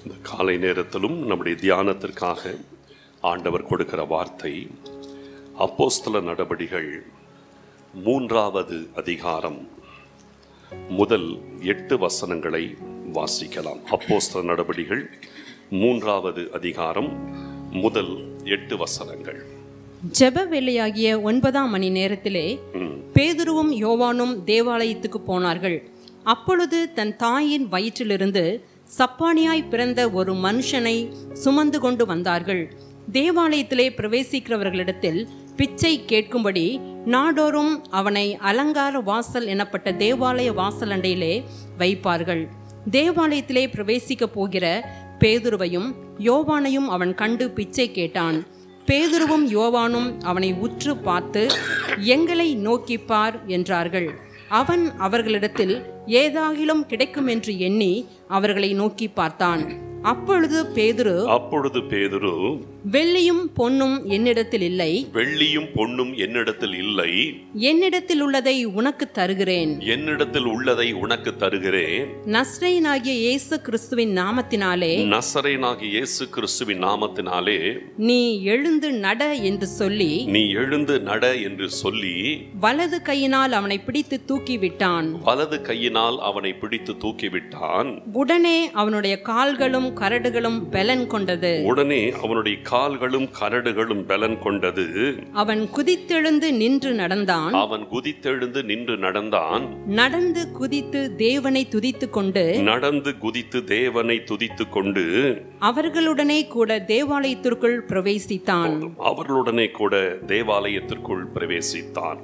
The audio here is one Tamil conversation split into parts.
இந்த காலை நேரத்திலும் நம்முடைய தியானத்திற்காக ஆண்டவர் கொடுக்கிற வார்த்தை அப்போஸ்தல நடபடிகள் மூன்றாவது அதிகாரம் முதல் எட்டு வசனங்களை வாசிக்கலாம் அப்போஸ்தல நடபடிகள் மூன்றாவது அதிகாரம் முதல் எட்டு வசனங்கள் ஜெப வேலையாகிய ஒன்பதாம் மணி நேரத்திலே பேதுருவும் யோவானும் தேவாலயத்துக்கு போனார்கள் அப்பொழுது தன் தாயின் வயிற்றிலிருந்து சப்பானியாய் பிறந்த ஒரு மனுஷனை சுமந்து கொண்டு வந்தார்கள் தேவாலயத்திலே பிரவேசிக்கிறவர்களிடத்தில் பிச்சை கேட்கும்படி நாடோறும் அவனை அலங்கார வாசல் எனப்பட்ட தேவாலய வாசல் அண்டையிலே வைப்பார்கள் தேவாலயத்திலே பிரவேசிக்க போகிற பேதுருவையும் யோவானையும் அவன் கண்டு பிச்சை கேட்டான் பேதுருவும் யோவானும் அவனை உற்று பார்த்து எங்களை நோக்கிப் பார் என்றார்கள் அவன் அவர்களிடத்தில் ஏதாகிலும் கிடைக்கும் என்று எண்ணி அவர்களை நோக்கி பார்த்தான் அப்பொழுது பேதுரு அப்பொழுது பேதுரு வெள்ளியும் பொன்னும் என்னிடத்தில் இல்லை வெள்ளியும் பொன்னும் என்னிடத்தில் இல்லை என்னிடத்தில் உள்ளதை உனக்கு தருகிறேன் என்னிடத்தில் உள்ளதை உனக்கு தருகிறேன் நஸ்ரேனாகிய இயேசு கிறிஸ்துவின் நாமத்தினாலே நசரேனாகிய இயேசு கிறிஸ்துவின் நாமத்தினாலே நீ எழுந்து நட என்று சொல்லி நீ எழுந்து நட என்று சொல்லி வலது கையினால் அவனை பிடித்து தூக்கி விட்டான் வலது கையினால் அவனை பிடித்து தூக்கிவிட்டான் உடனே அவனுடைய கால்களும் கரடுகளும் பெலன் கொண்டது உடனே அவனுடைய கால்களும் கரடுகளும் பலன் கொண்டது அவன் குதித்தெழுந்து நின்று நடந்தான் அவன் குதித்தெழுந்து நின்று நடந்தான் நடந்து குதித்து தேவனை துதித்து கொண்டு நடந்து குதித்து தேவனை துதித்துக் கொண்டு அவர்களுடனே கூட தேவாலயத்திற்குள் பிரவேசித்தான் அவர்களுடனே கூட தேவாலயத்திற்குள் பிரவேசித்தான்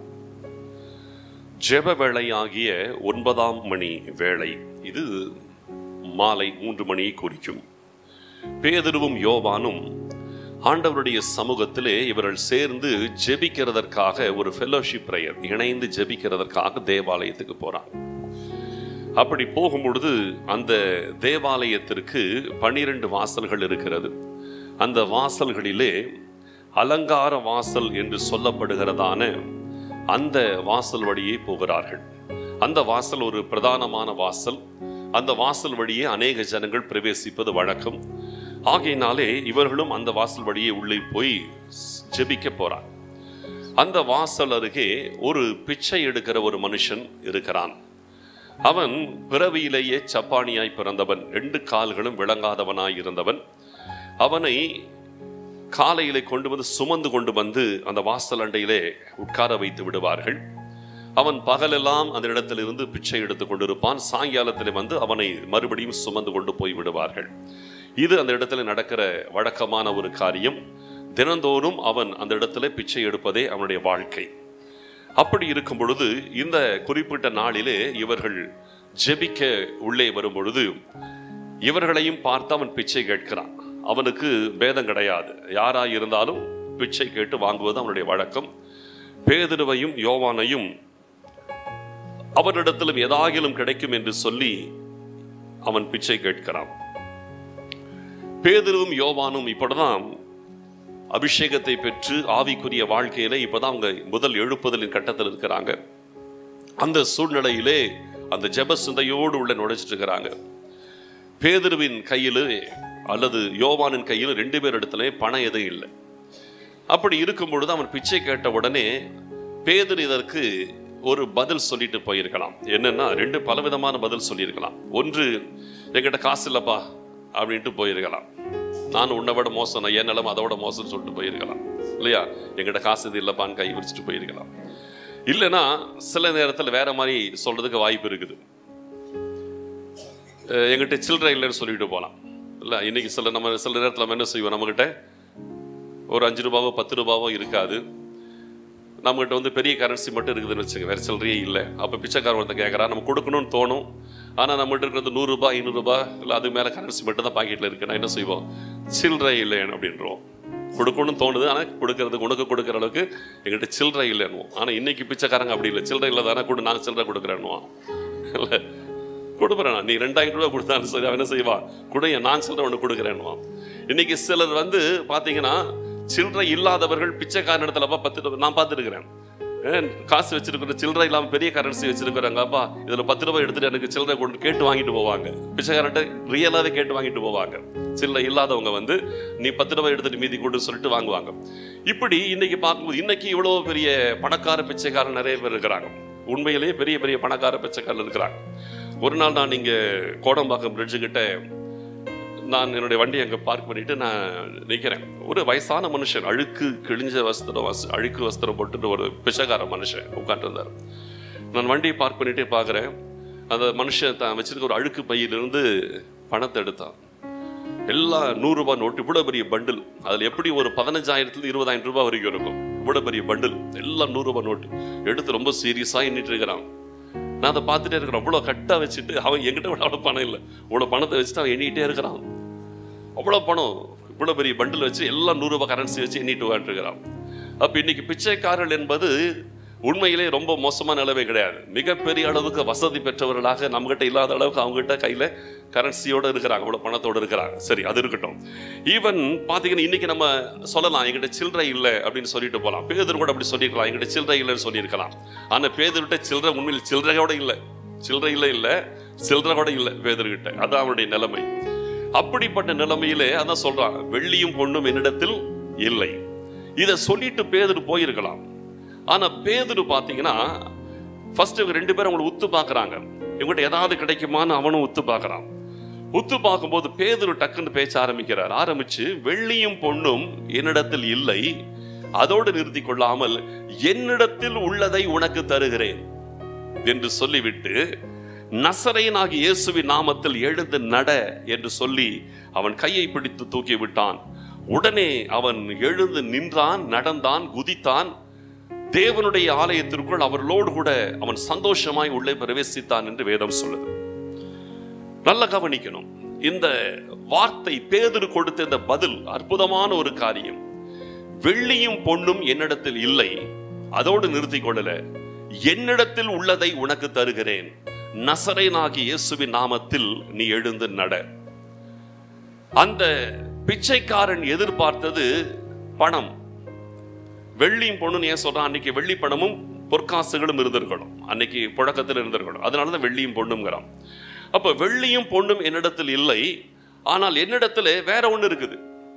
ஜெப வேளையாகிய ஒன்பதாம் மணி வேளை இது மாலை மூன்று மணியை குறிக்கும் பேதுருவும் யோவானும் ஆண்டவருடைய சமூகத்திலே இவர்கள் சேர்ந்து ஜெபிக்கிறதற்காக ஒரு ஃபெலோஷிப் பிரேயர் இணைந்து ஜெபிக்கிறதற்காக தேவாலயத்துக்கு போறாங்க அப்படி போகும் பொழுது அந்த தேவாலயத்திற்கு பனிரெண்டு வாசல்கள் இருக்கிறது அந்த வாசல்களிலே அலங்கார வாசல் என்று சொல்லப்படுகிறதான அந்த வாசல் வழியே போகிறார்கள் அந்த வாசல் ஒரு பிரதானமான வாசல் அந்த வாசல் வழியே அநேக ஜனங்கள் பிரவேசிப்பது வழக்கம் ஆகையினாலே இவர்களும் அந்த வாசல் வழியே உள்ளே போய் ஜெபிக்க போறார் அந்த வாசல் அருகே ஒரு பிச்சை எடுக்கிற ஒரு மனுஷன் இருக்கிறான் அவன் பிறவியிலேயே சப்பானியாய் பிறந்தவன் ரெண்டு கால்களும் விளங்காதவனாய் இருந்தவன் அவனை காலையிலே கொண்டு வந்து சுமந்து கொண்டு வந்து அந்த வாசல் அண்டையிலே உட்கார வைத்து விடுவார்கள் அவன் பகலெல்லாம் அந்த இடத்தில் இருந்து பிச்சை எடுத்து கொண்டிருப்பான் சாயங்காலத்தில் வந்து அவனை மறுபடியும் சுமந்து கொண்டு போய் விடுவார்கள் இது அந்த இடத்துல நடக்கிற வழக்கமான ஒரு காரியம் தினந்தோறும் அவன் அந்த இடத்துல பிச்சை எடுப்பதே அவனுடைய வாழ்க்கை அப்படி இருக்கும் பொழுது இந்த குறிப்பிட்ட நாளிலே இவர்கள் ஜெபிக்க உள்ளே வரும் பொழுது இவர்களையும் பார்த்து அவன் பிச்சை கேட்கிறான் அவனுக்கு பேதம் கிடையாது யாரா இருந்தாலும் பிச்சை கேட்டு வாங்குவது அவனுடைய வழக்கம் பேதுருவையும் யோவானையும் அவரிடத்திலும் எதாகிலும் கிடைக்கும் என்று சொல்லி அவன் பிச்சை கேட்கிறான் பேதுருவும் யோவானும் இப்படிதான் அபிஷேகத்தை பெற்று ஆவிக்குரிய வாழ்க்கையில இப்பதான் அவங்க முதல் எழுப்புதலின் கட்டத்தில் இருக்கிறாங்க அந்த சூழ்நிலையிலே அந்த ஜெப சிந்தையோடு உள்ள நுழைச்சிட்டு இருக்கிறாங்க பேதுருவின் கையிலே அல்லது யோவானின் கையில் ரெண்டு பேர் இடத்துல பணம் எதுவும் இல்லை அப்படி இருக்கும் பொழுது அவன் பிச்சை கேட்ட உடனே பேதர் இதற்கு ஒரு பதில் சொல்லிட்டு போயிருக்கலாம் என்னன்னா ரெண்டு பலவிதமான பதில் சொல்லியிருக்கலாம் ஒன்று என்கிட்ட காசு இல்லப்பா அப்படின்ட்டு போயிருக்கலாம் நான் உன்னை விட மோசம் நான் என் நிலம் அதை விட மோசம்னு சொல்லிட்டு போயிருக்கலாம் இல்லையா என்கிட்ட காசு இது இல்லப்பான்னு கை விரிச்சிட்டு போயிருக்கலாம் இல்லைன்னா சில நேரத்தில் வேற மாதிரி சொல்றதுக்கு வாய்ப்பு இருக்குது அஹ் என்கிட்ட சில்லறை இல்லைன்னு சொல்லிட்டு போகலாம் இல்லை இன்னைக்கு சில நம்ம சில நேரத்தில் நம்ம என்ன செய்வோம் நம்மகிட்ட ஒரு அஞ்சு ரூபாவோ பத்து ரூபாவோ இருக்காது நம்மகிட்ட வந்து பெரிய கரன்சி மட்டும் இருக்குதுன்னு வச்சுங்க வேற சில்லறையே இல்லை அப்போ பிச்சைக்காரன் ஒருத்தன் கேட்குறான் நம்ம கொடுக்கணும்னு தோணும் ஆனால் நம்மகிட்ட இருக்கிறது நூறுரூபா ஐநூறுரூபா இல்லை அது மேலே கரன்சி மட்டும் தான் பாக்கெட்டில் இருக்குன்னா என்ன செய்வோம் சில்லறை இல்லைன்னு அப்படின்றோம் கொடுக்கணும்னு தோணுது ஆனால் கொடுக்கறதுக்கு உனக்கு கொடுக்குற அளவுக்கு எங்கிட்ட சில்லறை இல்லைன்னுவோம் ஆனால் இன்னைக்கு பிச்சைக்காரங்க அப்படி இல்லை சில்லறை இல்லை தானே கொடு நான் சில்லறை கொடுக்குறேன்னுவான் இல்லை கொடுக்குறேன் நீ ரெண்டாயிரம் ரூபாய் கொடுத்தாலும் சரி அவன் என்ன செய்வான் குடைய நான் சில்லறை ஒன்று கொடுக்குறேன்னுவான் இன்னைக்கு சிலர் வந்து பார்த்தீங்கன்னா சில்லறை இல்லாதவர்கள் பிச்சைக்காரன் இடத்துல பத்து ரூபா- நான் பார்த்துருக்கிறேன் ஏன் காசு வச்சிருக்கிற சில்லறை இல்லாம பெரிய கரன்சி வச்சிருக்கிறாங்க அப்பா இதுல பத்து ரூபாய் எடுத்துட்டு எனக்கு சில்லறை கொண்டு கேட்டு வாங்கிட்டு போவாங்க பிச்சைக்காரன்ட்ட ரியலாவே கேட்டு வாங்கிட்டு போவாங்க சில்லறை இல்லாதவங்க வந்து நீ பத்து ரூபாய் எடுத்துட்டு மீதி கொண்டு சொல்லிட்டு வாங்குவாங்க இப்படி இன்னைக்கு பார்க்கும்போது இன்னைக்கு இவ்வளவு பெரிய பணக்கார பிச்சைக்காரன் நிறைய பேர் இருக்கிறாங்க உண்மையிலேயே பெரிய பெரிய பணக்கார பிச்சைக்காரர் இருக்கிறாங்க ஒரு நாள் நான் இங்க கோடம்பாக்கம் பிரிட்ஜு கிட்ட நான் என்னுடைய வண்டியை அங்கே பார்க் பண்ணிட்டு நான் நிற்கிறேன் ஒரு வயசான மனுஷன் அழுக்கு கிழிஞ்ச வஸ்திரம் வஸ் அழுக்கு வஸ்திரம் போட்டுட்டு ஒரு பிச்சைக்கார மனுஷன் உட்காந்துருந்தார் நான் வண்டியை பார்க் பண்ணிட்டே பார்க்குறேன் அந்த மனுஷன் தான் வச்சிருக்க ஒரு அழுக்கு பையிலிருந்து பணத்தை எடுத்தான் எல்லாம் நூறு ரூபாய் நோட்டு இவ்வளோ பெரிய பண்டில் அதில் எப்படி ஒரு பதினஞ்சாயிரத்துல இருபதாயிரம் ரூபாய் வரைக்கும் இருக்கும் இவ்வளோ பெரிய பண்டில் எல்லாம் நூறு ரூபாய் நோட்டு எடுத்து ரொம்ப சீரியஸாக எண்ணிட்டு இருக்கிறான் நான் அதை பார்த்துட்டே இருக்கிறேன் அவ்வளோ கட்டாக வச்சுட்டு அவன் என்கிட்ட விட அவ்வளோ பணம் இல்லை இவ்வளோ பணத்தை வச்சுட்டு அவன் எண்ணிட்டே இருக்கிறான் அவ்வளோ பணம் இவ்வளோ பெரிய பண்டில் வச்சு எல்லாம் நூறு ரூபாய் கரன்சி வச்சு எண்ணிட்டு உட்காந்துருக்கிறான் அப்போ இன்னைக்கு பிச்சைக்காரர்கள் என்பது உண்மையிலே ரொம்ப மோசமான நிலைமை கிடையாது மிகப்பெரிய அளவுக்கு வசதி பெற்றவர்களாக நம்மகிட்ட இல்லாத அளவுக்கு அவங்ககிட்ட கையில் கரன்சியோட இருக்கிறாங்க அவ்வளோ பணத்தோட இருக்கிறாங்க சரி அது இருக்கட்டும் ஈவன் பார்த்தீங்கன்னா இன்னைக்கு நம்ம சொல்லலாம் எங்கிட்ட சில்லறை இல்லை அப்படின்னு சொல்லிட்டு போகலாம் பேதர் கூட அப்படி சொல்லியிருக்கலாம் எங்கிட்ட சில்லறை இல்லைன்னு சொல்லியிருக்கலாம் ஆனால் பேதர்கிட்ட சில்லறை உண்மையில் சில்லறையோட இல்லை சில்லறை இல்லை இல்லை சில்லறை கூட இல்லை பேதர்கிட்ட அதான் அவனுடைய நிலைமை அப்படிப்பட்ட நிலைமையிலே அதான் சொல்றான் வெள்ளியும் பொண்ணும் என்னிடத்தில் இல்லை இதை சொல்லிட்டு பேதர் போயிருக்கலாம் ஆனா பேதர் பாத்தீங்கன்னா ஃபர்ஸ்ட் இவங்க ரெண்டு பேரும் அவங்களை உத்து பார்க்கறாங்க இவங்ககிட்ட ஏதாவது கிடைக்குமான்னு அவனும் உத்து பார்க்கறான் உத்து பார்க்கும்போது பேதுரு டக்குன்னு பேச்ச ஆரம்பிக்கிறார் ஆரம்பிச்சு வெள்ளியும் பொண்ணும் என்னிடத்தில் இல்லை அதோடு நிறுத்தி கொள்ளாமல் என்னிடத்தில் உள்ளதை உனக்கு தருகிறேன் என்று சொல்லிவிட்டு நசரேனாகிய இயேசுவின் நாமத்தில் எழுந்து நட என்று சொல்லி அவன் கையை பிடித்து தூக்கி விட்டான் உடனே அவன் எழுந்து நின்றான் நடந்தான் குதித்தான் தேவனுடைய ஆலயத்திற்குள் அவர்களோடு கூட அவன் சந்தோஷமாய் உள்ளே பிரவேசித்தான் என்று வேதம் சொல்லுது நல்ல கவனிக்கணும் இந்த வார்த்தை பேதுரு கொடுத்த இந்த பதில் அற்புதமான ஒரு காரியம் வெள்ளியும் பொன்னும் என்னிடத்தில் இல்லை அதோடு நிறுத்திக் கொள்ளல என்னிடத்தில் உள்ளதை உனக்கு தருகிறேன் நசரேனாகி இயேசுவின் நாமத்தில் நீ எழுந்து நட அந்த பிச்சைக்காரன் எதிர்பார்த்தது பணம் வெள்ளியும் பொண்ணுன்னு ஏன் சொல்றான் அன்னைக்கு வெள்ளி பணமும் பொற்காசுகளும் இருந்திருக்கணும் அன்னைக்கு புழக்கத்தில் இருந்திருக்கணும் அதனாலதான் வெள்ளியும் பொண்ணுங்கிறான் அப்ப வெள்ளியும் பொண்ணும் என்னிடத்தில் இல்லை ஆனால் என்னிடத்துல வேற ஒண்ணு இருக்குது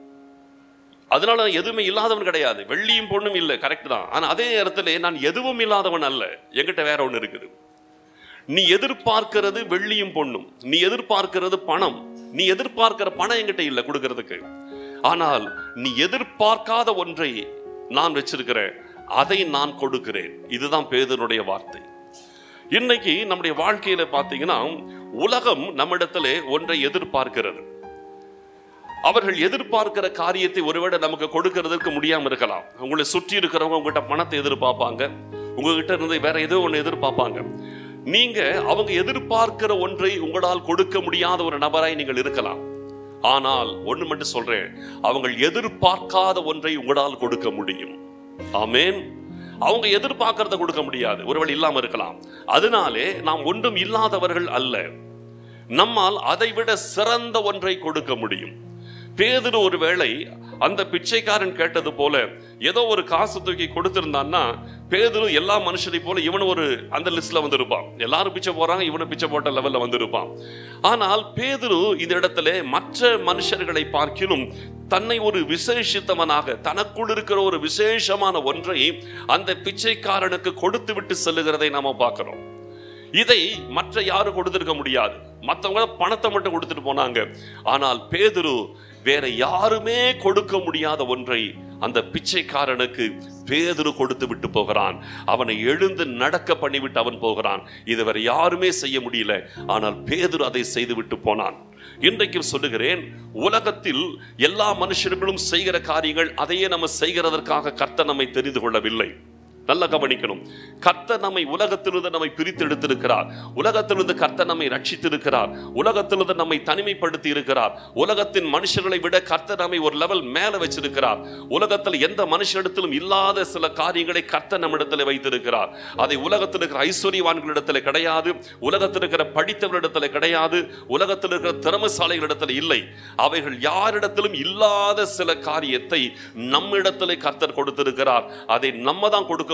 அதனால நான் எதுவுமே இல்லாதவன் கிடையாது வெள்ளியும் பொண்ணும் இல்லை கரெக்ட் தான் ஆனா அதே நேரத்துல நான் எதுவும் இல்லாதவன் அல்ல என்கிட்ட வேற ஒண்ணு இருக்குது நீ எதிர்பார்க்கிறது வெள்ளியும் பொண்ணும் நீ எதிர்பார்க்கிறது பணம் நீ எதிர்பார்க்கிற பணம் என்கிட்ட இல்லை கொடுக்கறதுக்கு ஆனால் நீ எதிர்பார்க்காத ஒன்றை நான் வச்சிருக்கிறேன் அதை நான் கொடுக்கிறேன் இதுதான் பேதனுடைய வார்த்தை இன்னைக்கு நம்முடைய வாழ்க்கையில பார்த்தீங்கன்னா உலகம் நம்மிடத்திலே ஒன்றை எதிர்பார்க்கிறது அவர்கள் எதிர்பார்க்கிற காரியத்தை ஒருவேளை நமக்கு கொடுக்கறதற்கு முடியாம இருக்கலாம் உங்களை சுற்றி இருக்கிறவங்க உங்ககிட்ட பணத்தை எதிர்பார்ப்பாங்க உங்ககிட்ட இருந்து வேற ஏதோ ஒன்று எதிர்பார்ப்பாங்க நீங்க அவங்க எதிர்பார்க்கிற ஒன்றை உங்களால் கொடுக்க முடியாத ஒரு நபராய் நீங்கள் இருக்கலாம் ஆனால் ஒண்ணு மட்டும் சொல்றேன் அவங்க எதிர்பார்க்காத ஒன்றை உங்களால் கொடுக்க முடியும் ஆமேன் அவங்க எதிர்பார்க்கறத கொடுக்க முடியாது ஒருவேளை இல்லாம இருக்கலாம் அதனாலே நாம் ஒன்றும் இல்லாதவர்கள் அல்ல நம்மால் அதைவிட சிறந்த ஒன்றை கொடுக்க முடியும் பேதுரு ஒருவேளை அந்த பிச்சைக்காரன் கேட்டது போல ஏதோ ஒரு காசு தூக்கி கொடுத்திருந்தான்னா பேதுரு எல்லா மனுஷரை போல இவனும் ஒரு அந்த லிஸ்ட்ல வந்திருப்பான் எல்லாரும் பிச்சை போறாங்க இவனும் பிச்சை போட்ட லெவல்ல வந்திருப்பான் ஆனால் பேதுரு இந்த இடத்துல மற்ற மனுஷர்களை பார்க்கிலும் தன்னை ஒரு விசேஷித்தவனாக தனக்குள் இருக்கிற ஒரு விசேஷமான ஒன்றை அந்த பிச்சைக்காரனுக்கு கொடுத்து விட்டு செல்லுகிறதை நாம பார்க்கிறோம் இதை மற்ற யாரும் கொடுத்திருக்க முடியாது மற்றவங்க பணத்தை மட்டும் கொடுத்துட்டு போனாங்க ஆனால் பேதுரு வேற யாருமே கொடுக்க முடியாத ஒன்றை அந்த பிச்சைக்காரனுக்கு பேதுரு கொடுத்து விட்டு போகிறான் அவனை எழுந்து நடக்க பண்ணிவிட்டு அவன் போகிறான் இது வேற யாருமே செய்ய முடியல ஆனால் பேதுரு அதை செய்து விட்டு போனான் இன்றைக்கும் சொல்லுகிறேன் உலகத்தில் எல்லா மனுஷர்களும் செய்கிற காரியங்கள் அதையே நம்ம செய்கிறதற்காக கர்த்தர் நம்மை தெரிந்து கொள்ளவில்லை நல்லா கவனிக்கணும் கர்த்தர் நம்மை உலகத்திலிருந்து நம்மை பிரித்து எடுத்திருக்கிறார் உலகத்திலிருந்து கர்த்தர் நம்மை ரட்சித்திருக்கிறார் உலகத்திலிருந்து நம்மை தனிமைப்படுத்தி இருக்கிறார் உலகத்தின் மனுஷர்களை விட கர்த்தர் நம்மை ஒரு லெவல் மேல வச்சிருக்கிறார் உலகத்தில் எந்த மனுஷனிடத்திலும் இல்லாத சில காரியங்களை கர்த்தர் நம்மிடத்தில் வைத்திருக்கிறார் அதை உலகத்தில் இருக்கிற ஐஸ்வர்யவான்களிடத்தில் கிடையாது உலகத்தில் இருக்கிற படித்தவரிடத்தில் கிடையாது உலகத்தில் இருக்கிற திறமசாலைகளிடத்தில் இல்லை அவைகள் யாரிடத்திலும் இல்லாத சில காரியத்தை நம்மிடத்தில் கர்த்தர் கொடுத்திருக்கிறார் அதை நம்ம தான் கொடுக்க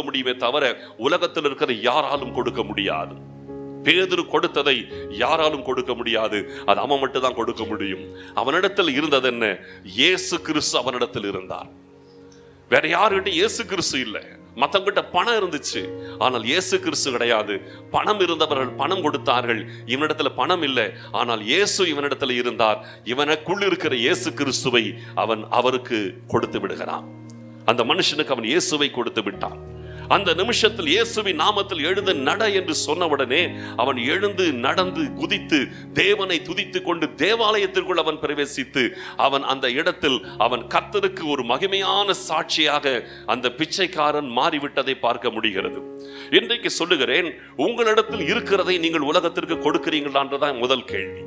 முடியுமே தவிர உலகத்தில் இருக்கிற யாராலும் கொடுக்க முடியாது பேதுரு கொடுத்ததை யாராலும் கொடுக்க முடியாது அது அவன் மட்டும் தான் கொடுக்க முடியும் அவனிடத்தில் இருந்தது என்ன இயேசு கிறிஸ்து அவனிடத்தில் இருந்தார் வேற யாருகிட்ட இயேசு கிறிஸ்து இல்ல மத்தவங்கிட்ட பணம் இருந்துச்சு ஆனால் இயேசு கிறிஸ்து கிடையாது பணம் இருந்தவர்கள் பணம் கொடுத்தார்கள் இவனிடத்துல பணம் இல்லை ஆனால் இயேசு இவனிடத்துல இருந்தார் இவனுக்குள் இருக்கிற இயேசு கிறிஸ்துவை அவன் அவருக்கு கொடுத்து விடுகிறான் அந்த மனுஷனுக்கு அவன் இயேசுவை கொடுத்து விட்டான் அந்த நிமிஷத்தில் இயேசுவின் நாமத்தில் எழுந்து நட என்று சொன்னவுடனே அவன் எழுந்து நடந்து குதித்து தேவனை துதித்து கொண்டு தேவாலயத்திற்குள் அவன் பிரவேசித்து அவன் அந்த இடத்தில் அவன் கர்த்தருக்கு ஒரு மகிமையான சாட்சியாக அந்த பிச்சைக்காரன் மாறிவிட்டதை பார்க்க முடிகிறது இன்றைக்கு சொல்லுகிறேன் உங்களிடத்தில் இருக்கிறதை நீங்கள் உலகத்திற்கு கொடுக்கிறீங்களான்றதான் முதல் கேள்வி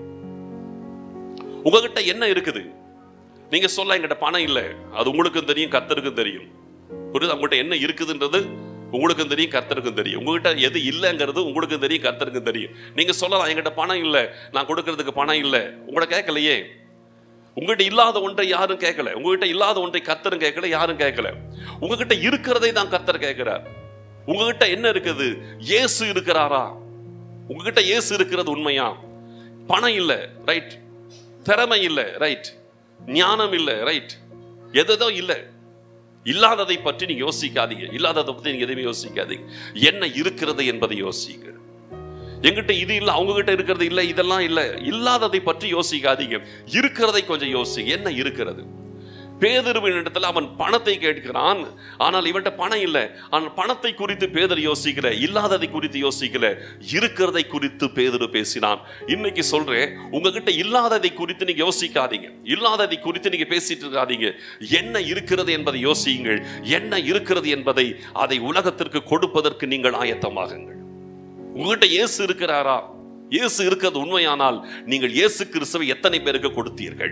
உங்ககிட்ட என்ன இருக்குது நீங்க சொல்ல என்கிட்ட பணம் இல்லை அது உங்களுக்கும் தெரியும் கர்த்தருக்கும் தெரியும் புரியுது உங்ககிட்ட என்ன இருக்குதுன்றது உங்களுக்கும் தெரியும் கர்த்தருக்கும் தெரியும் உங்ககிட்ட எது இல்லைங்கிறது உங்களுக்கும் தெரியும் கர்த்தருக்கும் தெரியும் நீங்க சொல்லலாம் என்கிட்ட பணம் இல்லை நான் கொடுக்கறதுக்கு பணம் இல்லை உங்களை கேட்கலையே உங்ககிட்ட இல்லாத ஒன்றை யாரும் கேட்கல உங்ககிட்ட இல்லாத ஒன்றை கர்த்தரும் கேட்கல யாரும் கேட்கல உங்ககிட்ட இருக்கிறதை தான் கர்த்தர் கேட்கிறார் உங்ககிட்ட என்ன இருக்குது இயேசு இருக்கிறாரா உங்ககிட்ட இயேசு இருக்கிறது உண்மையா பணம் இல்லை ரைட் திறமை இல்லை ரைட் ஞானம் இல்லை ரைட் எதோ இல்லை இல்லாததை பற்றி நீங்க யோசிக்காதீங்க இல்லாததை பற்றி நீங்க எதுவுமே யோசிக்காதீங்க என்ன இருக்கிறது என்பதை யோசிங்க எங்கிட்ட இது இல்லை அவங்க கிட்ட இருக்கிறது இல்லை இதெல்லாம் இல்லை இல்லாததை பற்றி யோசிக்காதீங்க இருக்கிறதை கொஞ்சம் யோசிங்க என்ன இருக்கிறது பேதருவின் இடத்துல அவன் பணத்தை கேட்கிறான் ஆனால் இவன்ட்ட பணம் இல்லை ஆனால் பணத்தை குறித்து பேதர் யோசிக்கல இல்லாததை குறித்து யோசிக்கல இருக்கிறதை குறித்து பேதரு பேசினான் இன்னைக்கு சொல்றேன் உங்ககிட்ட இல்லாததை குறித்து நீங்க யோசிக்காதீங்க இல்லாததை குறித்து நீங்க பேசிட்டு இருக்காதீங்க என்ன இருக்கிறது என்பதை யோசியுங்கள் என்ன இருக்கிறது என்பதை அதை உலகத்திற்கு கொடுப்பதற்கு நீங்கள் ஆயத்தமாகுங்கள் உங்ககிட்ட இயேசு இருக்கிறாரா இயேசு இருக்கிறது உண்மையானால் நீங்கள் இயேசு கிறிஸ்துவை எத்தனை பேருக்கு கொடுத்தீர்கள்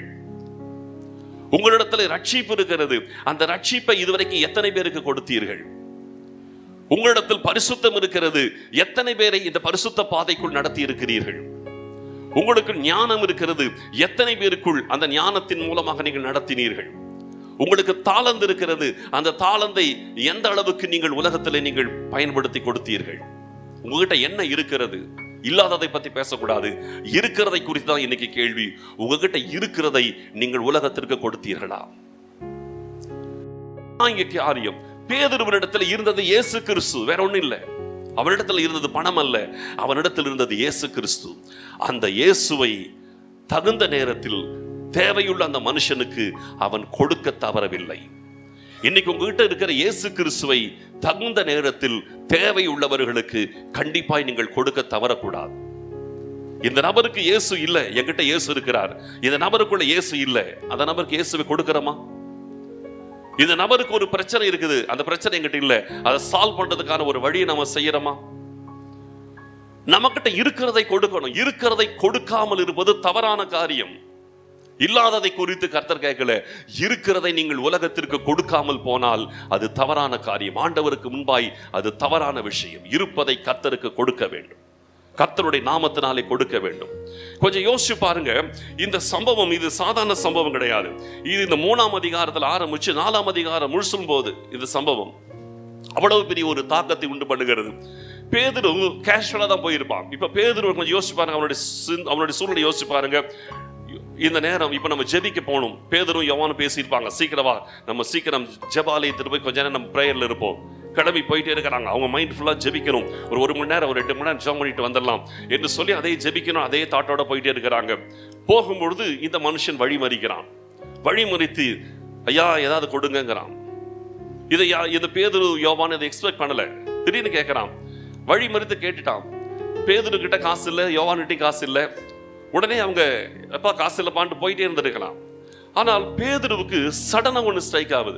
உங்களிடத்துல ரட்சிப்பு இருக்கிறது அந்த ரட்சிப்பை இதுவரைக்கும் எத்தனை பேருக்கு கொடுத்தீர்கள் உங்களிடத்தில் பரிசுத்தம் இருக்கிறது எத்தனை பேரை இந்த பரிசுத்த பாதைக்குள் நடத்தி இருக்கிறீர்கள் உங்களுக்கு ஞானம் இருக்கிறது எத்தனை பேருக்குள் அந்த ஞானத்தின் மூலமாக நீங்கள் நடத்தினீர்கள் உங்களுக்கு தாளந்து இருக்கிறது அந்த தாளந்தை எந்த அளவுக்கு நீங்கள் உலகத்திலே நீங்கள் பயன்படுத்தி கொடுத்தீர்கள் உங்ககிட்ட என்ன இருக்கிறது இல்லாததை பத்தி பேசக்கூடாது இருக்கிறதை குறித்து தான் இன்னைக்கு கேள்வி உங்ககிட்ட இருக்கிறதை நீங்கள் உலகத்திற்கு கொடுத்தீர்களா ஆ, இங்க காரியம் பேதுருவனிடத்தில் இருந்தது இயேசு கிறிஸ்து வேற ஒண்ணும் இல்லை அவனிடத்தில் இருந்தது பணம் அல்ல அவனிடத்தில் இருந்தது இயேசு கிறிஸ்து அந்த இயேசுவை தகுந்த நேரத்தில் தேவையுள்ள அந்த மனுஷனுக்கு அவன் கொடுக்க தவறவில்லை இன்னைக்கு உங்ககிட்ட இருக்கிற இயேசு கிறிஸ்துவை தகுந்த நேரத்தில் தேவையுள்ளவர்களுக்கு கண்டிப்பாய் நீங்கள் கொடுக்க தவறக்கூடாது இந்த நபருக்கு இயேசு இல்ல என்கிட்ட இயேசு இருக்கிறார் இந்த நபருக்குள்ள இயேசு இல்ல அந்த நபருக்கு இயேசுவை கொடுக்கிறோமா இந்த நபருக்கு ஒரு பிரச்சனை இருக்குது அந்த பிரச்சனை என்கிட்ட இல்ல அதை சால்வ் பண்றதுக்கான ஒரு வழியை நம்ம செய்யறோமா நமக்கிட்ட இருக்கிறதை கொடுக்கணும் இருக்கிறதை கொடுக்காமல் இருப்பது தவறான காரியம் இல்லாததை குறித்து கர்த்தர் கேட்கல இருக்கிறதை நீங்கள் உலகத்திற்கு கொடுக்காமல் போனால் அது தவறான காரியம் ஆண்டவருக்கு முன்பாய் அது தவறான விஷயம் இருப்பதை கர்த்தருக்கு கொடுக்க வேண்டும் கர்த்தருடைய நாமத்தினாலே கொடுக்க வேண்டும் கொஞ்சம் யோசிச்சு பாருங்க இந்த சம்பவம் இது சாதாரண சம்பவம் கிடையாது இது இந்த மூணாம் அதிகாரத்தில் ஆரம்பிச்சு நாலாம் அதிகாரம் முழுசும் போது இது சம்பவம் அவ்வளவு பெரிய ஒரு தாக்கத்தை உண்டு பண்ணுகிறது பேதுரு கேஷுவலா தான் போயிருப்பான் இப்ப பேதுரு கொஞ்சம் யோசிச்சு பாருங்க அவனுடைய சிந்- அவனுடைய சூழ்நிலை யோசிச்சு பாருங்க இந்த நேரம் இப்ப நம்ம ஜெபிக்க போகணும் பேதரும் யவானும் பேசியிருப்பாங்க சீக்கிரமா நம்ம சீக்கிரம் ஜெபாலயத்துக்கு போய் கொஞ்ச நேரம் நம்ம ப்ரேயர்ல இருப்போம் கிளம்பி போயிட்டே இருக்கிறாங்க அவங்க மைண்ட் ஃபுல்லா ஜெபிக்கணும் ஒரு ஒரு மணி நேரம் ஒரு எட்டு மணி நேரம் ஜெபம் பண்ணிட்டு வந்துடலாம் என்று சொல்லி அதே ஜெபிக்கணும் அதே தாட்டோட போயிட்டே இருக்கிறாங்க போகும்பொழுது இந்த மனுஷன் வழி மறிக்கிறான் வழி மறித்து ஐயா ஏதாவது கொடுங்கங்கிறான் இதை யா- இந்த பேதுரு யோவான் இதை எக்ஸ்பெக்ட் பண்ணல திடீர்னு கேட்கறான் வழி மறித்து கேட்டுட்டான் பேதுரு கிட்ட காசு இல்லை யோவான்கிட்ட காசு இல்லை உடனே அவங்க அப்பா காசு இல்லப்பான்ட்டு போயிட்டே இருந்திருக்கலாம் ஆனால் பேதுருவுக்கு சடனா ஒன்று ஸ்ட்ரைக் ஆகுது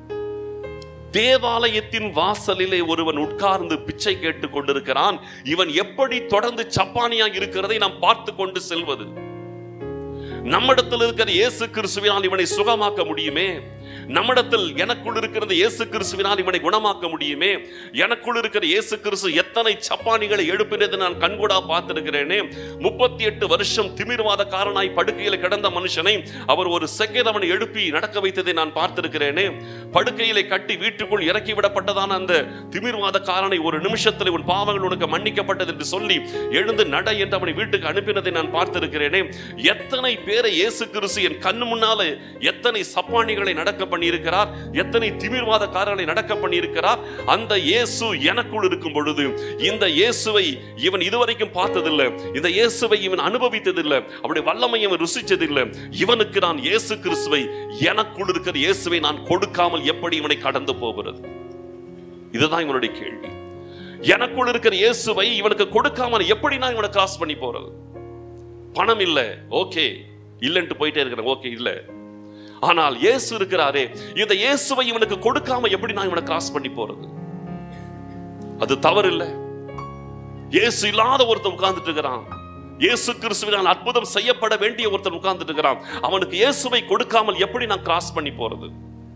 தேவாலயத்தின் வாசலிலே ஒருவன் உட்கார்ந்து பிச்சை கேட்டுக் கொண்டிருக்கிறான் இவன் எப்படி தொடர்ந்து சப்பானியா இருக்கிறதை நாம் பார்த்து கொண்டு செல்வது நம்மிடத்தில் இருக்கிற இயேசு கிறிஸ்துவினால் இவனை சுகமாக்க முடியுமே நம்மிடத்தில் எனக்குள் இருக்கிறது இயேசு கிறிஸ்துவினால் இவனை குணமாக்க முடியுமே எனக்குள் இருக்கிற இயேசு கிறிஸ்து எத்தனை சப்பானிகளை எழுப்பினது நான் கண்கூடா பார்த்திருக்கிறேனே முப்பத்தி எட்டு வருஷம் திமிர்வாதக்காரனாய் படுக்கையில் கிடந்த மனுஷனை அவர் ஒரு செகண்ட் அவனை எழுப்பி நடக்க வைத்ததை நான் பார்த்திருக்கிறேனே படுக்கையிலே கட்டி வீட்டுக்குள் இறக்கி விடப்பட்டதான அந்த திமிர்வாதக்காரனை ஒரு நிமிஷத்தில் உன் பாவங்கள் உனக்கு மன்னிக்கப்பட்டது என்று சொல்லி எழுந்து நட என்று அவனை வீட்டுக்கு அனுப்பினதை நான் பார்த்திருக்கிறேனே எத்தனை பேரை இயேசு கிறிஸ்து என் கண்ணு முன்னாலே எத்தனை சப்பானிகளை நடக்க பண்ணியிருக்கிறார் எத்தனை திமிர்வாதக்காரர்களை நடக்க பண்ணியிருக்கிறார் அந்த இயேசு எனக்குள் இருக்கும் பொழுது இந்த இயேசுவை இவன் இதுவரைக்கும் பார்த்ததில்லை இந்த இயேசுவை இவன் அனுபவித்ததில்லை அவருடைய வல்லமை இவன் ருசிச்சதில்லை இவனுக்கு நான் இயேசு கிறிஸ்துவை எனக்குள் இருக்கிற இயேசுவை நான் கொடுக்காமல் எப்படி இவனை கடந்து போகிறது இதுதான் இவனுடைய கேள்வி எனக்குள் இருக்கிற இயேசுவை இவனுக்கு கொடுக்காமல் எப்படி நான் இவனை கிராஸ் பண்ணி போறது பணம் இல்ல ஓகே இல்லைன்ட்டு போயிட்டே இருக்கிறேன் ஓகே இல்ல ஆனால் இயேசு இருக்கிறாரே இந்த இயேசுவை இவனுக்கு கொடுக்காம எப்படி நான் இவனை கிராஸ் பண்ணி போறது அது தவறு இல்ல இயேசு இல்லாத ஒருத்தன் உட்கார்ந்துட்டு இருக்கிறான் இயேசு கிறிஸ்துவினால் அற்புதம் செய்யப்பட வேண்டிய ஒருத்தன் உட்கார்ந்துட்டு இருக்கிறான் அவனுக்கு இயேசுவை கொடுக்காமல் எப்படி நான் கிராஸ் பண்ணி போறது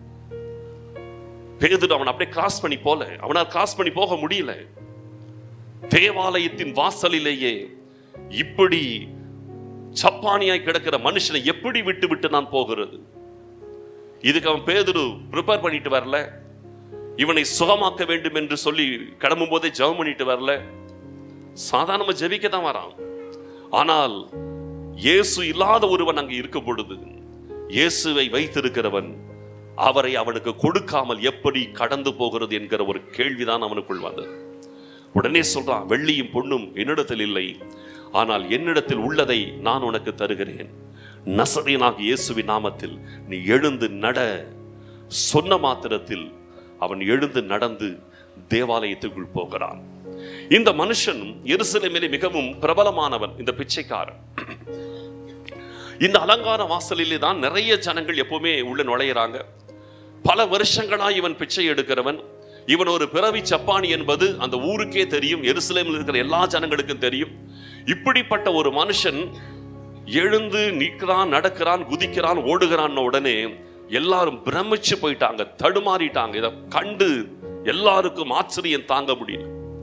பேதுரு அவன் அப்படியே கிராஸ் பண்ணி போல அவனால் கிராஸ் பண்ணி போக முடியல தேவாலயத்தின் வாசலிலேயே இப்படி சப்பானியாய் கிடக்கிற மனுஷனை எப்படி விட்டு விட்டு நான் போகிறது இதுக்கு அவன் பேதுரு ப்ரிப்பேர் பண்ணிட்டு வரல இவனை சுகமாக்க வேண்டும் என்று சொல்லி கிளம்பும் போதே ஜெபம் பண்ணிட்டு வரல சாதாரணமா ஜெபிக்க தான் வரான் ஆனால் இயேசு இல்லாத ஒருவன் அங்கு இருக்கும் பொழுது இயேசுவை வைத்திருக்கிறவன் அவரை அவனுக்கு கொடுக்காமல் எப்படி கடந்து போகிறது என்கிற ஒரு கேள்விதான் அவனுக்குள் வந்தது உடனே சொல்றான் வெள்ளியும் பொண்ணும் என்னிடத்தில் இல்லை ஆனால் என்னிடத்தில் உள்ளதை நான் உனக்கு தருகிறேன் நசரேனாக இயேசுவின் நாமத்தில் நீ எழுந்து நட சொன்ன மாத்திரத்தில் அவன் எழுந்து நடந்து தேவாலயத்துக்குள் போகிறான் இந்த மனுஷன் எருசலேமிலே மிகவும் பிரபலமானவன் இந்த பிச்சைக்காரன் இந்த அலங்கார வாசலிலே தான் நிறைய ஜனங்கள் எப்பவுமே உள்ள நுழையிறாங்க பல வருஷங்களா இவன் பிச்சை எடுக்கிறவன் இவன் ஒரு பிறவி சப்பானி என்பது அந்த ஊருக்கே தெரியும் எருசலேமில் இருக்கிற எல்லா ஜனங்களுக்கும் தெரியும் இப்படிப்பட்ட ஒரு மனுஷன் எழுந்து நிற்கிறான் நடக்கிறான் குதிக்கிறான் ஓடுகிறான் உடனே எல்லாரும் பிரமிச்சு போயிட்டாங்க தடுமாறிட்டாங்க இதை கண்டு எல்லாருக்கும் ஆச்சரியம் தாங்க முடியல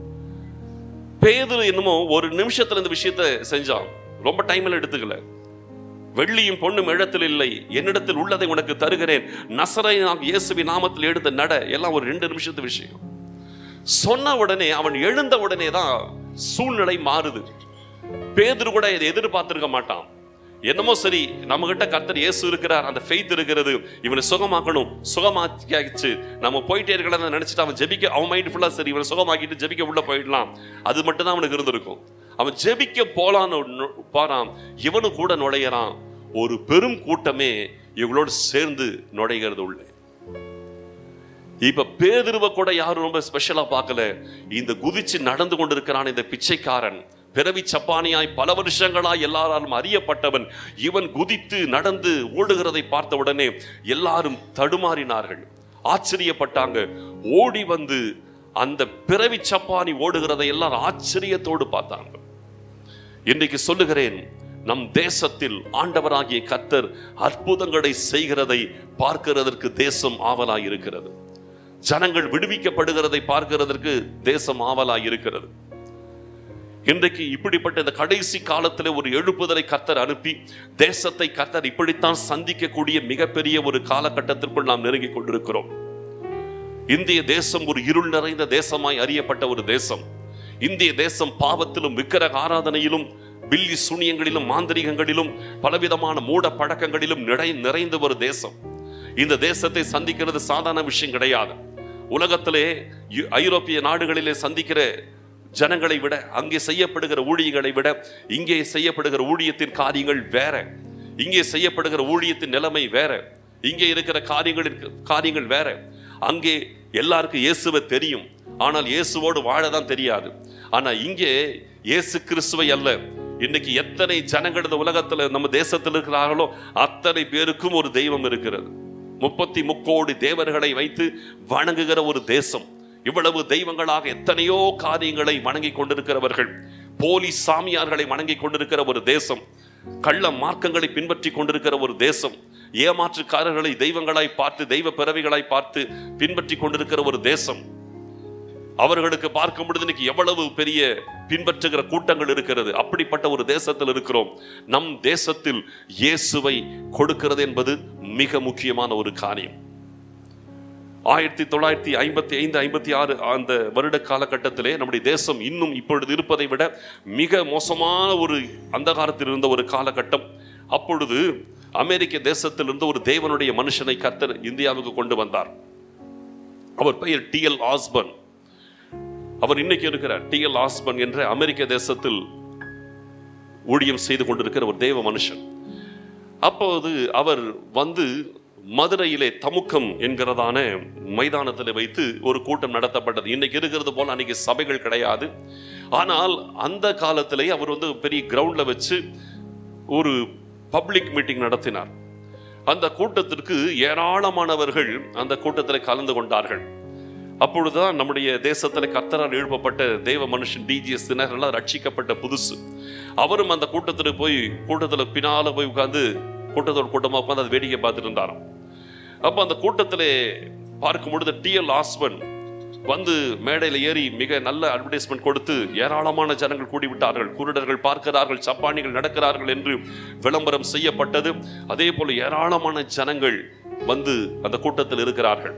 பேதுரு என்னமோ ஒரு நிமிஷத்துல இந்த விஷயத்தை செஞ்சான் ரொம்ப டைம்ல எடுத்துக்கல வெள்ளியும் பொண்ணும் இடத்தில் இல்லை என்னிடத்தில் உள்ளதை உனக்கு தருகிறேன் நசரை இயேசுவின் நாமத்தில் எடுத்த நட எல்லாம் ஒரு ரெண்டு நிமிஷத்து விஷயம் சொன்ன உடனே அவன் எழுந்த உடனே தான் சூழ்நிலை மாறுது பேதுரு கூட இதை எதிர்பார்த்திருக்க மாட்டான் என்னமோ சரி நம்ம கிட்ட கர்த்தர் இயேசு இருக்கிறார் அந்த ஃபெய்த் இருக்கிறது இவனை சுகமாக்கணும் சுகமாக்கியாச்சு நம்ம போயிட்டே இருக்கலாம்னு நினைச்சிட்டு அவன் ஜெபிக்க அவன் மைண்ட் ஃபுல்லா சரி இவனை சுகமாக்கிட்டு ஜெபிக்க உள்ள போயிடலாம் அது மட்டும் தான் அவனுக்கு இருந்திருக்கும் அவன் ஜெபிக்க போலான்னு பாரான் இவனும் கூட நுழையறான் ஒரு பெரும் கூட்டமே இவங்களோடு சேர்ந்து நுழைகிறது உள்ளே இப்ப பேதிருவ கூட யாரும் ரொம்ப ஸ்பெஷலா பார்க்கல இந்த குதிச்சு நடந்து கொண்டிருக்கிறான் இந்த பிச்சைக்காரன் பிறவி சப்பானியாய் பல வருஷங்களாய் எல்லாராலும் அறியப்பட்டவன் இவன் குதித்து நடந்து ஓடுகிறதை பார்த்த உடனே எல்லாரும் தடுமாறினார்கள் ஆச்சரியப்பட்டாங்க ஓடி வந்து அந்த பிறவி சப்பானி ஓடுகிறதை எல்லாரும் ஆச்சரியத்தோடு பார்த்தாங்க இன்றைக்கு சொல்லுகிறேன் நம் தேசத்தில் ஆண்டவராகிய கத்தர் அற்புதங்களை செய்கிறதை பார்க்கிறதற்கு தேசம் ஆவலாய் இருக்கிறது ஜனங்கள் விடுவிக்கப்படுகிறதை பார்க்கிறதற்கு தேசம் ஆவலாய் இருக்கிறது இன்றைக்கு இப்படிப்பட்ட இந்த கடைசி காலத்தில் ஒரு எழுப்புதலை கத்தர் அனுப்பி தேசத்தை கத்தர் இப்படித்தான் சந்திக்கக்கூடிய மிகப்பெரிய ஒரு காலகட்டத்திற்குள் நாம் நெருங்கிக் கொண்டிருக்கிறோம் இந்திய தேசம் ஒரு இருள் நிறைந்த தேசமாய் அறியப்பட்ட ஒரு தேசம் இந்திய தேசம் பாவத்திலும் விக்கிரக ஆராதனையிலும் பில்லி சூனியங்களிலும் மாந்திரிகங்களிலும் பலவிதமான மூட பழக்கங்களிலும் நிறை நிறைந்த ஒரு தேசம் இந்த தேசத்தை சந்திக்கிறது சாதாரண விஷயம் கிடையாது உலகத்திலே யு- ஐரோப்பிய நாடுகளிலே சந்திக்கிற ஜனங்களை விட அங்கே செய்யப்படுகிற ஊழியங்களை விட இங்கே செய்யப்படுகிற ஊழியத்தின் காரியங்கள் வேற இங்கே செய்யப்படுகிற ஊழியத்தின் நிலைமை வேற இங்கே இருக்கிற காரியங்கள் காரியங்கள் வேற அங்கே எல்லாருக்கும் இயேசுவை தெரியும் ஆனால் இயேசுவோடு வாழதான் தெரியாது ஆனா இங்கே இயேசு கிறிஸ்துவை அல்ல இன்னைக்கு எத்தனை ஜனங்கள் இந்த உலகத்துல நம்ம தேசத்தில் இருக்கிறார்களோ அத்தனை பேருக்கும் ஒரு தெய்வம் இருக்கிறது முப்பத்தி முக்கோடி தேவர்களை வைத்து வணங்குகிற ஒரு தேசம் இவ்வளவு தெய்வங்களாக எத்தனையோ காரியங்களை வணங்கி கொண்டிருக்கிறவர்கள் போலி சாமியார்களை வணங்கி கொண்டிருக்கிற ஒரு தேசம் கள்ள மார்க்கங்களை பின்பற்றி கொண்டிருக்கிற ஒரு தேசம் ஏமாற்றுக்காரர்களை தெய்வங்களாய் பார்த்து தெய்வ பிறவிகளாய் பார்த்து பின்பற்றி கொண்டிருக்கிற ஒரு தேசம் அவர்களுக்கு பார்க்கும் பொழுது இன்னைக்கு எவ்வளவு பெரிய பின்பற்றுகிற கூட்டங்கள் இருக்கிறது அப்படிப்பட்ட ஒரு தேசத்தில் இருக்கிறோம் நம் தேசத்தில் இயேசுவை கொடுக்கிறது என்பது மிக முக்கியமான ஒரு காரியம் ஆயிரத்தி தொள்ளாயிரத்தி ஐம்பத்தி ஐந்து ஐம்பத்தி ஆறு அந்த வருட காலகட்டத்திலே நம்முடைய தேசம் இன்னும் இப்பொழுது இருப்பதை விட மிக மோசமான ஒரு அந்தகாரத்தில் இருந்த ஒரு காலகட்டம் அப்பொழுது அமெரிக்க தேசத்திலிருந்து ஒரு தேவனுடைய மனுஷனை கர்த்தர் இந்தியாவுக்கு கொண்டு வந்தார் அவர் பெயர் டி எல் ஆஸ்பன் அவர் இன்னைக்கு இருக்கிறார் டி எல் ஆஸ்பன் என்ற அமெரிக்க தேசத்தில் ஊழியம் செய்து கொண்டிருக்கிற ஒரு தேவ மனுஷன் அப்போது அவர் வந்து மதுரையிலே தமுக்கம் என்கிறதான மைதானத்தில் வைத்து ஒரு கூட்டம் நடத்தப்பட்டது இன்னைக்கு இருக்கிறது போல அன்னைக்கு சபைகள் கிடையாது ஆனால் அந்த காலத்திலே அவர் வந்து பெரிய கிரவுண்ட்ல வச்சு ஒரு பப்ளிக் மீட்டிங் நடத்தினார் அந்த கூட்டத்திற்கு ஏராளமானவர்கள் அந்த கூட்டத்தில் கலந்து கொண்டார்கள் அப்பொழுதுதான் நம்முடைய தேசத்தில் கர்த்தரால் எழுப்பப்பட்ட தேவ மனுஷன் டிஜிஎஸ் தினகரெல்லாம் ரட்சிக்கப்பட்ட புதுசு அவரும் அந்த கூட்டத்தில் போய் கூட்டத்தில் பின்னால போய் உட்கார்ந்து கூட்டத்தோட கூட்டமாக உட்காந்து அதை வேடிக்கை பார்த்துட்டு இருந்தாராம் அப்போ அந்த கூட்டத்தில் பார்க்கும் பொழுது டிஎல் ஆஸ்வன் வந்து மேடையில் ஏறி மிக நல்ல அட்வர்டைஸ்மெண்ட் கொடுத்து ஏராளமான ஜனங்கள் கூடிவிட்டார்கள் குருடர்கள் பார்க்கிறார்கள் சப்பானிகள் நடக்கிறார்கள் என்று விளம்பரம் செய்யப்பட்டது அதே போல ஏராளமான ஜனங்கள் வந்து அந்த கூட்டத்தில் இருக்கிறார்கள்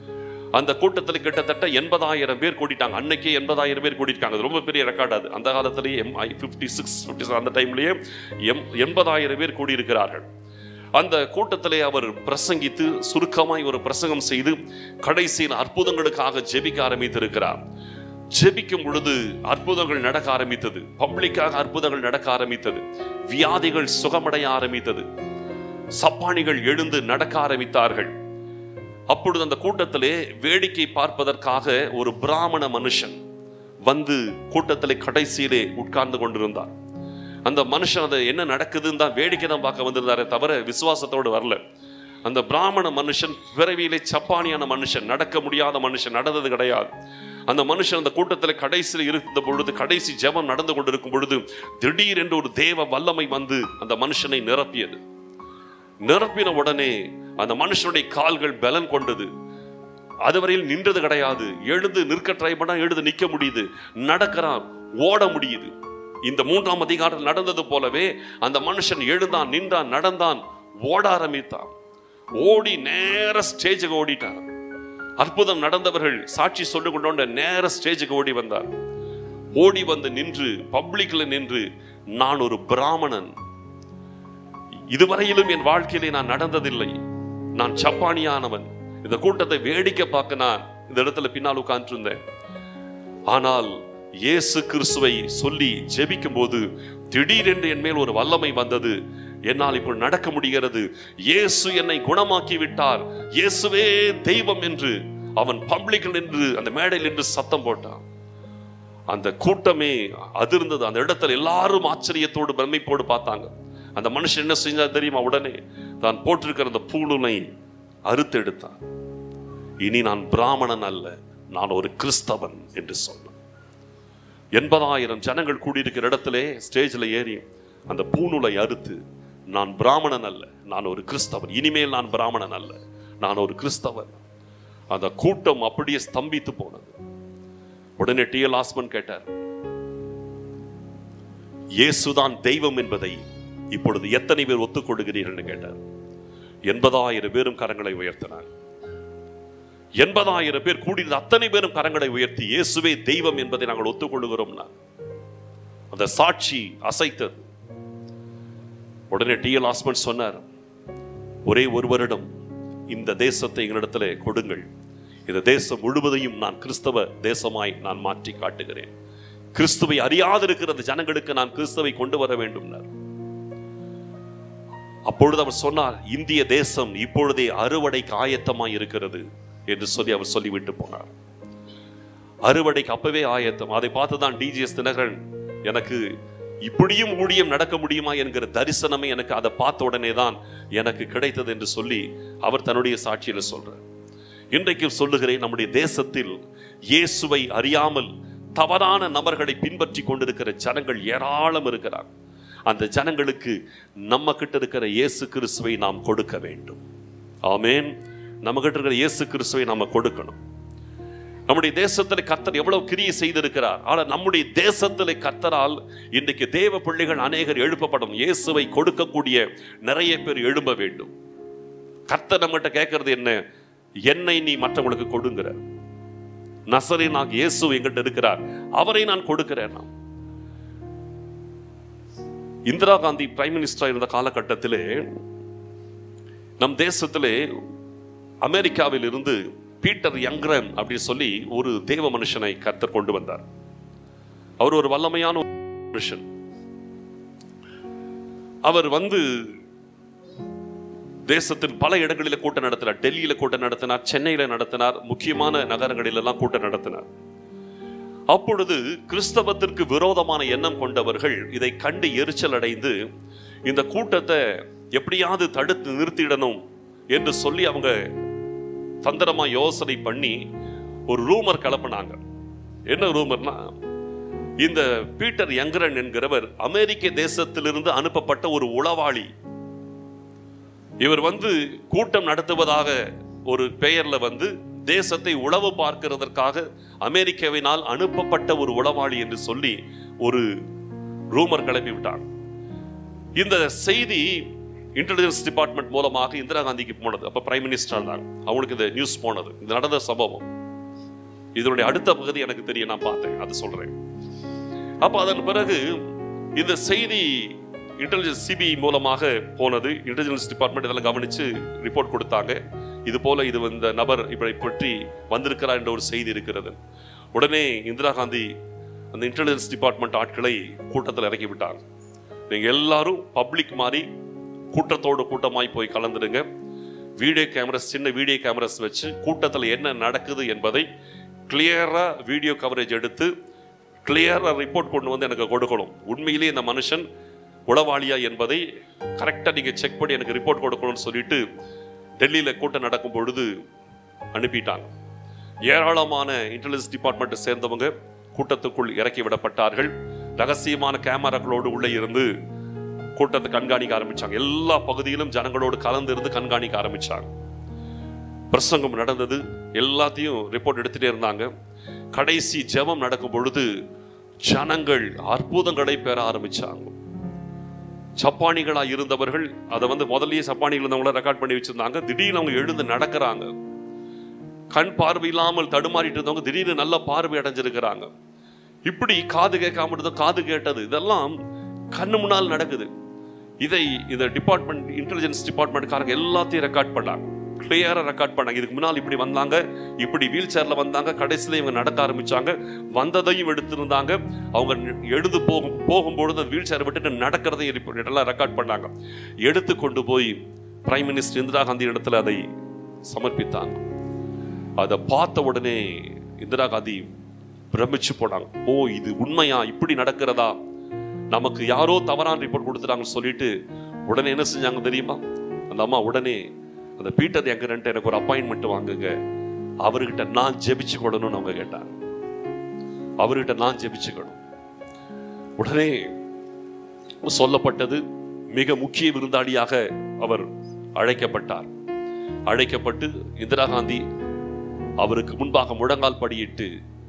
அந்த கூட்டத்தில் கிட்டத்தட்ட எண்பதாயிரம் பேர் கூட்டிட்டாங்க அன்னைக்கே எண்பதாயிரம் பேர் கூட்டிட்டாங்க அது ரொம்ப பெரிய ரெக்கார்ட் அது அந்த காலத்திலேயே M I fifty six fifty அந்த டைம்லேயே எம் எண்பதாயிரம் பேர் கூடியிருக்கிறார்கள் அந்த கூட்டத்திலே அவர் பிரசங்கித்து சுருக்கமாய் ஒரு பிரசங்கம் செய்து கடைசியில் அற்புதங்களுக்காக ஜெபிக்க ஆரம்பித்திருக்கிறார் ஜெபிக்கும் பொழுது அற்புதங்கள் நடக்க ஆரம்பித்தது பப்ளிக்காக அற்புதங்கள் நடக்க ஆரம்பித்தது வியாதிகள் சுகமடைய ஆரம்பித்தது சப்பானிகள் எழுந்து நடக்க ஆரம்பித்தார்கள் அப்பொழுது அந்த கூட்டத்திலே வேடிக்கை பார்ப்பதற்காக ஒரு பிராமண மனுஷன் வந்து கூட்டத்திலே கடைசியிலே உட்கார்ந்து கொண்டிருந்தார் அந்த மனுஷன் அதை என்ன நடக்குதுன்னு தான் வேடிக்கை தான் பார்க்க வந்திருந்தாரே தவிர விசுவாசத்தோடு வரல அந்த பிராமண மனுஷன் பிறவியிலே சப்பானியான மனுஷன் நடக்க முடியாத மனுஷன் நடந்தது கிடையாது அந்த மனுஷன் அந்த கூட்டத்தில் கடைசியில் இருந்த பொழுது கடைசி ஜெபம் நடந்து கொண்டிருக்கும் பொழுது திடீரென்று ஒரு தேவ வல்லமை வந்து அந்த மனுஷனை நிரப்பியது நிரப்பின உடனே அந்த மனுஷனுடைய கால்கள் பலன் கொண்டது அதுவரையில் நின்றது கிடையாது எழுந்து நிற்க ட்ரை பண்ணா எழுந்து நிக்க முடியுது நடக்கிறான் ஓட முடியுது இந்த மூன்றாம் அதிகாரம் நடந்தது போலவே அந்த மனுஷன் எழுந்தான் நின்றான் நடந்தான் ஓட ஆரம்பித்தான் ஓடி நேர ஸ்டேஜுக்கு ஓடிட்டார் அற்புதம் நடந்தவர்கள் சாட்சி சொல்லிக் கொண்டோண்ட நேர ஸ்டேஜுக்கு ஓடி வந்தார் ஓடி வந்து நின்று பப்ளிக்ல நின்று நான் ஒரு பிராமணன் இதுவரையிலும் என் வாழ்க்கையிலே நான் நடந்ததில்லை நான் சப்பானியானவன் இந்த கூட்டத்தை வேடிக்கை பார்க்க நான் இந்த இடத்துல பின்னால் உட்கார்ந்து இருந்தேன் ஆனால் இயேசு கிறிஸ்துவை சொல்லி ஜெபிக்கும் போது திடீரென்று என் மேல் ஒரு வல்லமை வந்தது என்னால் இப்போ நடக்க முடிகிறது இயேசு என்னை குணமாக்கி விட்டார் இயேசுவே தெய்வம் என்று அவன் பப்ளிக்கில் நின்று அந்த மேடையில் நின்று சத்தம் போட்டான் அந்த கூட்டமே அதிர்ந்தது அந்த இடத்துல எல்லாரும் ஆச்சரியத்தோடு பிரமிப்போடு பார்த்தாங்க அந்த மனுஷன் என்ன செஞ்சா தெரியுமா உடனே தான் போட்டிருக்கிற அந்த பூணுனை அறுத்தெடுத்தான் இனி நான் பிராமணன் அல்ல நான் ஒரு கிறிஸ்தவன் என்று சொன்னான் எண்பதாயிரம் ஜனங்கள் கூடியிருக்கிற இடத்திலே ஸ்டேஜில் ஏறி அந்த பூணுலை அறுத்து நான் பிராமணன் அல்ல நான் ஒரு கிறிஸ்தவன் இனிமேல் நான் பிராமணன் அல்ல நான் ஒரு கிறிஸ்தவன் அந்த கூட்டம் அப்படியே ஸ்தம்பித்து போனது உடனே டி எல் ஆஸ்மன் கேட்டார் இயேசுதான் தெய்வம் என்பதை இப்பொழுது எத்தனை பேர் ஒத்துக்கொள்கிறீர்கள் கேட்டார் எண்பதாயிரம் பேரும் கரங்களை உயர்த்தினார் எண்பதாயிரம் பேர் கூடியிருந்த அத்தனை பேரும் கரங்களை உயர்த்தி இயேசுவே தெய்வம் என்பதை நாங்கள் ஒத்துக்கொள்கிறோம்னா அந்த சாட்சி அசைத்தது உடனே டி எல் ஆஸ்மன் சொன்னார் ஒரே ஒரு வருடம் இந்த தேசத்தை எங்களிடத்துல கொடுங்கள் இந்த தேசம் முழுவதையும் நான் கிறிஸ்தவ தேசமாய் நான் மாற்றி காட்டுகிறேன் கிறிஸ்துவை அறியாதிருக்கிற அந்த ஜனங்களுக்கு நான் கிறிஸ்துவை கொண்டு வர வேண்டும்னார் அப்பொழுது அவர் சொன்னார் இந்திய தேசம் இப்பொழுதே அறுவடைக்கு ஆயத்தமாய் இருக்கிறது என்று சொல்லி அவர் சொல்லிவிட்டு போனார் அறுவடைக்கு அப்பவே ஆயத்தம் அதை பார்த்துதான் டிஜிஎஸ் தினகரன் எனக்கு இப்படியும் ஊழியம் நடக்க முடியுமா என்கிற தரிசனமே எனக்கு அதை பார்த்த உடனே தான் எனக்கு கிடைத்தது என்று சொல்லி அவர் தன்னுடைய சாட்சியில சொல்றார் இன்றைக்கு சொல்லுகிறேன் நம்முடைய தேசத்தில் இயேசுவை அறியாமல் தவறான நபர்களை பின்பற்றி கொண்டிருக்கிற ஜனங்கள் ஏராளம் இருக்கிறார் அந்த ஜனங்களுக்கு நம்ம கிட்ட இருக்கிற இயேசு கிறிஸ்துவை நாம் கொடுக்க வேண்டும் ஆமென் நம்ம கிட்ட இருக்கிற இயேசு கிறிஸ்துவை நாம கொடுக்கணும் நம்முடைய தேசத்தில் கர்த்தர் எவ்வளவு கிரியை செய்திருக்கிறார் ஆனால் நம்முடைய தேசத்தில் கர்த்தரால் இன்றைக்கு தேவ பிள்ளைகள் அநேகர் எழுப்பப்படும் இயேசுவை கொடுக்கக்கூடிய நிறைய பேர் எழும்ப வேண்டும் கர்த்தர் நம்மகிட்ட கேட்கறது என்ன என்னை நீ மற்றவங்களுக்கு கொடுங்கிற நசரே நான் இயேசு எங்கிட்ட இருக்கிறார் அவரை நான் கொடுக்கிறேன் நான் இந்திரா காந்தி பிரைம் மினிஸ்டர் இருந்த காலகட்டத்திலே நம் தேசத்திலே அமெரிக்காவில் இருந்து பீட்டர் யங்ரன் அப்படின்னு சொல்லி ஒரு தேவ மனுஷனை கர்த்தர் கொண்டு வந்தார் அவர் ஒரு வல்லமையான ஒரு மனுஷன் அவர் வந்து தேசத்தில் பல இடங்களில் கூட்டம் நடத்தினார் டெல்லியில கூட்டம் நடத்தினார் சென்னையில நடத்தினார் முக்கியமான நகரங்களில் எல்லாம் கூட்டம் நடத்தினார் அப்பொழுது கிறிஸ்தவத்திற்கு விரோதமான எண்ணம் கொண்டவர்கள் இதை கண்டு எரிச்சல் அடைந்து இந்த கூட்டத்தை எப்படியாவது தடுத்து நிறுத்திடணும் என்று சொல்லி அவங்க தந்திரமா யோசனை பண்ணி ஒரு ரூமர் கிளப்பினாங்க என்ன ரூமர்னா இந்த பீட்டர் யங்கரன் என்கிறவர் அமெரிக்க தேசத்திலிருந்து அனுப்பப்பட்ட ஒரு உளவாளி இவர் வந்து கூட்டம் நடத்துவதாக ஒரு பெயர்ல வந்து தேசத்தை உளவு பார்க்கிறதற்காக அமெரிக்காவினால் அனுப்பப்பட்ட ஒரு உளவாளி என்று சொல்லி ஒரு ரூமர் கிளப்பி விட்டாங்க இந்த செய்தி இன்டெலிஜென்ஸ் டிபார்ட்மெண்ட் மூலமாக இந்திரா காந்திக்கு போனது அப்ப பிரைம் மினிஸ்டர் இருந்தாங்க அவங்களுக்கு இந்த நியூஸ் போனது இது நடந்த சம்பவம் இதனுடைய அடுத்த பகுதி எனக்கு தெரியும் நான் பார்த்தேன் அது சொல்றேன் அப்ப அதன் பிறகு இந்த செய்தி இன்டெலிஜென்ஸ் சிபிஐ மூலமாக போனது இன்டெலிஜென்ஸ் டிபார்ட்மெண்ட் இதெல்லாம் கவனிச்சு ரிப்போர்ட் கொடுத்தாங்க இது போல இது இந்த நபர் இப்படி பற்றி வந்திருக்கிறார் என்ற ஒரு செய்தி இருக்கிறது உடனே இந்திரா காந்தி அந்த இன்டெலிஜென்ஸ் டிபார்ட்மெண்ட் ஆட்களை கூட்டத்தில் இறக்கி விட்டாங்க நீங்க எல்லாரும் பப்ளிக் மாதிரி கூட்டத்தோடு கூட்டமாய் போய் கலந்துடுங்க வீடியோ கேமராஸ் சின்ன வீடியோ கேமராஸ் வச்சு கூட்டத்தில் என்ன நடக்குது என்பதை கிளியரா வீடியோ கவரேஜ் எடுத்து கிளியரா ரிப்போர்ட் கொண்டு வந்து எனக்கு கொடுக்கணும் உண்மையிலேயே இந்த மனுஷன் உளவாளியா என்பதை கரெக்டாக நீங்கள் செக் பண்ணி எனக்கு ரிப்போர்ட் கொடுக்கணும்னு சொல்லிட்டு டெல்லியில் கூட்டம் நடக்கும் பொழுது அனுப்பிட்டாங்க ஏராளமான இன்டெலிஜென்ஸ் டிபார்ட்மெண்ட்டை சேர்ந்தவங்க கூட்டத்துக்குள் இறக்கி விடப்பட்டார்கள் ரகசியமான கேமராக்களோடு உள்ளே இருந்து கூட்டத்தை கண்காணிக்க ஆரம்பிச்சாங்க எல்லா பகுதியிலும் ஜனங்களோடு கலந்து இருந்து கண்காணிக்க ஆரம்பிச்சாங்க பிரசங்கம் நடந்தது எல்லாத்தையும் ரிப்போர்ட் எடுத்துட்டே இருந்தாங்க கடைசி ஜெபம் நடக்கும் பொழுது ஜனங்கள் அற்புதங்களை பெற ஆரம்பிச்சாங்க சப்பானிகளா இருந்தவர்கள் அதை வந்து முதல்லயே சப்பானிகள் இருந்தவங்கள ரெக்கார்ட் பண்ணி வச்சிருந்தாங்க திடீர்னு அவங்க எழுந்து நடக்கிறாங்க கண் பார்வை இல்லாமல் தடுமாறிட்டு இருந்தவங்க திடீர்னு நல்ல பார்வை அடைஞ்சிருக்கிறாங்க இப்படி காது கேட்காம இருந்தது காது கேட்டது இதெல்லாம் கண்ணு முன்னால் நடக்குது இதை இந்த டிபார்ட்மெண்ட் இன்டெலிஜென்ஸ் டிபார்ட்மெண்ட்காரங்க எல்லாத்தையும் ரெக்கார்ட் பண்ணாங்க கிளியரா ரெக்கார்ட் பண்ணாங்க இதுக்கு முன்னால் இப்படி வந்தாங்க இப்படி வீல் சேர்ல வந்தாங்க கடைசியில இவங்க நடக்க ஆரம்பிச்சாங்க வந்ததையும் எடுத்திருந்தாங்க அவங்க எழுந்து போகும் போகும்பொழுது வீல் சேரை விட்டுட்டு நடக்கிறதையும் report எல்லாம் ரெக்கார்ட் பண்ணாங்க எடுத்து கொண்டு போய் பிரைம் மினிஸ்டர் இந்திரா காந்தி இடத்துல அதை சமர்ப்பித்தாங்க அதை பார்த்த உடனே இந்திரா காந்தி பிரமிச்சு போனாங்க ஓ இது உண்மையா இப்படி நடக்கிறதா நமக்கு யாரோ தவறான ரிப்போர்ட் கொடுத்துட்டாங்கன்னு சொல்லிட்டு உடனே என்ன செஞ்சாங்க தெரியுமா அந்த அம்மா உடனே அந்த பீட்டர் எங்கன்ட்டு எனக்கு ஒரு அப்பாயின்மெண்ட் வாங்குங்க அவர்கிட்ட நான் ஜெபிச்சுக்கொள்ளணும்னு அவங்க கேட்டாங்க அவர்கிட்ட நான் ஜெபிச்சுக்கணும் உடனே சொல்லப்பட்டது மிக முக்கிய விருந்தாளியாக அவர் அழைக்கப்பட்டார் அழைக்கப்பட்டு இந்திரா காந்தி அவருக்கு முன்பாக முழங்கால் படியிட்டு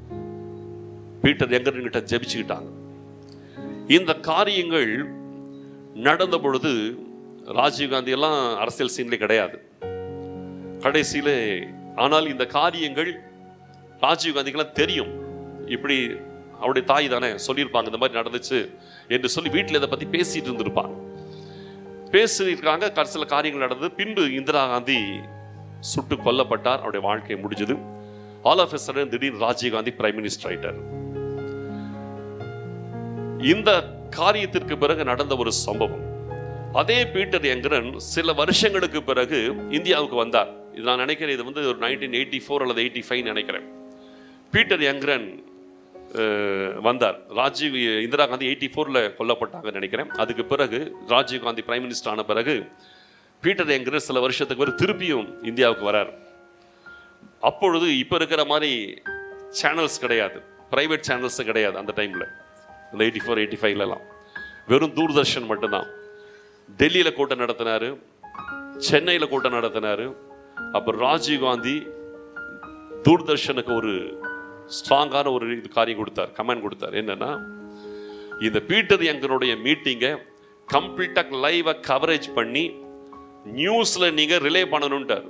பீட்டர் எங்கர்கிட்ட ஜெபிச்சுக்கிட்டாங்க இந்த காரியங்கள் நடந்த பொழுது ராஜீவ்காந்தி எல்லாம் அரசியல் சீன்ல கிடையாது கடைசியில ஆனால் இந்த காரியங்கள் ராஜீவ்காந்திக்கெல்லாம் தெரியும் இப்படி அவருடைய தாய் தானே சொல்லியிருப்பாங்க இந்த மாதிரி நடந்துச்சு என்று சொல்லி வீட்டில் இதை பத்தி பேசிட்டு இருந்திருப்பாங்க பேசியிருக்காங்க சில காரியங்கள் நடந்தது பின்பு இந்திரா காந்தி சுட்டு கொல்லப்பட்டார் அவருடைய வாழ்க்கை முடிஞ்சது ஆல் ஆஃப் சடன் திடீர்னு ராஜீவ்காந்தி பிரைம் மினிஸ்டர் ஆயிட்டார் இந்த காரியத்திற்கு பிறகு நடந்த ஒரு சம்பவம் அதே பீட்டர் எங்கரன் சில வருஷங்களுக்கு பிறகு இந்தியாவுக்கு வந்தார் இது நான் நினைக்கிறேன் இது வந்து ஒரு நைன்டீன் எயிட்டி ஃபோர் அல்லது எயிட்டி ஃபைவ் நினைக்கிறேன் பீட்டர் எங்கரன் அஹ், வந்தார் ராஜீவ் இந்திரா காந்தி எயிட்டி ஃபோரில் கொல்லப்பட்டாங்கன்னு நினைக்கிறேன் அதுக்கு பிறகு ராஜீவ் காந்தி பிரைம் மினிஸ்டர் ஆன பிறகு பீட்டர் எங்கரன் சில வருஷத்துக்கு பிறகு திருப்பியும் இந்தியாவுக்கு வரார் அப்பொழுது இப்போ இருக்கிற மாதிரி சேனல்ஸ் கிடையாது பிரைவேட் சேனல்ஸ் கிடையாது அந்த டைமில் அந்த எயிட்டி ஃபோர் எயிட்டி ஃபைவ்லலாம் வெறும் தூர்தர்ஷன் மட்டும்தான் டெல்லியில கூட்டம் நடத்தினாரு சென்னையில கூட்டம் நடத்தினாரு அப்புறம் ராஜீவ் காந்தி தூர்தர்ஷனுக்கு ஒரு ஸ்ட்ராங்கான ஒரு இது காரியம் கொடுத்தார் கமெண்ட் கொடுத்தார் என்னன்னா இந்த பீட்டர் எங்களுடைய மீட்டிங்கை கம்ப்ளீட்டாக லைவை கவரேஜ் பண்ணி நியூஸ்ல நீங்க ரிலே பண்ணணும்ட்டார்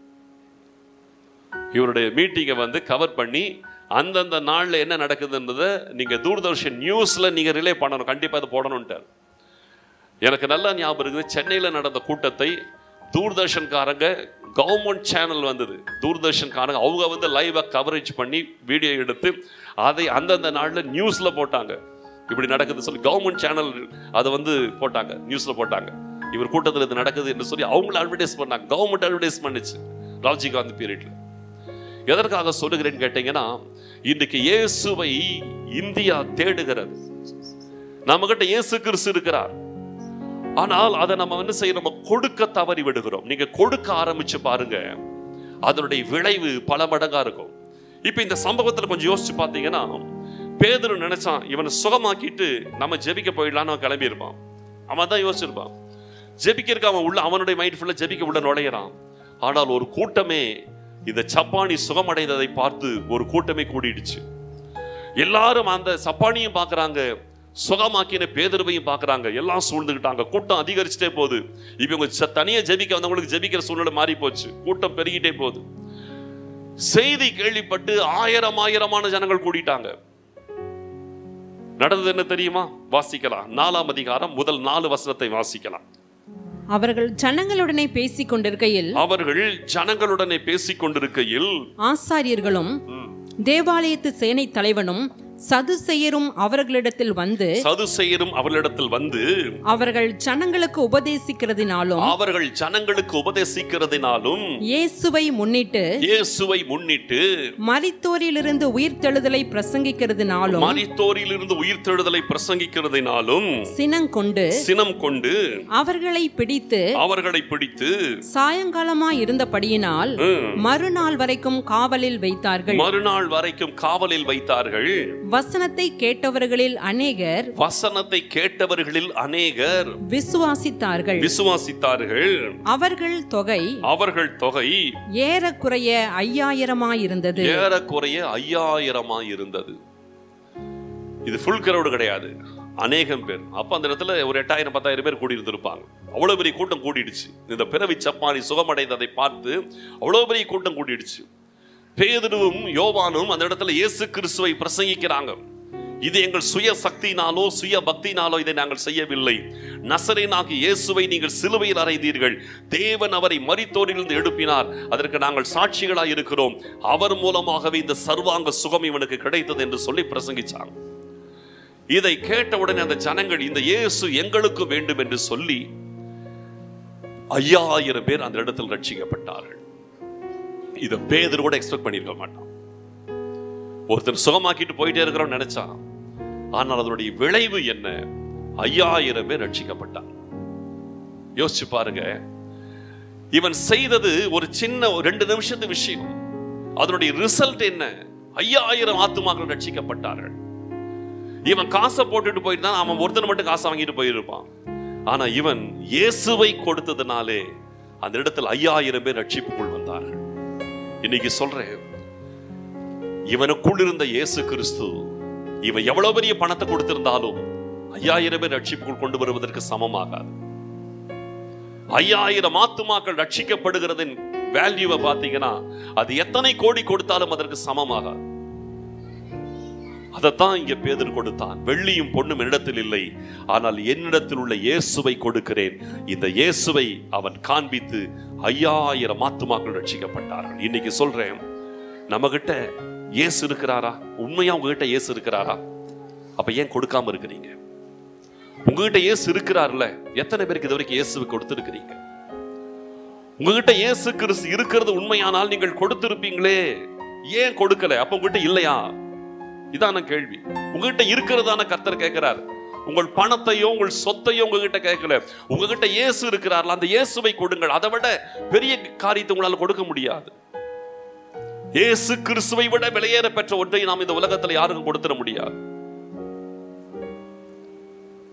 இவருடைய மீட்டிங்கை வந்து கவர் பண்ணி அந்தந்த நாள்ல என்ன நடக்குதுன்றதை நீங்க தூர்தர்ஷன் நியூஸ்ல நீங்க ரிலே பண்ணணும் கண்டிப்பா அதை போடணும்ட்டார் எனக்கு நல்லா ஞாபகம் இருக்குது சென்னையில நடந்த கூட்டத்தை தூர்தர்ஷன்காரங்க கவர்மெண்ட் சேனல் வந்தது தூர்தர்ஷன்காரங்க அவங்க வந்து லைவா கவரேஜ் பண்ணி வீடியோ எடுத்து அதை அந்தந்த நாள்ல நியூஸ்ல போட்டாங்க இப்படி நடக்குது சொல்லி கவர்மெண்ட் சேனல் அதை வந்து போட்டாங்க நியூஸ்ல போட்டாங்க இவர் கூட்டத்தில் இது நடக்குது என்று சொல்லி அவங்கள அட்வர்டைஸ் பண்ணாங்க கவர்மெண்ட் அட்வர்டைஸ் பண்ணுச்சு ராஜீவ்காந்தி பீரியட்ல எதற்காக சொல்லுகிறேன்னு கேட்டீங்கன்னா இன்றைக்கு இயேசுவை இந்தியா தேடுகிறது நம்ம கிட்ட இயேசு கிறிஸ்து இருக்கிறார் ஆனால் அதை நம்ம என்ன செய்ய நம்ம கொடுக்க தவறி விடுகிறோம் நீங்க கொடுக்க ஆரம்பிச்சு பாருங்க அதனுடைய விளைவு பல மடங்கா இருக்கும் இப்ப இந்த சம்பவத்துல கொஞ்சம் யோசிச்சு பார்த்தீங்கன்னா பேதுரு நினைச்சான் இவனை சுகமாக்கிட்டு நம்ம ஜெபிக்க போயிடலான்னு அவன் கிளம்பி இருப்பான் அவன் தான் யோசிச்சிருப்பான் ஜெபிக்கிறதுக்கு அவன் உள்ள அவனுடைய மைண்ட் ஃபுல்லா ஜெபிக்க உள்ள நுழையிறான் ஆனால் ஒரு கூட்டமே இந்த சப்பானி சுகமடைந்ததை பார்த்து ஒரு கூட்டமே கூடிடுச்சு எல்லாரும் அந்த சப்பானியும் பார்க்கறாங்க சுகமாக்கின பேதர்வையும் பார்க்கறாங்க எல்லாம் சூழ்ந்துக்கிட்டாங்க கூட்டம் அதிகரிச்சுட்டே போகுது இவங்க ச- தனியா ஜெபிக்க வந்தவங்களுக்கு ஜெபிக்கிற சூழ்நிலை மாறி போச்சு கூட்டம் பெருகிட்டே போகுது செய்தி கேள்விப்பட்டு ஆயிரம் ஆயிரமான ஜனங்கள் கூடிட்டாங்க நடந்தது என்ன தெரியுமா வாசிக்கலாம் நாலாம் அதிகாரம் முதல் நாலு வசனத்தை வாசிக்கலாம் அவர்கள் ஜனங்களுடனே பேசிக் கொண்டிருக்கையில் அவர்கள் ஜனங்களுடனே பேசிக் கொண்டிருக்கையில் ஆசாரியர்களும் தேவாலயத்து சேனை தலைவனும் சதுசெயரும் அவர்களிடத்தில் வந்து சதுசெயரும் அவர்களிடத்தில் வந்து அவர்கள் ஜனங்களுக்கு உபதேசிக்கிறதினாலும் அவர்கள் ஜனங்களுக்கு உபதேசிக்கிறதினாலும் இயேசுவை முன்னிட்டு இயேசுவை முன்னிட்டு மரித்தோரிலிருந்து உயிர்த்தெழுதலை பிரசங்கிக்கிறதினாலும் மரித்தோரிலிருந்து உயிர்த்தெழுதலை பிரசங்கிக்கிறதினாலும் சினங்கொண்டு சினம் கொண்டு அவர்களை பிடித்து அவர்களை பிடித்து சாயங்காலமாய் இருந்தபடியினால் ம், மறுநாள் வரைக்கும் காவலில் வைத்தார்கள் மறுநாள் வரைக்கும் காவலில் வைத்தார்கள் வசனத்தை கேட்டவர்களில் அநேகர் வசனத்தை கேட்டவர்களில் அநேகர் விசுவாசித்தார்கள் விசுவாசித்தார்கள் அவர்கள் தொகை அவர்கள் தொகை ஏறக்குறைய ஐயாயிரமாயிருந்தது ஏறக்குறைய ஐயாயிரமா இருந்தது இது ஃபுல் கிரவுடு கிடையாது அநேகம் பேர் அப்ப அந்த இடத்துல ஒரு எட்டாயிரம் பத்தாயிரம் பேர் கூடி இருந்திருப்பாங்க அவ்வளவு பெரிய கூட்டம் கூடிடுச்சு இந்த பிறவி சப்பானி சுகமடைந்ததை பார்த்து அவ்வளவு பெரிய கூட்டம் கூடிடுச்சு பேதுருவும் யோவானும் அந்த இடத்துல இயேசு கிறிஸ்துவை பிரசங்கிக்கிறாங்க இது எங்கள் சுய சக்தியினாலோ சுய பக்தியினாலோ இதை நாங்கள் செய்யவில்லை நசரேனாகி இயேசுவை நீங்கள் சிலுவையில் அறைந்தீர்கள் தேவன் அவரை மரித்தோரிலிருந்து எழுப்பினார் அதற்கு நாங்கள் சாட்சிகளாய் இருக்கிறோம் அவர் மூலமாகவே இந்த சர்வாங்க சுகம் இவனுக்கு கிடைத்தது என்று சொல்லி பிரசங்கிச்சாங்க இதை கேட்டவுடனே அந்த ஜனங்கள் இந்த இயேசு எங்களுக்கு வேண்டும் என்று சொல்லி ஐயாயிரம் பேர் அந்த இடத்தில் ரட்சிக்கப்பட்டார்கள் இதை பேதர் கூட எக்ஸ்பெக்ட் பண்ணியிருக்க மாட்டான் ஒருத்தன் சுகமாக்கிட்டு போயிட்டே இருக்கிறோம் நினைச்சான் ஆனால் அதனுடைய விளைவு என்ன ஐயாயிரம் பேர் ரட்சிக்கப்பட்டான் யோசிச்சு பாருங்க இவன் செய்தது ஒரு சின்ன ஒரு ரெண்டு நிமிஷத்து விஷயம் அதனுடைய ரிசல்ட் என்ன ஐயாயிரம் ஆத்துமாக்கள் ரட்சிக்கப்பட்டார்கள் இவன் காசை போட்டுட்டு போயிட்டு தான் அவன் ஒருத்தன் மட்டும் காசை வாங்கிட்டு போயிருப்பான் ஆனா இவன் இயேசுவை கொடுத்ததுனாலே அந்த இடத்தில் ஐயாயிரம் பேர் ரட்சிப்புக்குள் வந்தார்கள் இன்னைக்கு சொல்றேன் இவனுக்குள் இருந்த இயேசு கிறிஸ்து இவன் எவ்வளவு பெரிய பணத்தை கொடுத்திருந்தாலும் ஐயாயிரம் பேர் ரட்சிப்புக்குள் கொண்டு வருவதற்கு சமமாகாது ஐயாயிரம் ஆத்துமாக்கள் ரட்சிக்கப்படுகிறதின் வேல்யூவை பார்த்தீங்கன்னா அது எத்தனை கோடி கொடுத்தாலும் அதற்கு சமமாகாது அதைத்தான் இங்க பேதர் கொடுத்தான் வெள்ளியும் பொண்ணும் என்னிடத்தில் இல்லை ஆனால் என்னிடத்தில் உள்ள இயேசுவை கொடுக்கிறேன் இந்த இயேசுவை அவன் காண்பித்து ஐயாயிரம் ஆத்துமாக்கள் ரட்சிக்கப்பட்டார்கள் இன்னைக்கு சொல்றேன் நம்ம கிட்ட இயேசு இருக்கிறாரா உண்மையா உங்ககிட்ட இயேசு இருக்கிறாரா அப்ப ஏன் கொடுக்காம இருக்கிறீங்க உங்ககிட்ட இயேசு இருக்கிறார்ல எத்தனை பேருக்கு இது வரைக்கும் இயேசுவை கொடுத்திருக்கிறீங்க உங்ககிட்ட இயேசு கிறிஸ்து இருக்கிறது உண்மையானால் நீங்கள் கொடுத்திருப்பீங்களே ஏன் கொடுக்கல அப்ப உங்ககிட்ட இல்லையா இதான கேள்வி உங்ககிட்ட இருக்கிறதான கர்த்தர் கேட்கிறார் உங்கள் பணத்தையோ உங்கள் சொத்தையோ உங்ககிட்ட கேட்கல உங்ககிட்ட இயேசு இருக்கிறார்ல அந்த இயேசுவை கொடுங்கள் அதை விட பெரிய காரியத்தை உங்களால கொடுக்க முடியாது இயேசு கிறிஸ்துவை விட விலையேற பெற்ற ஒன்றை நாம் இந்த உலகத்துல யாருக்கும் கொடுத்துட முடியாது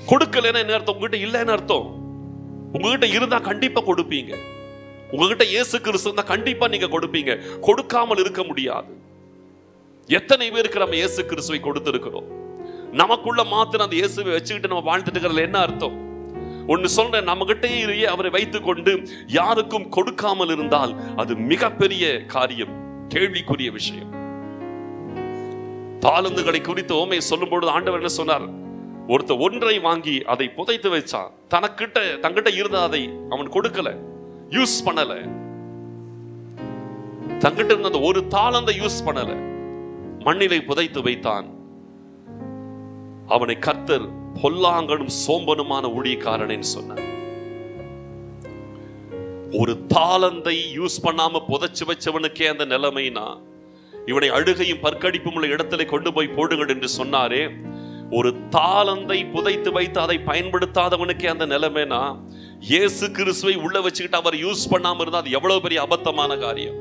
கொடுக்கலைன்னா என்ன அர்த்தம் உங்ககிட்ட இல்லைன்னு அர்த்தம் உங்ககிட்ட இருந்தா கண்டிப்பா கொடுப்பீங்க உங்ககிட்ட இயேசு கிறிஸ்து இருந்தா கண்டிப்பா நீங்க கொடுப்பீங்க கொடுக்காமல் இருக்க முடியாது எத்தனை பேருக்கு நம்ம இயேசு கிறிஸ்துவை கொடுத்திருக்கிறோம் நமக்குள்ள மாத்திரம் அந்த இயேசுவை வச்சுக்கிட்டு நம்ம வாழ்ந்துட்டு இருக்கிறதுல என்ன அர்த்தம் ஒன்னு சொல்றேன் நம்ம கிட்டே அவரை வைத்துக் கொண்டு யாருக்கும் கொடுக்காமல் இருந்தால் அது மிகப்பெரிய காரியம் கேள்விக்குரிய விஷயம் தாளந்துகளை குறித்து ஓமை சொல்லும் பொழுது ஆண்டவர் என்ன சொன்னார் ஒருத்தர் ஒன்றை வாங்கி அதை புதைத்து வச்சான் தனக்கிட்ட தங்கிட்ட இருந்த அதை அவன் கொடுக்கல யூஸ் பண்ணல தங்கிட்ட இருந்த அந்த ஒரு தாளந்தை யூஸ் பண்ணல மண்ணிலை புதைத்து வைத்தான் அவனை கர்த்தர் பொல்லாங்கனும் சோம்பனுமான ஊழியக்காரனேன்னு சொன்னார் ஒரு தாளந்தை யூஸ் பண்ணாம புதைச்சு வச்சவனுக்கே அந்த நிலைமைனா இவனை அழுகையும் பற்கடிப்பும் உள்ள இடத்துல கொண்டு போய் போடுங்கள் என்று சொன்னாரே ஒரு தாளந்தை புதைத்து வைத்து அதை பயன்படுத்தாதவனுக்கே அந்த நிலைமைனா இயேசு கிறிஸ்துவை உள்ள வச்சுக்கிட்டு அவர் யூஸ் பண்ணாம இருந்தா அது எவ்வளவு பெரிய அபத்தமான காரியம்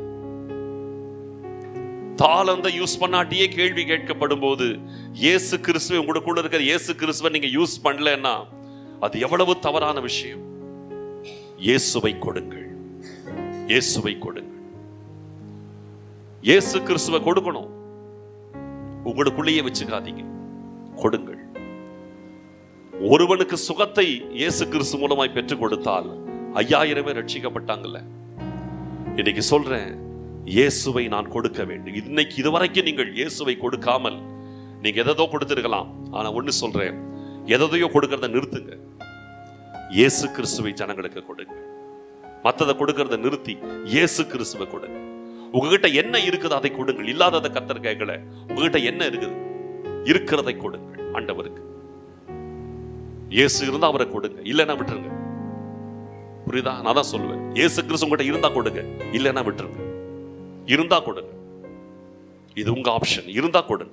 தாளந்தை யூஸ் பண்ணாட்டியே கேள்வி கேட்கப்படும் போது இயேசு கிறிஸ்துவை உங்களுக்குள்ள இருக்கிற இயேசு கிறிஸ்துவை நீங்க யூஸ் பண்ணலன்னா அது எவ்வளவு தவறான விஷயம் இயேசுவை கொடுங்கள் இயேசுவை கொடுங்கள் இயேசு கிறிஸ்துவை கொடுக்கணும் உங்களுக்குள்ளேயே வச்சுக்காதீங்க கொடுங்கள் ஒருவனுக்கு சுகத்தை இயேசு கிறிஸ்து மூலமாய் பெற்றுக் கொடுத்தால் ஐயாயிரம் பேர் ரட்சிக்கப்பட்டாங்கல்ல இன்னைக்கு சொல்றேன் இயேசுவை நான் கொடுக்க வேண்டும் இன்னைக்கு இதுவரைக்கும் நீங்கள் இயேசுவை கொடுக்காமல் நீங்க எதோ கொடுத்திருக்கலாம் ஆனா ஒண்ணு சொல்றேன் எதையோ கொடுக்கறத நிறுத்துங்க இயேசு கிறிஸ்துவை ஜனங்களுக்கு கொடுங்க மத்ததை கொடுக்கறத நிறுத்தி இயேசு கிறிஸ்துவை கொடுங்க உங்ககிட்ட என்ன இருக்குது அதை கொடுங்கள் இல்லாததை கத்தர் கேட்கல உங்ககிட்ட என்ன இருக்குது இருக்கிறதை கொடுங்கள் ஆண்டவருக்கு இயேசு இருந்தா அவரை கொடுங்க இல்லைன்னா விட்டுருங்க புரியுதா நான் தான் சொல்லுவேன் இயேசு கிறிஸ்து உங்ககிட்ட இருந்தா கொடுங்க இல்லைன்னா விட்டுருங்க இருந்தா கொடுங்க இது உங்க ஆப்ஷன் இருந்தா கொடுங்க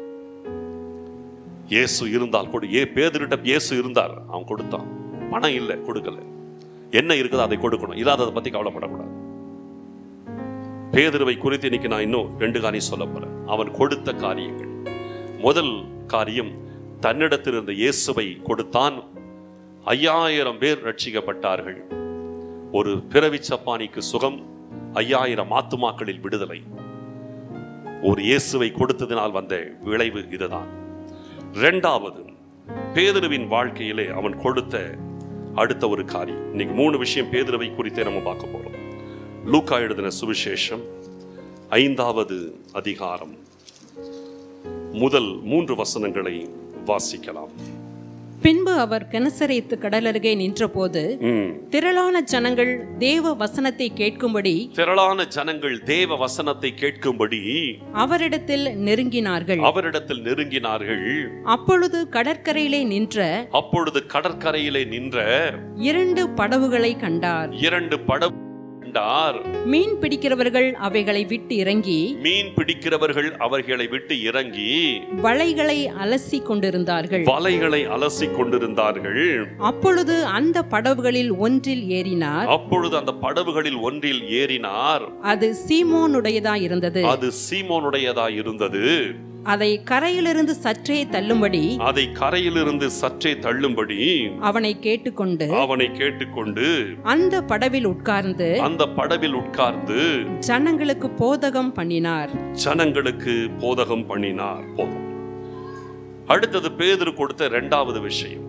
இயேசு இருந்தால் கொடு ஏ பேதுருட்ட இயேசு இருந்தார் அவன் கொடுத்தான் பணம் இல்லை கொடுக்கல என்ன இருக்குதோ அதை கொடுக்கணும் இல்லாததை பத்தி கவலைப்படக்கூடாது பேதுருவை குறித்து இன்னைக்கு நான் இன்னும் ரெண்டு காரியம் சொல்ல போறேன் அவன் கொடுத்த காரியங்கள் முதல் காரியம் தன்னிடத்தில் இருந்த இயேசுவை கொடுத்தான் ஐயாயிரம் பேர் ரட்சிக்கப்பட்டார்கள் ஒரு பிறவி சப்பானிக்கு சுகம் ஐயாயிரம் ஆத்துமாக்களில் விடுதலை ஒரு இயேசுவை கொடுத்ததினால் வந்த விளைவு இதுதான் இரண்டாவது பேதுருவின் வாழ்க்கையிலே அவன் கொடுத்த அடுத்த ஒரு காரியம் இன்னைக்கு மூணு விஷயம் பேதுருவை குறித்தே நம்ம பார்க்க போறோம் லூக்கா எழுதின சுவிசேஷம் ஐந்தாவது அதிகாரம் முதல் மூன்று வசனங்களை வாசிக்கலாம் பின்பு அவர் கெனசரேத்து கடலருகே நின்றபோது ம். திரளான ஜனங்கள் தேவ வசனத்தை கேட்கும்படி திரளான ஜனங்கள் தேவ வசனத்தை கேட்கும்படி அவரிடத்தில் நெருங்கினார்கள் அவரிடத்தில் நெருங்கினார்கள் அப்பொழுது கடற்கரையிலே நின்ற அப்பொழுது கடற்கரையிலே நின்ற இரண்டு படவுகளை கண்டார் இரண்டு படகு கண்டார் மீன் பிடிக்கிறவர்கள் அவைகளை விட்டு இறங்கி மீன் பிடிக்கிறவர்கள் அவர்களை விட்டு இறங்கி வலைகளை அலசி கொண்டிருந்தார்கள் வலைகளை அலசி கொண்டிருந்தார்கள் அப்பொழுது அந்த படவுகளில் ஒன்றில் ஏறினார் அப்பொழுது அந்த படகுகளில் ஒன்றில் ஏறினார் அது சீமோனுடையதாயிருந்தது அது சீமோனுடையதா இருந்தது அதை கரையிலிருந்து சற்றே தள்ளும்படி அதை கரையிலிருந்து சற்றே தள்ளும்படி அவனை கேட்டுக்கொண்டு அவனை கேட்டுக்கொண்டு அந்த படவில் உட்கார்ந்து அந்த படவில் உட்கார்ந்து ஜனங்களுக்கு போதகம் பண்ணினார் ஜனங்களுக்கு போதகம் பண்ணினார் போதும் அடுத்தது பேதுரு கொடுத்த இரண்டாவது விஷயம்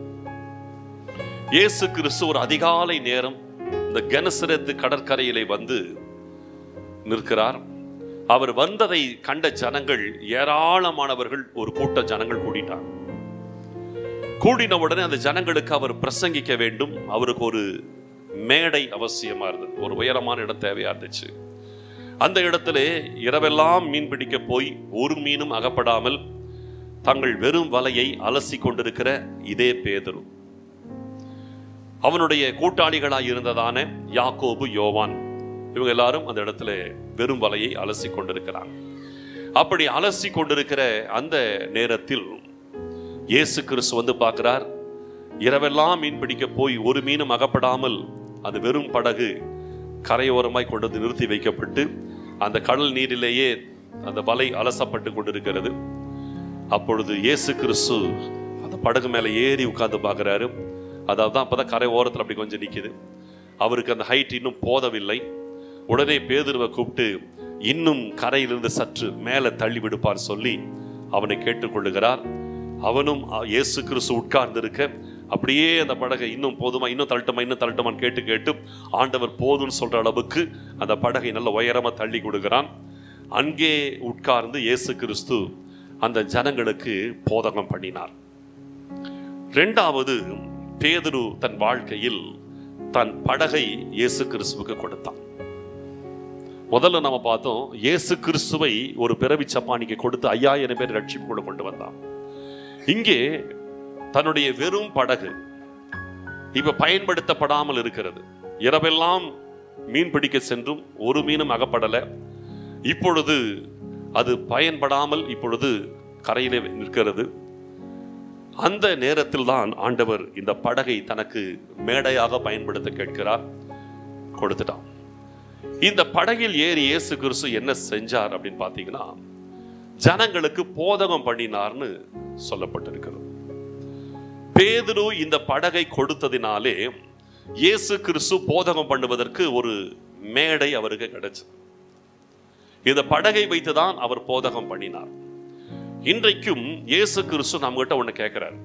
இயேசு கிறிஸ்து ஒரு அதிகாலை நேரம் இந்த கனசரத்து கடற்கரையிலே வந்து நிற்கிறார் அவர் வந்ததை கண்ட ஜனங்கள் ஏராளமானவர்கள் ஒரு கூட்ட ஜனங்கள் கூடிட்டார் கூடின உடனே அந்த ஜனங்களுக்கு அவர் பிரசங்கிக்க வேண்டும் அவருக்கு ஒரு மேடை அவசியமா இருந்தது ஒரு உயரமான இடம் தேவையா இருந்துச்சு அந்த இடத்திலே இரவெல்லாம் மீன் பிடிக்க போய் ஒரு மீனும் அகப்படாமல் தங்கள் வெறும் வலையை அலசி கொண்டிருக்கிற இதே பேதரு அவனுடைய கூட்டாளிகளாய் இருந்ததான யாக்கோபு யோவான் இவங்க எல்லாரும் அந்த இடத்துல வெறும் வலையை அலசி கொண்டிருக்கிறாங்க அப்படி அலசி கொண்டிருக்கிற அந்த நேரத்தில் இயேசு கிறிஸ்து வந்து பார்க்கிறார் இரவெல்லாம் மீன் பிடிக்க போய் ஒரு மீனும் அகப்படாமல் அது வெறும் படகு கரையோரமாய் கொண்டு வந்து நிறுத்தி வைக்கப்பட்டு அந்த கடல் நீரிலேயே அந்த வலை அலசப்பட்டு கொண்டிருக்கிறது அப்பொழுது இயேசு கிறிஸ்து அதை படகு மேலே ஏறி உட்கார்ந்து பார்க்குறாரு அதாவது தான் அப்பதான் கரை ஓரத்தில் அப்படி கொஞ்சம் நிக்குது அவருக்கு அந்த ஹைட் இன்னும் போதவில்லை உடனே பேதுருவை கூப்பிட்டு இன்னும் கரையிலிருந்து சற்று மேலே தள்ளி விடுப்பார் சொல்லி அவனை கேட்டுக்கொள்ளுகிறார் அவனும் அ- இயேசு கிறிஸ்து உட்கார்ந்து இருக்க அப்படியே அந்த படகை இன்னும் போதுமா இன்னும் தள்ளட்டுமா இன்னும் தள்ளட்டுமான்னு கேட்டு கேட்டு ஆண்டவர் போதும்னு சொல்ற அளவுக்கு அந்த படகை நல்ல உயரமா தள்ளி கொடுக்கிறான் அங்கே உட்கார்ந்து இயேசு கிறிஸ்து அந்த ஜனங்களுக்கு போதகம் பண்ணினார் ரெண்டாவது பேதுரு தன் வாழ்க்கையில் தன் படகை இயேசு கிறிஸ்துவுக்கு கொடுத்தான் முதல்ல நம்ம பார்த்தோம் இயேசு கிறிஸ்துவை ஒரு பிறவி சப்பானிக்கு கொடுத்து ஐயாயிரம் பேர் ரட்சிப்புக்குள்ள கொண்டு வந்தான் இங்கே தன்னுடைய வெறும் படகு இப்ப பயன்படுத்தப்படாமல் இருக்கிறது இரவெல்லாம் மீன் பிடிக்க சென்றும் ஒரு மீனும் அகப்படல இப்பொழுது அது பயன்படாமல் இப்பொழுது கரையிலே நிற்கிறது அந்த நேரத்தில் தான் ஆண்டவர் இந்த படகை தனக்கு மேடையாக பயன்படுத்த கேட்கிறார் கொடுத்துட்டான் இந்த படகில் ஏறி இயேசு கிறிஸ்து என்ன செஞ்சார் அப்படின்னு பார்த்தீங்கன்னா ஜனங்களுக்கு போதகம் பண்ணினார்னு சொல்லப்பட்டிருக்கிறது பேதுரு இந்த படகை கொடுத்ததினாலே இயேசு கிறிஸ்து போதகம் பண்ணுவதற்கு ஒரு மேடை அவருக்கு கிடைச்சது இந்த படகை வைத்துதான் அவர் போதகம் பண்ணினார் இன்றைக்கும் இயேசு கிறிஸ்து நம்மகிட்ட ஒண்ணு கேட்கிறார்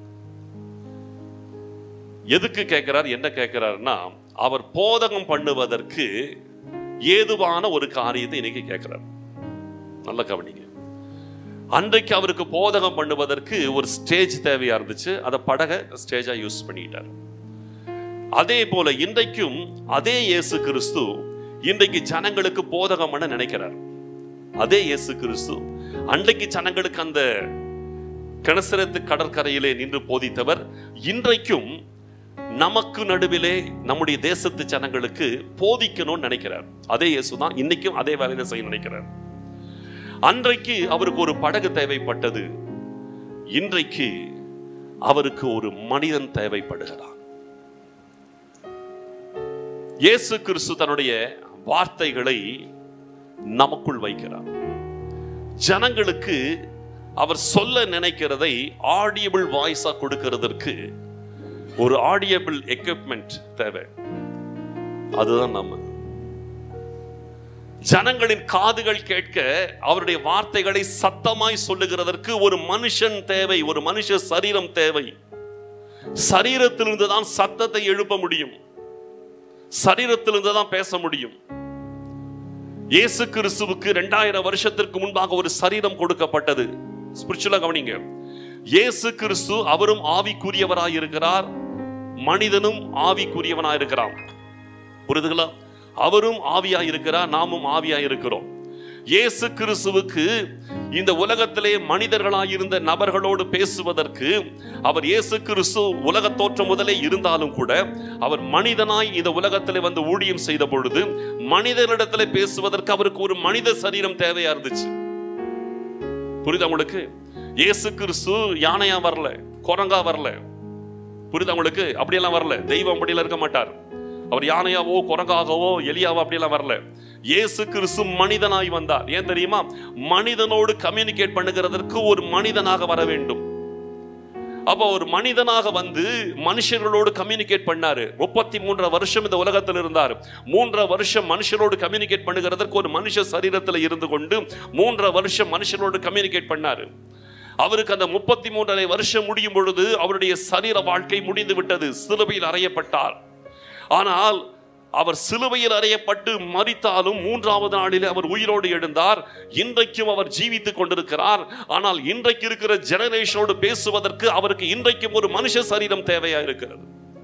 எதுக்கு கேட்கிறார் என்ன கேட்கிறாருன்னா அவர் போதகம் பண்ணுவதற்கு ஏதுவான ஒரு காரியத்தை இன்னைக்கு கேட்கிறார் நல்ல கவனிங்க அன்றைக்கு அவருக்கு போதகம் பண்ணுவதற்கு ஒரு ஸ்டேஜ் தேவையா இருந்துச்சு அதை படக ஸ்டேஜா யூஸ் பண்ணிட்டார் அதே போல இன்றைக்கும் அதே இயேசு கிறிஸ்து இன்றைக்கு ஜனங்களுக்கு போதகம் பண்ண நினைக்கிறார் அதே இயேசு கிறிஸ்து அன்றைக்கு ஜனங்களுக்கு அந்த கிணசரத்து கடற்கரையிலே நின்று போதித்தவர் இன்றைக்கும் நமக்கு நடுவிலே நம்முடைய தேசத்து ஜனங்களுக்கு போதிக்கணும்னு நினைக்கிறார் அதே இயேசு தான் இன்னைக்கும் அதே வேலையில செய்ய நினைக்கிறார் அன்றைக்கு அவருக்கு ஒரு படகு தேவைப்பட்டது இன்றைக்கு அவருக்கு ஒரு மனிதன் தேவைப்படுகிறார் இயேசு கிறிஸ்து தன்னுடைய வார்த்தைகளை நமக்குள் வைக்கிறார் ஜனங்களுக்கு அவர் சொல்ல நினைக்கிறதை ஆடியபிள் வாய்ஸா கொடுக்கிறதற்கு ஒரு ஆடியபிள் எக்யூப்மெண்ட் தேவை அதுதான் நம்ம ஜனங்களின் காதுகள் கேட்க அவருடைய வார்த்தைகளை சத்தமாய் சொல்லுகிறதற்கு ஒரு மனுஷன் தேவை ஒரு மனுஷ சரீரம் தேவை சரீரத்திலிருந்து தான் சத்தத்தை எழுப்ப முடியும் சரீரத்திலிருந்து தான் பேச முடியும் இயேசு கிறிஸ்துவுக்கு இரண்டாயிரம் வருஷத்திற்கு முன்பாக ஒரு சரீரம் கொடுக்கப்பட்டது ஸ்பிரிச்சுவலா கவனிங்க இயேசு கிறிஸ்து அவரும் ஆவிக்குரியவராய் இருக்கிறார் மனிதனும் ஆவிக்குரியவனாய் இருக்கிறான் புரிதுகளா அவரும் ஆவியாய் இருக்கிறார் நாமும் ஆவியாய் இருக்கிறோம் இயேசு கிறிஸ்துவுக்கு இந்த உலகத்திலே மனிதர்களாய் இருந்த நபர்களோடு பேசுவதற்கு அவர் இயேசு கிறிஸ்து உலக தோற்றம் முதலே இருந்தாலும் கூட அவர் மனிதனாய் இந்த உலகத்திலே வந்து ஊழியம் செய்த பொழுது மனிதனிடத்திலே பேசுவதற்கு அவருக்கு ஒரு மனித சரீரம் தேவையா இருந்துச்சு புரியுதா உங்களுக்கு இயேசு கிறிஸ்து யானையா வரல குரங்கா வரல புரியுதா உங்களுக்கு அப்படியெல்லாம் வரல தெய்வம் அப்படியெல்லாம் இருக்க மாட்டார் அவர் யானையாவோ குரங்காகவோ எலியாவோ அப்படியெல்லாம் வரல இயேசு கிறிஸ்து மனிதனாய் வந்தார் ஏன் தெரியுமா மனிதனோடு கம்யூனிகேட் பண்ணுகிறதற்கு ஒரு மனிதனாக வர வேண்டும் அப்போ ஒரு மனிதனாக வந்து மனுஷர்களோடு கம்யூனிகேட் பண்ணாரு முப்பத்தி மூன்றரை வருஷம் இந்த உலகத்தில் இருந்தார் மூன்றரை வருஷம் மனுஷரோடு கம்யூனிகேட் பண்ணுகிறதற்கு ஒரு மனுஷ சரீரத்தில் இருந்து கொண்டு மூன்றரை வருஷம் மனுஷரோடு கம்யூனிகேட் பண்ணாரு அவருக்கு அந்த முப்பத்தி மூன்றரை வருஷம் முடியும் பொழுது அவருடைய சரீர வாழ்க்கை முடிந்து விட்டது சிலுவையில் அறையப்பட்டார் ஆனால் அவர் சிலுவையில் அறையப்பட்டு மரித்தாலும் மூன்றாவது நாளிலே அவர் உயிரோடு எழுந்தார் இன்றைக்கும் அவர் ஜீவித்துக் கொண்டிருக்கிறார் ஆனால் இன்றைக்கு இருக்கிற ஜெனரேஷனோடு பேசுவதற்கு அவருக்கு இன்றைக்கும் ஒரு மனுஷ சரீரம் தேவையா இருக்கிறது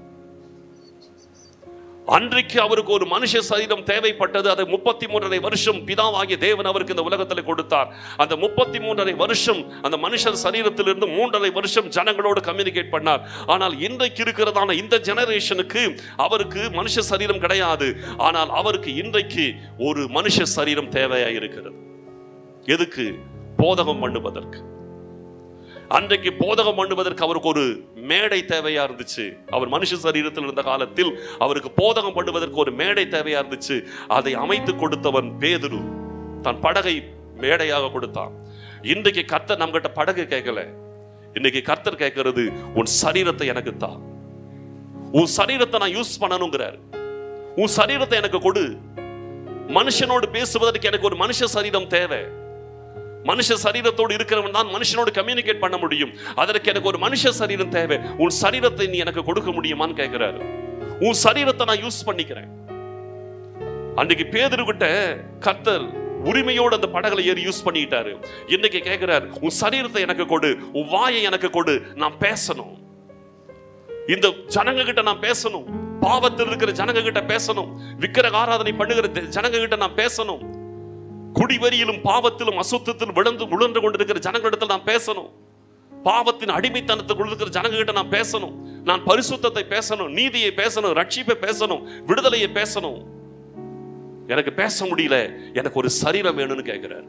அன்றைக்கு அவருக்கு ஒரு மனுஷ சரீரம் தேவைப்பட்டது அதை முப்பத்தி மூன்றரை வருஷம் பிதாவாகிய தேவன் அவருக்கு இந்த உலகத்தில் கொடுத்தார் அந்த முப்பத்தி மூன்றரை வருஷம் அந்த மனுஷர் சரீரத்திலிருந்து மூன்றரை வருஷம் ஜனங்களோடு கம்யூனிகேட் பண்ணார் ஆனால் இன்றைக்கு இருக்கிறதான இந்த ஜெனரேஷனுக்கு அவருக்கு மனுஷ சரீரம் கிடையாது ஆனால் அவருக்கு இன்றைக்கு ஒரு மனுஷ சரீரம் தேவையா இருக்கிறது எதுக்கு போதகம் பண்ணுவதற்கு அன்றைக்கு போதகம் பண்ணுவதற்கு அவருக்கு ஒரு மேடை தேவையா இருந்துச்சு அவர் மனுஷ சரீரத்தில் இருந்த காலத்தில் அவருக்கு போதகம் பண்ணுவதற்கு ஒரு மேடை தேவையா இருந்துச்சு அதை அமைத்து கொடுத்தவன் பேதுரு தன் படகை மேடையாக கொடுத்தான் இன்றைக்கு கத்த நம்மகிட்ட படகு கேட்கல இன்னைக்கு கர்த்தர் கேட்கிறது உன் சரீரத்தை எனக்கு தா உன் சரீரத்தை நான் யூஸ் பண்ணணுங்கிறார் உன் சரீரத்தை எனக்கு கொடு மனுஷனோடு பேசுவதற்கு எனக்கு ஒரு மனுஷ சரீரம் தேவை மனுஷ சரீரத்தோடு இருக்கிறவன் தான் மனுஷனோடு கம்யூனிகேட் பண்ண முடியும் அதற்கு எனக்கு ஒரு மனுஷ சரீரம் தேவை உன் சரீரத்தை நீ எனக்கு கொடுக்க முடியுமான்னு கேட்கிறாரு உன் சரீரத்தை நான் யூஸ் பண்ணிக்கிறேன் அன்றைக்கு பேதர்கிட்ட கர்த்தர் உரிமையோடு அந்த படகளை ஏறி யூஸ் பண்ணிட்டாரு இன்னைக்கு கேட்கிறார் உன் சரீரத்தை எனக்கு கொடு உன் வாயை எனக்கு கொடு நான் பேசணும் இந்த ஜனங்க கிட்ட நான் பேசணும் பாவத்தில் இருக்கிற ஜனங்க கிட்ட பேசணும் விக்கிரக ஆராதனை பண்ணுகிற த- ஜனங்க கிட்ட நான் பேசணும் குடிவரியிலும் பாவத்திலும் அசுத்தத்திலும் விழுந்து உழன்று கொண்டிருக்கிற ஜனங்களிடத்தில் நான் பேசணும் பாவத்தின் அடிமைத்தனத்துக்குள் இருக்கிற ஜனங்க கிட்ட நான் பேசணும் நான் பரிசுத்தத்தை பேசணும் நீதியை பேசணும் ரட்சிப்பை பேசணும் விடுதலையை பேசணும் எனக்கு பேச முடியல எனக்கு ஒரு சரீரம் வேணும்னு கேட்கிறார்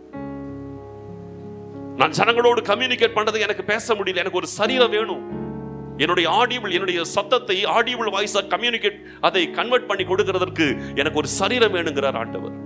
நான் ஜனங்களோடு கம்யூனிகேட் பண்றது எனக்கு பேச முடியல எனக்கு ஒரு சரீரம் வேணும் என்னுடைய ஆடியபிள் என்னுடைய சத்தத்தை ஆடியபிள் வாய்ஸா கம்யூனிகேட் அதை கன்வெர்ட் பண்ணி கொடுக்கிறதற்கு எனக்கு ஒரு சரீரம் வேணுங்கிறார் ஆண்டவர்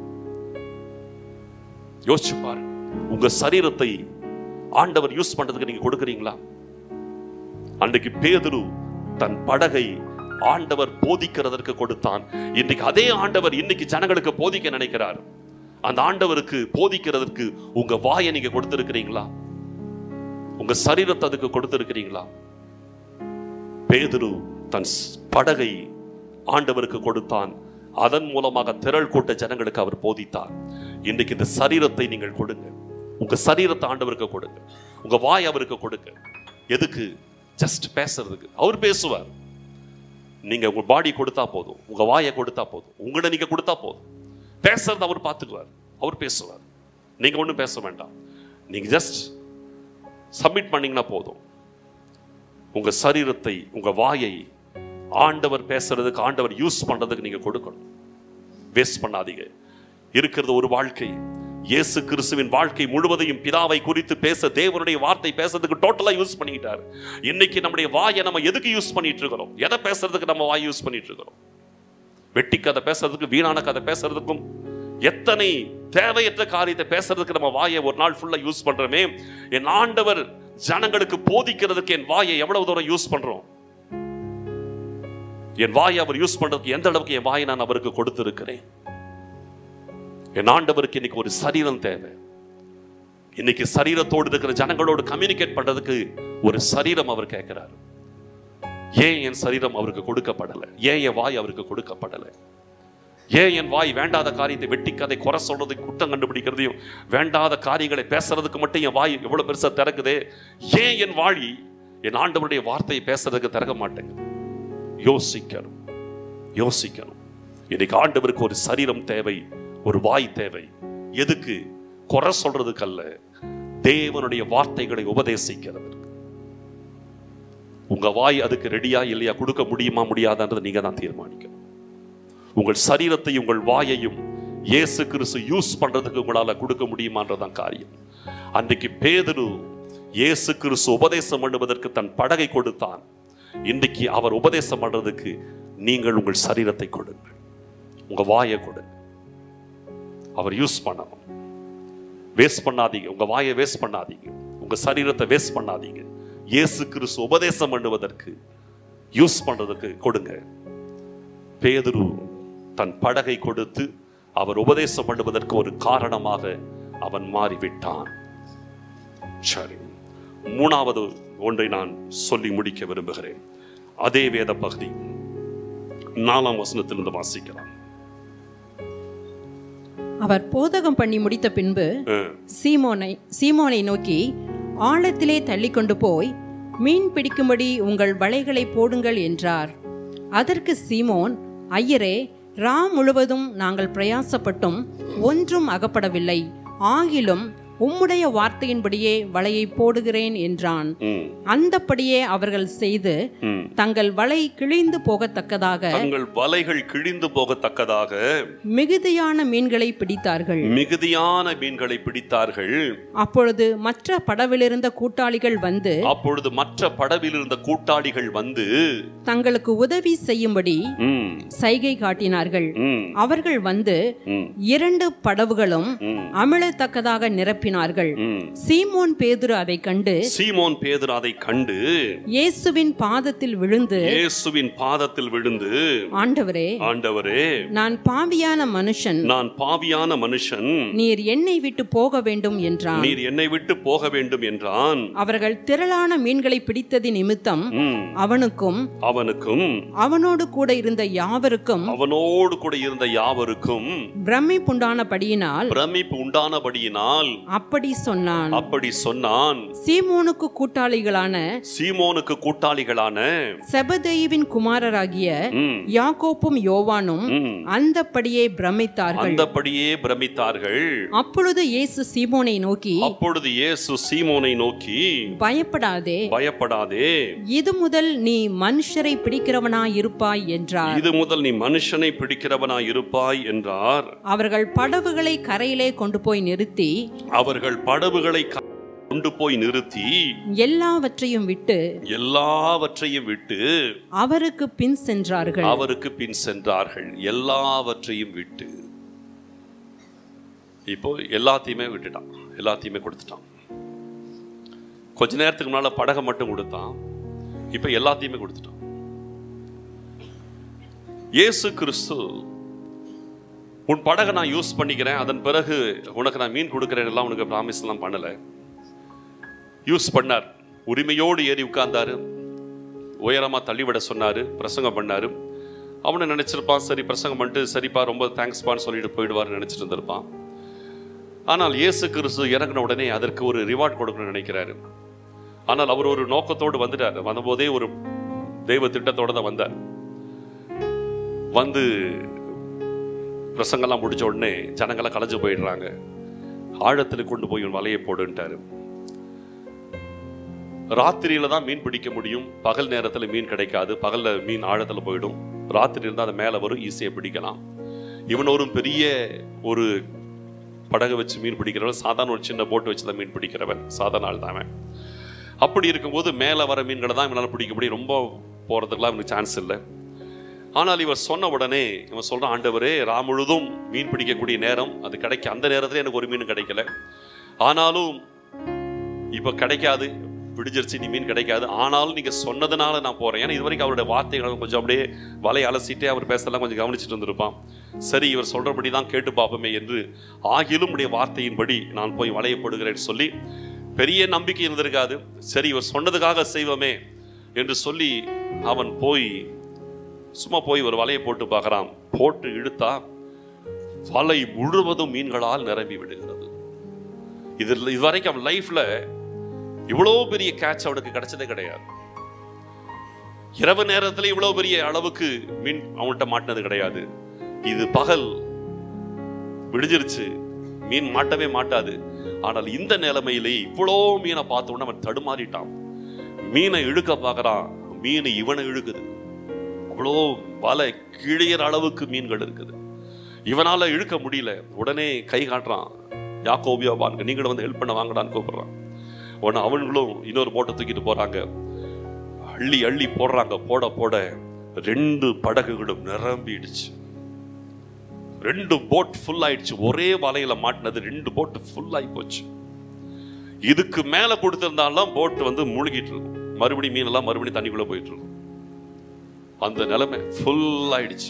யோசிச்சு பாரு உங்க சரீரத்தை ஆண்டவர் யூஸ் பண்றதுக்கு நீங்க கொடுக்குறீங்களா அன்றைக்கு பேதுரு தன் படகை ஆண்டவர் போதிக்கிறதற்கு கொடுத்தான் இன்னைக்கு அதே ஆண்டவர் இன்னைக்கு ஜனங்களுக்கு போதிக்க நினைக்கிறார் அந்த ஆண்டவருக்கு போதிக்கிறதற்கு உங்க வாயை நீங்க கொடுத்திருக்கிறீங்களா உங்க சரீரத்தை அதுக்கு கொடுத்திருக்கிறீங்களா பேதுரு தன் ஸ்- படகை ஆண்டவருக்கு கொடுத்தான் அதன் மூலமாக திரள் கூட்ட ஜனங்களுக்கு அவர் போதித்தார் இன்றைக்கு இந்த சரீரத்தை நீங்கள் கொடுங்க உங்க சரீரத்தை ஆண்டவருக்கு கொடுங்க உங்க வாய் அவருக்கு கொடுங்க எதுக்கு ஜஸ்ட் பேசுறதுக்கு அவர் பேசுவார் நீங்க உங்க பாடி கொடுத்தா போதும் உங்க வாயை கொடுத்தா போதும் உங்களை நீங்க கொடுத்தா போதும் பேசுறது அவர் பார்த்துக்குவார் அவர் பேசுவார் நீங்க ஒன்றும் பேச வேண்டாம் நீங்க ஜஸ்ட் சப்மிட் பண்ணீங்கன்னா போதும் உங்க சரீரத்தை உங்க வாயை ஆண்டவர் பேசுறதுக்கு ஆண்டவர் யூஸ் பண்றதுக்கு நீங்க கொடுக்கணும் வேஸ்ட் பண்ணாதீங்க இருக்கிறது ஒரு வாழ்க்கை இயேசு கிறிஸ்துவின் வாழ்க்கை முழுவதையும் பிதாவை குறித்து பேச தேவனுடைய வார்த்தை பேசுறதுக்கு டோட்டலா யூஸ் பண்ணிட்டார் இன்னைக்கு நம்முடைய வாயை நம்ம எதுக்கு யூஸ் பண்ணிட்டு இருக்கிறோம் எதை பேசுறதுக்கு நம்ம வாய் யூஸ் பண்ணிட்டு இருக்கிறோம் வெட்டி கதை பேசுறதுக்கு வீணான கதை பேசுறதுக்கும் எத்தனை தேவையற்ற காரியத்தை பேசுறதுக்கு நம்ம வாயை ஒரு நாள் ஃபுல்லா யூஸ் பண்றோமே என் ஆண்டவர் ஜனங்களுக்கு போதிக்கிறதுக்கு என் வாயை எவ்வளவு தூரம் யூஸ் பண்றோம் என் வாயை அவர் யூஸ் பண்றதுக்கு எந்த அளவுக்கு என் வாயை நான் அவருக்கு கொடுத்திருக்கிறேன் என் ஆண்டவருக்கு இன்னைக்கு ஒரு சரீரம் தேவை இன்னைக்கு சரீரத்தோடு இருக்கிற ஜனங்களோடு கம்யூனிகேட் பண்றதுக்கு ஒரு சரீரம் அவர் கேட்கிறார் ஏன் என் சரீரம் அவருக்கு கொடுக்கப்படலை ஏன் என் வாய் அவருக்கு கொடுக்கப்படலை ஏன் என் வாய் வேண்டாத காரியத்தை வெட்டி கதை குறை சொல்றது குற்றம் கண்டுபிடிக்கிறதையும் வேண்டாத காரியங்களை பேசுறதுக்கு மட்டும் என் வாய் எவ்வளவு பெருசா திறக்குதே ஏன் என் வாழி என் ஆண்டவருடைய வார்த்தையை பேசுறதுக்கு திறக்க மாட்டேங்குது யோசிக்கணும் யோசிக்கணும் இன்னைக்கு ஆண்டவருக்கு ஒரு சரீரம் தேவை ஒரு வாய் தேவை எதுக்கு குறை சொல்றதுக்கு அல்ல தேவனுடைய வார்த்தைகளை உபதேசிக்கிறதற்கு உங்க வாய் அதுக்கு ரெடியா இல்லையா கொடுக்க முடியுமா முடியாதான்றதை நீங்க தான் தீர்மானிக்கணும் உங்கள் சரீரத்தையும் உங்கள் வாயையும் இயேசு கிறிஸ்து யூஸ் பண்றதுக்கு உங்களால கொடுக்க முடியுமான்றதான் காரியம் அன்றைக்கு பேதுரு இயேசு கிறிஸ்து உபதேசம் பண்ணுவதற்கு தன் படகை கொடுத்தான் இன்றைக்கு அவர் உபதேசம் பண்றதுக்கு நீங்கள் உங்கள் சரீரத்தை கொடுங்கள் உங்க வாயை கொடுங்க அவர் யூஸ் பண்ணணும் வேஸ்ட் பண்ணாதீங்க உங்க வாயை வேஸ்ட் பண்ணாதீங்க உங்க சரீரத்தை வேஸ்ட் பண்ணாதீங்க இயேசு கிறிஸ்து உபதேசம் பண்ணுவதற்கு யூஸ் பண்றதுக்கு கொடுங்க பேதுரு தன் படகை கொடுத்து அவர் உபதேசம் பண்ணுவதற்கு ஒரு காரணமாக அவன் மாறிவிட்டான் சரி மூணாவது ஒன்றை நான் சொல்லி முடிக்க விரும்புகிறேன் அதே வேத பகுதி நாலாம் வசனத்திலிருந்து வாசிக்கலாம் அவர் போதகம் பண்ணி முடித்த பின்பு அஹ், சீமோனை சீமோனை நோக்கி ஆழத்திலே தள்ளிக்கொண்டு போய் மீன் பிடிக்கும்படி உங்கள் வலைகளை போடுங்கள் என்றார் அதற்கு சீமோன் ஐயரே ரா முழுவதும் நாங்கள் பிரயாசப்பட்டும் ஒன்றும் அகப்படவில்லை ஆகிலும் உம்முடைய வார்த்தையின்படியே வலையை போடுகிறேன் என்றான் ம், அந்தப்படியே அவர்கள் செய்து ம். தங்கள் வலை கிழிந்து போகத்தக்கதாக தங்கள் வலைகள் கிழிந்து போகத்தக்கதாக மிகுதியான மீன்களை பிடித்தார்கள் மிகுதியான மீன்களை பிடித்தார்கள் அப்பொழுது மற்ற படவிலிருந்த கூட்டாளிகள் வந்து அப்பொழுது மற்ற படவில் இருந்த கூட்டாளிகள் வந்து தங்களுக்கு உதவி செய்யும்படி ம், சைகை காட்டினார்கள் ம், அவர்கள் வந்து ம், இரண்டு படவுகளும் ம், அமிழத்தக்கதாக நிரப்பி அனுப்பினார்கள் ம். சீமோன் பேதுரு அதை கண்டு சீமோன் பேதுரு அதை கண்டு இயேசுவின் பாதத்தில் விழுந்து இயேசுவின் பாதத்தில் விழுந்து ஆண்டவரே ஆண்டவரே நான் பாவியான மனுஷன் நான் பாவியான மனுஷன் நீர் என்னை விட்டு போக வேண்டும் என்றான் நீர் என்னை விட்டு போக வேண்டும் என்றான் அவர்கள் திரளான மீன்களை பிடித்தது நிமித்தம் ம். அவனுக்கும் அவனுக்கும் அவனோடு கூட இருந்த யாவருக்கும் அவனோடு கூட இருந்த யாவருக்கும் பிரமிப்புண்டானபடியினால் பிரமிப்பு உண்டானபடியினால் அப்படி சொன்னான் அப்படி சொன்னான் சீமோனுக்கு கூட்டாளிகளான சீமோனுக்கு கூட்டாளிகளான செபதேயுவின் குமாரராகிய ம், யாக்கோப்பும் யோவானும் ம், அந்தப்படியே பிரமித்தார்கள் அந்தபடியே பிரமித்தார்கள் அப்பொழுது இயேசு சீமோனை நோக்கி அப்பொழுது இயேசு சீமோனை நோக்கி பயப்படாதே பயப்படாதே இது முதல் நீ மனுஷரை பிடிக்கிறவனாய் இருப்பாய் என்றார் இது முதல் நீ மனுஷனை பிடிக்கிறவனாய் இருப்பாய் என்றார் அவர்கள் படவுகளை கரையிலே கொண்டு போய் நிறுத்தி அவர்கள் படவுகளை க- கொண்டு போய் நிறுத்தி எல்லாவற்றையும் விட்டு எல்லாவற்றையும் விட்டு அவருக்கு பின் சென்றார்கள் அவருக்கு பின் சென்றார்கள் எல்லாவற்றையும் விட்டு இப்போ எல்லாத்தையுமே விட்டுட்டான் எல்லாத்தையுமே கொடுத்துட்டான் கொஞ்ச நேரத்துக்கு முன்னால படகை மட்டும் கொடுத்தான் இப்போ எல்லாத்தையுமே கொடுத்துட்டான் இயேசு கிறிஸ்து உன் படகை நான் யூஸ் பண்ணிக்கிறேன் அதன் பிறகு உனக்கு நான் மீன் கொடுக்குறேன் எல்லாம் உனக்கு ப்ராமிஸ் எல்லாம் பண்ணல யூஸ் பண்ணார் உரிமையோடு ஏறி உட்கார்ந்தாரு உயரமா தள்ளிவிட சொன்னாரு பிரசங்கம் பண்ணாரு அவனை நினைச்சிருப்பான் சரி பிரசங்கம் பண்ணிட்டு சரிப்பா ரொம்ப தேங்க்ஸ்பான்னு சொல்லிட்டு போயிடுவார்னு நினைச்சிட்டு இருந்திருப்பான் ஆனால் இயேசு கிறிஸ்து இறங்கின உடனே அதற்கு ஒரு ரிவார்ட் கொடுக்கணும்னு நினைக்கிறாரு ஆனால் அவர் ஒரு நோக்கத்தோடு வந்துட்டார் வந்தபோதே ஒரு தெய்வ திட்டத்தோட தான் வந்தார் வந்து பிரசங்கெல்லாம் முடிச்ச உடனே ஜனங்கள்லாம் கலைஞ்சு போயிடுறாங்க ஆழத்தில் கொண்டு போய் உன் வலையை போடுன்ட்டாரு ராத்திரியில தான் மீன் பிடிக்க முடியும் பகல் நேரத்துல மீன் கிடைக்காது பகல்ல மீன் ஆழத்துல போயிடும் ராத்திரி இருந்தால் அது மேல வரும் ஈஸியா பிடிக்கலாம் இவன் ஒரு பெரிய ஒரு படகு வச்சு மீன் பிடிக்கிறவன் சாதாரண ஒரு சின்ன போட்டு வச்சு தான் மீன் பிடிக்கிறவன் சாதாரண ஆள் தான் அவன். அப்படி இருக்கும்போது மேலே வர மீன்களை தான் இவனால் பிடிக்க முடியும் ரொம்ப போகிறதுக்கெலாம் இவனுக்கு சான்ஸ் இல்லை ஆனால் இவர் சொன்ன உடனே இவன் சொல்கிறான் ஆண்டவரே ரா முழுதும் மீன் பிடிக்கக்கூடிய நேரம் அது கிடைக்க அந்த நேரத்தில் எனக்கு ஒரு மீன் கிடைக்கல ஆனாலும் இப்போ கிடைக்காது விடிஞ்சிருச்சு நீ மீன் கிடைக்காது ஆனாலும் நீங்கள் சொன்னதுனால நான் போகிறேன் ஏன்னா இது வரைக்கும் அவருடைய வார்த்தைகள் கொஞ்சம் அப்படியே வலை அலசிட்டே அவர் பேசலாம் கொஞ்சம் கவனிச்சுட்டு இருந்திருப்பான் சரி இவர் சொல்றபடி தான் கேட்டு பார்ப்போமே என்று ஆகிலும் உடைய வார்த்தையின்படி நான் போய் வலையை போடுகிறேன்னு சொல்லி பெரிய நம்பிக்கை இருந்திருக்காது சரி இவர் சொன்னதுக்காக செய்வோமே என்று சொல்லி அவன் போய் சும்மா போய் ஒரு வலையை போட்டு பார்க்கறான் போட்டு இழுத்தா வலை முழுவதும் மீன்களால் நிரம்பி விடுகிறது இதில் இதுவரைக்கும் அவன் லைஃப்ல இவ்வளோ பெரிய கேட்ச் அவனுக்கு கிடைச்சதே கிடையாது இரவு நேரத்துல இவ்வளவு பெரிய அளவுக்கு மீன் அவன்கிட்ட மாட்டினது கிடையாது இது பகல் விடிஞ்சிருச்சு மீன் மாட்டவே மாட்டாது ஆனால் இந்த நிலைமையிலே இவ்வளோ மீனை பார்த்த உடனே அவன் தடுமாறிட்டான் மீனை இழுக்க பார்க்கறான் மீன் இவனை இழுக்குது அவ்வளோ வலை கிழியற அளவுக்கு மீன்கள் இருக்குது இவனால இழுக்க முடியல உடனே கை காட்டுறான் யாக்கோபியா வாங்க நீங்களும் வந்து ஹெல்ப் பண்ண வாங்கடான்னு கூப்பிடுறான் உடனே அவங்களும் இன்னொரு போட்டை தூக்கிட்டு போறாங்க அள்ளி அள்ளி போடுறாங்க போட போட ரெண்டு படகுகளும் நிரம்பிடுச்சு ரெண்டு போட் ஃபுல் ஆயிடுச்சு ஒரே வலையில மாட்டினது ரெண்டு போட் ஃபுல் ஆகி போச்சு இதுக்கு மேல கொடுத்திருந்தாலும் போட் வந்து முழுகிட்டு இருக்கும் மறுபடியும் மீனெல்லாம் மறுபடியும் தண்ணிக்குள்ள போயிட்டு இருக்கும் அந்த நிலைமை ஃபுல் ஆயிடுச்சு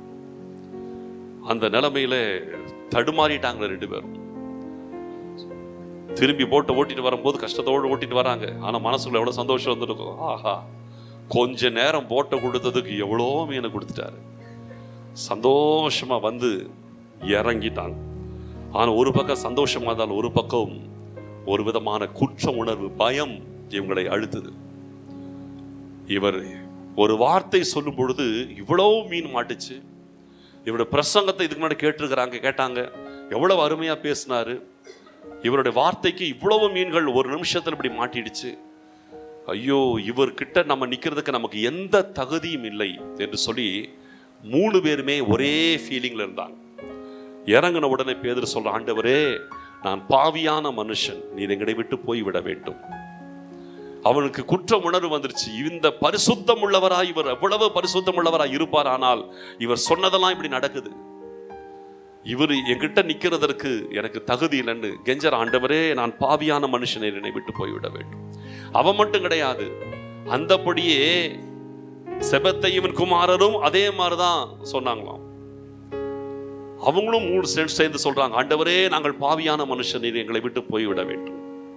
அந்த நிலைமையில தடுமாறிட்டாங்க ரெண்டு பேரும் திரும்பி போட்டை ஓட்டிட்டு வரும்போது கஷ்டத்தோடு ஓட்டிட்டு வராங்க ஆனா மனசுக்குள்ள எவ்வளவு சந்தோஷம் வந்துருக்கும் ஆஹா கொஞ்ச நேரம் போட்டை கொடுத்ததுக்கு எவ்வளோ மீனை கொடுத்துட்டாரு சந்தோஷமா வந்து இறங்கிட்டாங்க ஆனா ஒரு பக்கம் சந்தோஷமா இருந்தாலும் ஒரு பக்கம் ஒரு விதமான குற்ற உணர்வு பயம் இவங்களை அழுத்துது இவர் ஒரு வார்த்தை சொல்லும் பொழுது இவ்வளவு மீன் மாட்டுச்சு இவருடைய பிரசங்கத்தை இதுக்கு முன்னாடி கேட்டிருக்கிறாங்க கேட்டாங்க எவ்வளவு அருமையா பேசினாரு இவருடைய வார்த்தைக்கு இவ்வளவு மீன்கள் ஒரு நிமிஷத்துல இப்படி மாட்டிடுச்சு ஐயோ இவர்கிட்ட நம்ம நிக்கிறதுக்கு நமக்கு எந்த தகுதியும் இல்லை என்று சொல்லி மூணு பேருமே ஒரே ஃபீலிங்ல இருந்தாங்க இறங்கின உடனே பேதர் சொல்ற ஆண்டவரே நான் பாவியான மனுஷன் நீர் எங்களை விட்டு போய் விட வேண்டும் அவனுக்கு குற்ற உணர்வு வந்துருச்சு இந்த பரிசுத்தம் உள்ளவராய் இவர் எவ்வளவு பரிசுத்தம் உள்ளவராய் இருப்பார் ஆனால் இவர் சொன்னதெல்லாம் இப்படி நடக்குது இவர் என்கிட்ட நிக்கிறதற்கு எனக்கு தகுதி இல்லைன்னு கெஞ்சர் ஆண்டவரே நான் பாவியான மனுஷனை என்னை விட்டு போய்விட வேண்டும் அவன் மட்டும் கிடையாது அந்தபடியே செபத்தையும் குமாரரும் அதே மாதிரிதான் சொன்னாங்களாம் அவங்களும் மூணு சேர்ந்து சேர்ந்து சொல்றாங்க ஆண்டவரே நாங்கள் பாவியான மனுஷனை எங்களை விட்டு போய்விட வேண்டும்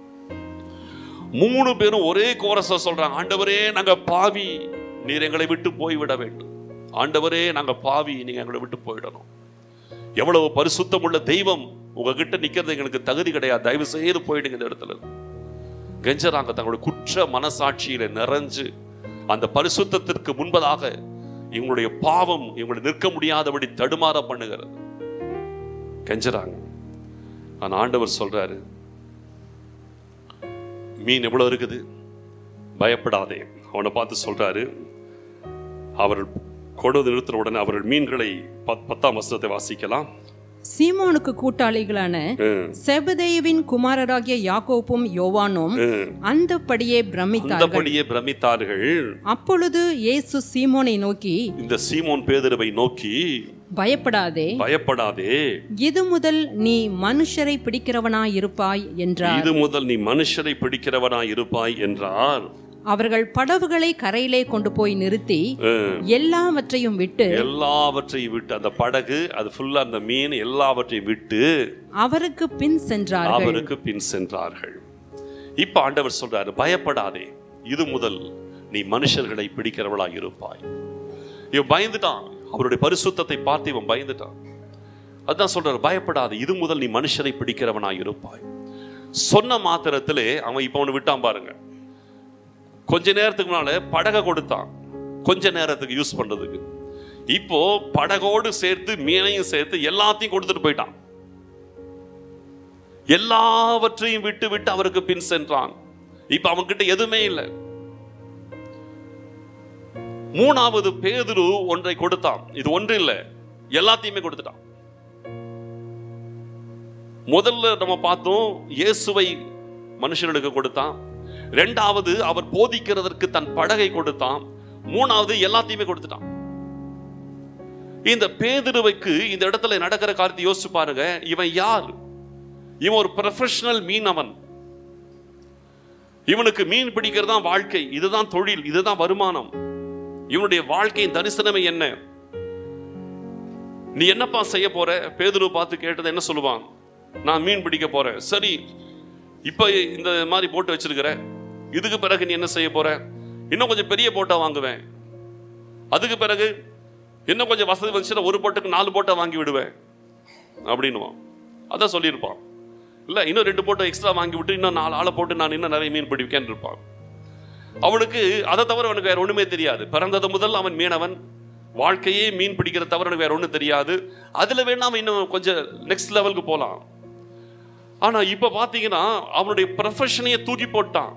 மூணு பேரும் ஒரே கோரஸ சொல்றாங்க ஆண்டவரே நாங்க பாவி நீர் எங்களை விட்டு போய்விட வேண்டும் ஆண்டவரே நாங்க பாவி நீங்க எங்களை விட்டு போயிடணும் எவ்வளவு பரிசுத்தம் உள்ள தெய்வம் உங்ககிட்ட நிக்கிறது எங்களுக்கு தகுதி கிடையாது தயவு செய்து போயிடுங்க இந்த இடத்துல கெஞ்சறாங்க தங்களுடைய குற்ற மனசாட்சியில நிறைஞ்சு அந்த பரிசுத்தத்திற்கு முன்பதாக இவங்களுடைய பாவம் இவங்களை நிற்க முடியாதபடி தடுமாற பண்ணுகிறது கெஞ்சறாங்க ஆனா ஆண்டவர் சொல்றாரு மீன் எவ்வளவு இருக்குது பயப்படாதே அவனை பார்த்து சொல்றாரு அவர்கள் கொண்டு நிறுத்தின உடனே அவர்கள் மீன்களை பத்- பத்தாம் வசனத்தை வாசிக்கலாம் சீமோனுக்கு கூட்டாளிகளான ம், செபதேயுவின் குமாரராகிய யாக்கோப்பும் யோவானும் ம். அந்தப்படியே பிரமித்தார்கள் அந்தபடியே பிரமித்தார்கள் அப்பொழுது இயேசு சீமோனை நோக்கி இந்த சீமோன் பேதுருவை நோக்கி பயப்படாதே பயப்படாதே இது முதல் நீ மனுஷரை பிடிக்கிறவனாயிருப்பாய் என்றார் இது முதல் நீ மனுஷரை பிடிக்கிறவனாய் இருப்பாய் என்றார் அவர்கள் படவுகளை கரையிலே கொண்டு போய் நிறுத்தி ம். எல்லாவற்றையும் விட்டு எல்லாவற்றையும் விட்டு அந்த படகு அது ஃபுல்லா அந்த மீன் எல்லாவற்றையும் விட்டு அவருக்கு பின் சென்றார்கள் அவருக்கு பின் சென்றார்கள் இப்ப ஆண்டவர் சொல்றாரு பயப்படாதே இது முதல் நீ மனுஷர்களை பிடிக்கிறவளாய் இருப்பாய் இவன் பயந்துட்டான் அவருடைய பரிசுத்தத்தை பார்த்து இவன் பயந்துட்டான் அதான் சொல்றாரு பயப்படாதே இது முதல் நீ மனுஷரை பிடிக்கிறவனாய் இருப்பாய் சொன்ன மாத்திரத்திலே அவன் இப்ப அவனை விட்டான் பாருங்க கொஞ்ச நேரத்துக்கு முன்னால படகை கொடுத்தான் கொஞ்ச நேரத்துக்கு யூஸ் பண்றதுக்கு இப்போ படகோடு சேர்த்து மீனையும் சேர்த்து எல்லாத்தையும் கொடுத்துட்டு போயிட்டான் எல்லாவற்றையும் விட்டு விட்டு அவருக்கு பின் சென்றான் இப்ப அவன்கிட்ட எதுவுமே இல்லை மூணாவது பேதுரு ஒன்றை கொடுத்தான் இது ஒன்று இல்லை எல்லாத்தையுமே கொடுத்துட்டான் முதல்ல நம்ம பார்த்தோம் இயேசுவை மனுஷர்களுக்கு கொடுத்தான் ரெண்டாவது அவர் போதிக்கிறதற்கு தன் படகை கொடுத்தான் மூணாவது எல்லாத்தையுமே கொடுத்துட்டான் இந்த பேதுருவைக்கு இந்த இடத்துல நடக்கிற காரியத்தை யோசிச்சு பாருங்க இவன் யார் இவன் ஒரு ப்ரொஃபஷனல் மீனவன் இவனுக்கு மீன் பிடிக்கிறது தான் வாழ்க்கை இதுதான் தொழில் இதுதான் வருமானம் இவனுடைய வாழ்க்கையின் தரிசனமே என்ன நீ என்னப்பா செய்ய போற பேதுரு பார்த்து கேட்டது என்ன சொல்லுவான் நான் மீன் பிடிக்க போறேன் சரி இப்ப இந்த மாதிரி போட்டு வச்சிருக்கிற இதுக்கு பிறகு நீ என்ன செய்ய போற இன்னும் கொஞ்சம் பெரிய போட்டா வாங்குவேன் அதுக்கு பிறகு இன்னும் கொஞ்சம் வசதி வந்துச்சுன்னா ஒரு போட்டுக்கு நாலு போட்டா வாங்கி விடுவேன் அப்படின்னுவான் அதான் சொல்லியிருப்பான் இல்ல இன்னும் ரெண்டு போட்டோ எக்ஸ்ட்ரா வாங்கி விட்டு இன்னும் நாலு ஆளை போட்டு நான் இன்னும் நிறைய மீன் பிடிக்கேன் இருப்பான் அவனுக்கு அதை தவிர அவனுக்கு வேற ஒண்ணுமே தெரியாது பிறந்தது முதல் அவன் மீனவன் வாழ்க்கையே மீன் பிடிக்கிற தவிர அவனுக்கு வேற ஒண்ணும் தெரியாது அதுல வேணா அவன் இன்னும் கொஞ்சம் நெக்ஸ்ட் லெவலுக்கு போலாம் ஆனா இப்ப பாத்தீங்கன்னா அவனுடைய ப்ரொஃபஷனையே தூக்கி போட்டான்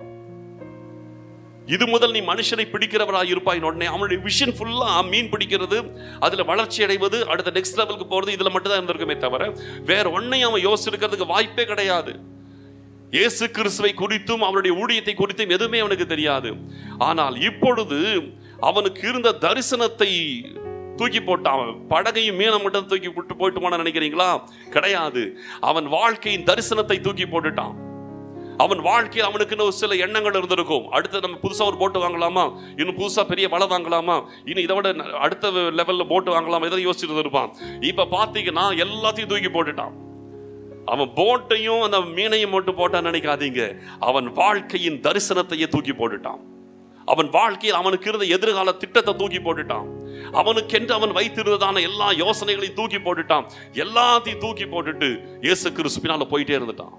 இது முதல் நீ மனுஷனை பிடிக்கிறவராய் இருப்பாய் உடனே அவனுடைய விஷன் ஃபுல்லா மீன் பிடிக்கிறது அதுல வளர்ச்சி அடைவது அடுத்த நெக்ஸ்ட் லெவலுக்கு போறது இதுல மட்டும் தான் இருந்திருக்குமே தவிர வேற ஒன்னையும் அவன் யோசிச்சிருக்கிறதுக்கு வாய்ப்பே கிடையாது இயேசு கிறிஸ்துவை குறித்தும் அவருடைய ஊழியத்தை குறித்தும் எதுவுமே அவனுக்கு தெரியாது ஆனால் இப்பொழுது அவனுக்கு இருந்த தரிசனத்தை தூக்கி போட்டான் அவன் படகையும் மீனை மட்டும் தூக்கி விட்டு போயிட்டு போன நினைக்கிறீங்களா கிடையாது அவன் வாழ்க்கையின் தரிசனத்தை தூக்கி போட்டுட்டான் அவன் வாழ்க்கையில் அவனுக்குன்னு ஒரு சில எண்ணங்கள் இருந்திருக்கும் அடுத்து நம்ம புதுசா ஒரு போட்டு வாங்கலாமா இன்னும் புதுசா பெரிய வலை வாங்கலாமா இன்னும் இதை விட ந- அடுத்த லெவல்ல போட்டு வாங்கலாமா எதை யோசிச்சுட்டு இருப்பான் இப்ப பாத்தீங்கன்னா எல்லாத்தையும் தூக்கி போட்டுட்டான் அவன் போட்டையும் அந்த மீனையும் மட்டும் போட்டான்னு நினைக்காதீங்க அவன் வாழ்க்கையின் தரிசனத்தையே தூக்கி போட்டுட்டான் அவன் வாழ்க்கையில் அவனுக்கு இருந்த எதிர்கால திட்டத்தை தூக்கி போட்டுட்டான் அவனுக்கென்று அவன் வைத்திருந்ததான எல்லா யோசனைகளையும் தூக்கி போட்டுட்டான் எல்லாத்தையும் தூக்கி போட்டுட்டு இயேசு கிறிஸ்து பின்னால போயிட்டே இருந்துட்டான்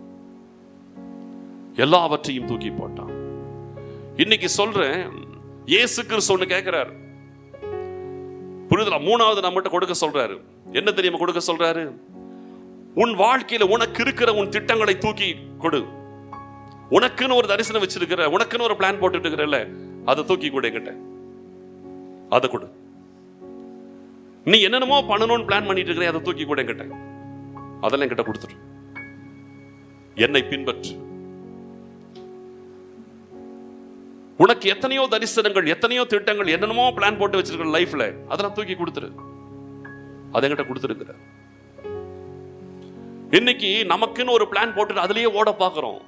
எல்லாவற்றையும் தூக்கி போட்டான் இன்னைக்கு சொல்றேன் இயேசு கிறிஸ்து ஒண்ணு கேட்கிறாரு புரிதலா மூணாவது நம்மகிட்ட கொடுக்க சொல்றாரு என்ன தெரியுமா கொடுக்க சொல்றாரு உன் வாழ்க்கையில உனக்கு இருக்கிற உன் திட்டங்களை தூக்கி கொடு உனக்குன்னு ஒரு தரிசனம் வச்சிருக்கிற உனக்குன்னு ஒரு பிளான் போட்டுட்டு இருக்கிறல்ல அதை தூக்கி கொடு என்கிட்ட அதை கொடு நீ என்னென்னமோ பண்ணணும்னு பிளான் பண்ணிட்டு இருக்கிற அதை தூக்கி கொடு என்கிட்ட அதெல்லாம் என்கிட்ட கொடுத்துரு என்னை பின்பற்று உனக்கு எத்தனையோ தரிசனங்கள் எத்தனையோ திட்டங்கள் என்னென்னமோ பிளான் போட்டு வச்சிருக்கிற லைஃப்ல அதெல்லாம் தூக்கி கொடுத்துரு அதை என்கிட்ட கொடுத்துருக்கிற இன்னைக்கு நமக்குன்னு ஒரு பிளான் போட்டுட்டு அதுலயே ஓட பார்க்கிறோம்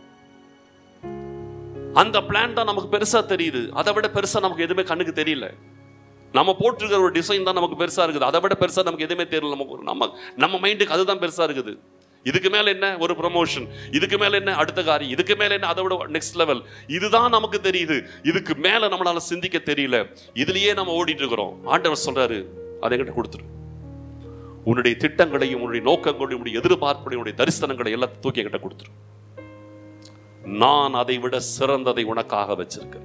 அந்த பிளான் தான் நமக்கு பெருசா தெரியுது அதை விட பெருசா நமக்கு எதுவுமே கண்ணுக்கு தெரியல நம்ம போட்டிருக்கிற ஒரு டிசைன் தான் நமக்கு பெருசா இருக்குது அதை விட பெருசா நமக்கு எதுவுமே தெரியல நமக்கு நம்ம நம்ம மைண்டுக்கு அதுதான் பெருசா இருக்குது இதுக்கு மேல என்ன ஒரு ப்ரமோஷன் இதுக்கு மேல என்ன அடுத்த காரியம் இதுக்கு மேல என்ன அதை விட நெக்ஸ்ட் லெவல் இதுதான் நமக்கு தெரியுது இதுக்கு மேல நம்மளால சிந்திக்க தெரியல இதுலயே நம்ம ஓடிட்டு இருக்கிறோம் ஆண்டவர் சொல்றாரு அதை என்கிட்ட கொடுத்துரு உன்னுடைய திட்டங்களையும் உன்னுடைய நோக்கங்களையும் உன்னுடைய எதிர்பார்ப்புகளையும் உன்னுடைய தரிசனங்களை எல்லாம் தூக்கி என்கிட்ட கொடுத்துரு நான் அதை விட சிறந்ததை உனக்காக வச்சிருக்கிறேன்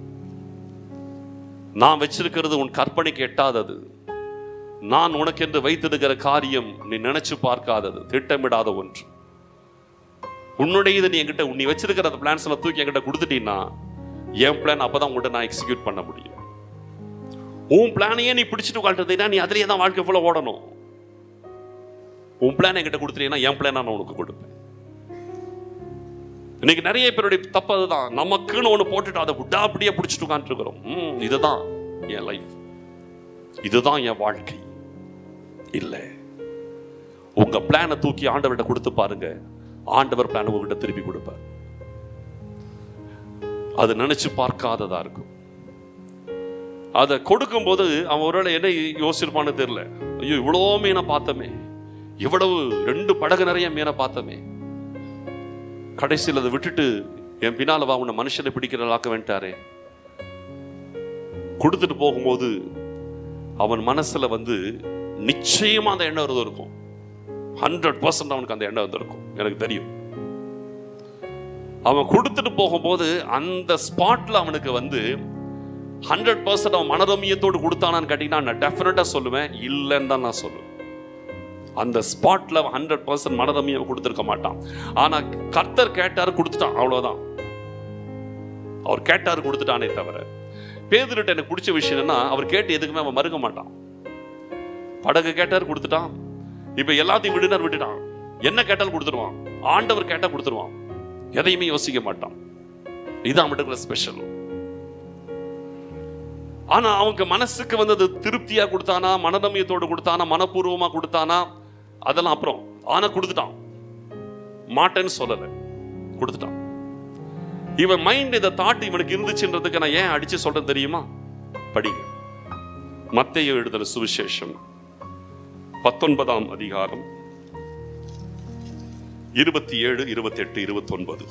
நான் வச்சிருக்கிறது உன் கற்பனைக்கு எட்டாதது நான் உனக்கென்று வைத்திருக்கிற காரியம் நீ நினைச்சு பார்க்காதது திட்டமிடாத ஒன்று உன்னுடைய இது நீ என்கிட்ட நீ வச்சிருக்கிற அந்த பிளான்ஸ் எல்லாம் தூக்கி என்கிட்ட கொடுத்துட்டீன்னா என் பிளான் அப்பதான் உங்கள்கிட்ட நான் எக்ஸிக்யூட் பண்ண முடியும் உன் பிளானையே நீ பிடிச்சிட்டு உட்காந்துட்டீங்கன்னா நீ அதிலேயே தான் வாழ்க்கை ஃபுல்லாக ஓடணும் உன் பிளான் என்கிட்ட கொடுத்துட்டீங்கன்னா என் பிளான் நான் உனக்கு கொடுப்பேன் இன்னைக்கு நிறைய பேருடைய தப்பு அதுதான் நமக்குன்னு ஒன்று போட்டுட்டு அதை விட்டா அப்படியே பிடிச்சிட்டு உட்காந்துருக்கிறோம் ம் இதுதான் என் லைஃப் இதுதான் என் வாழ்க்கை இல்லை உங்க பிளானை தூக்கி ஆண்டவர்கிட்ட கொடுத்து பாருங்க ஆண்டவர் பிளான் உங்ககிட்ட திருப்பி கொடுப்பார் அது நினைச்சு பார்க்காததா இருக்கும் அதை கொடுக்கும்போது அவன் ஒருவேளை என்ன யோசிச்சிருப்பான்னு தெரியல ஐயோ இவ்வளோ மீனை பார்த்தோமே இவ்வளவு ரெண்டு படகு நிறைய மீனை பார்த்தோமே கடைசியில் அதை விட்டுட்டு என் பின்னால வா உன்னை மனுஷனை பிடிக்கிறதாக்க வேண்டாரே கொடுத்துட்டு போகும்போது அவன் மனசுல வந்து நிச்சயமா அந்த எண்ணம் வருது இருக்கும் ஹண்ட்ரட் பர்சன்ட் அவனுக்கு அந்த எண்ணம் வந்திருக்கும் எனக்கு தெரியும் அவன் கொடுத்துட்டு போகும்போது அந்த ஸ்பாட்ல அவனுக்கு வந்து ஹண்ட்ரட் பர்சன்ட் அவன் மனரமியத்தோடு கொடுத்தானான்னு கேட்டீங்கன்னா நான் டெஃபினட்டா சொல்லுவேன் இல்லைன்னு தான் நான் சொல்லுவேன் அந்த ஸ்பாட்ல ஹண்ட்ரட் பர்சன்ட் மனரமியம் கொடுத்துருக்க மாட்டான் ஆனா கர்த்தர் கேட்டாரு கொடுத்துட்டான் அவ்வளவுதான் அவர் கேட்டாரு கொடுத்துட்டானே தவிர பேதுருட்ட எனக்கு பிடிச்ச விஷயம் என்னன்னா அவர் கேட்டு எதுக்குமே அவன் மறுக்க மாட்டான் படகு கேட்டாரு கொடுத்துட்டான் இப்ப எல்லாத்தையும் விடுனார் விட்டுட்டான் என்ன கேட்டாலும் கொடுத்துருவான் ஆண்டவர் கேட்டா கொடுத்துருவான் எதையுமே யோசிக்க மாட்டான் இது அவன் இருக்கிற ஸ்பெஷல் ஆனா அவங்க மனசுக்கு வந்து அது திருப்தியா கொடுத்தானா மனநமியத்தோடு கொடுத்தானா மனப்பூர்வமா கொடுத்தானா அதெல்லாம் அப்புறம் ஆனா கொடுத்துட்டான் மாட்டேன்னு சொல்லல கொடுத்துட்டான் இவன் மைண்ட் இந்த தாட் இவனுக்கு இருந்துச்சுன்றதுக்கு நான் ஏன் அடிச்சு சொல்றேன் தெரியுமா படிங்க மத்தேயு எழுதுற சுவிசேஷம் பத்தொன்பதாம் அதிகாரம் இருபத்தி ஏழு இருபத்தி எட்டு இருபத்தி ஒன்பது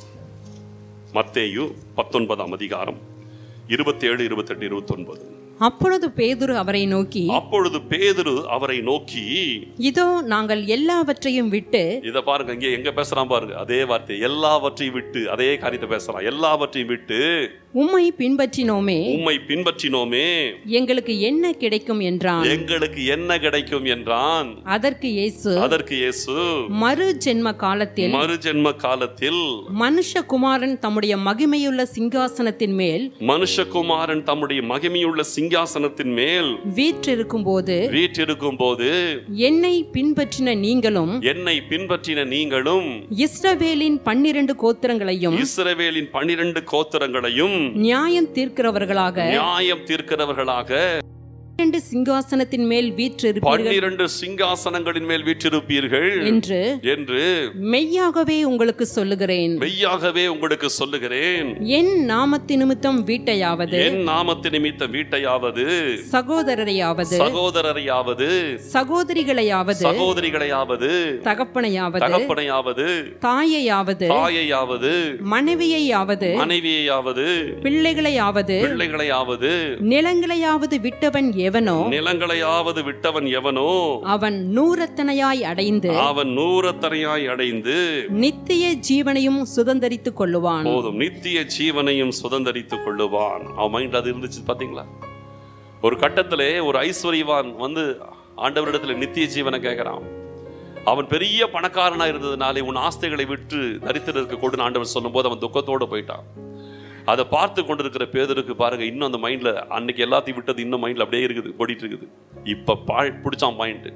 மத்தேயு பத்தொன்பதாம் அதிகாரம் இருபத்தி ஏழு இருபத்தி எட்டு இருபத்தி ஒன்பது அப்பொழுது பேதுரு அவரை நோக்கி அப்பொழுது பேதுரு அவரை நோக்கி இதோ நாங்கள் எல்லாவற்றையும் விட்டு இத பாருங்க இங்க எங்க பேசுறான் பாருங்க அதே வார்த்தை எல்லாவற்றையும் விட்டு அதே காரியத்தை பேசுறான் எல்லாவற்றையும் விட்டு உம்மை பின்பற்றினோமே உம்மை பின்பற்றினோமே எங்களுக்கு என்ன கிடைக்கும் என்றான் எங்களுக்கு என்ன கிடைக்கும் என்றான் அதற்கு இயேசு அதற்கு இயேசு மறு ஜென்ம காலத்தில் மறுஜென்ம காலத்தில் மனுஷகுமாரன் தம்முடைய மகிமையுள்ள சிங்காசனத்தின் மேல் மனுஷகுமாரன் தம்முடைய மகிமையுள்ள சிங்காசனத்தின் மேல் வீற்றிருக்கும் போது வீற்றிருக்கும் போது என்னை பின்பற்றின நீங்களும் என்னை பின்பற்றின நீங்களும் இஸ்ரவேலின் பன்னிரண்டு கோத்திரங்களையும் இஸ்ரவேலின் பனிரெண்டு கோத்திரங்களையும் நியாயம் தீர்க்கிறவர்களாக நியாயம் தீர்க்கிறவர்களாக இரண்டு சிங்காசனத்தின் மேல் வீற்றிருப்பீர்கள் பன்னிரண்டு சிங்காசனங்களின் மேல் வீற்றிருப்பீர்கள் என்று என்று மெய்யாகவே உங்களுக்கு சொல்லுகிறேன் மெய்யாகவே உங்களுக்கு சொல்லுகிறேன் என் நாமத்து நிமித்தம் வீட்டையாவது என் நாமத்து நிமித்த வீட்டையாவது சகோதரரையாவது சகோதரரையாவது சகோதரிகளையாவது சகோதரிகளையாவது தகப்பனையாவது தகப்பனையாவது தாயையாவது தாயையாவது மனைவியையாவது மனைவியையாவது பிள்ளைகளையாவது பிள்ளைகளையாவது நிலங்களையாவது விட்டவன் எவனோ நிலங்களையாவது விட்டவன் எவனோ அவன் நூறத்தனையாய் அடைந்து அவன் நூறத்தனையாய் அடைந்து நித்திய ஜீவனையும் சுதந்தரித்துக் கொள்ளுவான் போதும் நித்திய ஜீவனையும் சுதந்தரித்துக் கொள்ளுவான் அவன் மைண்ட் அது இருந்துச்சு பாத்தீங்களா ஒரு கட்டத்திலே ஒரு ஐஸ்வர்யவான் வந்து ஆண்டவரிடத்துல நித்திய ஜீவனை கேட்கிறான் அவன் பெரிய பணக்காரனா இருந்ததுனாலே உன் ஆஸ்தைகளை விட்டு தரித்திரருக்கு கொடுன்னு ஆண்டவர் சொல்லும்போது அவன் துக்கத்தோட போயிட்டான் அதை பார்த்து கொண்டிருக்கிற பேதருக்கு பாருங்க இன்னும் அந்த மைண்ட்ல அன்னைக்கு எல்லாத்தையும் விட்டது இன்னும் மைண்ட்ல அப்படியே இருக்குது ஓடிட்டு இருக்குது இப்ப பா பிடிச்சான் பாயிண்ட்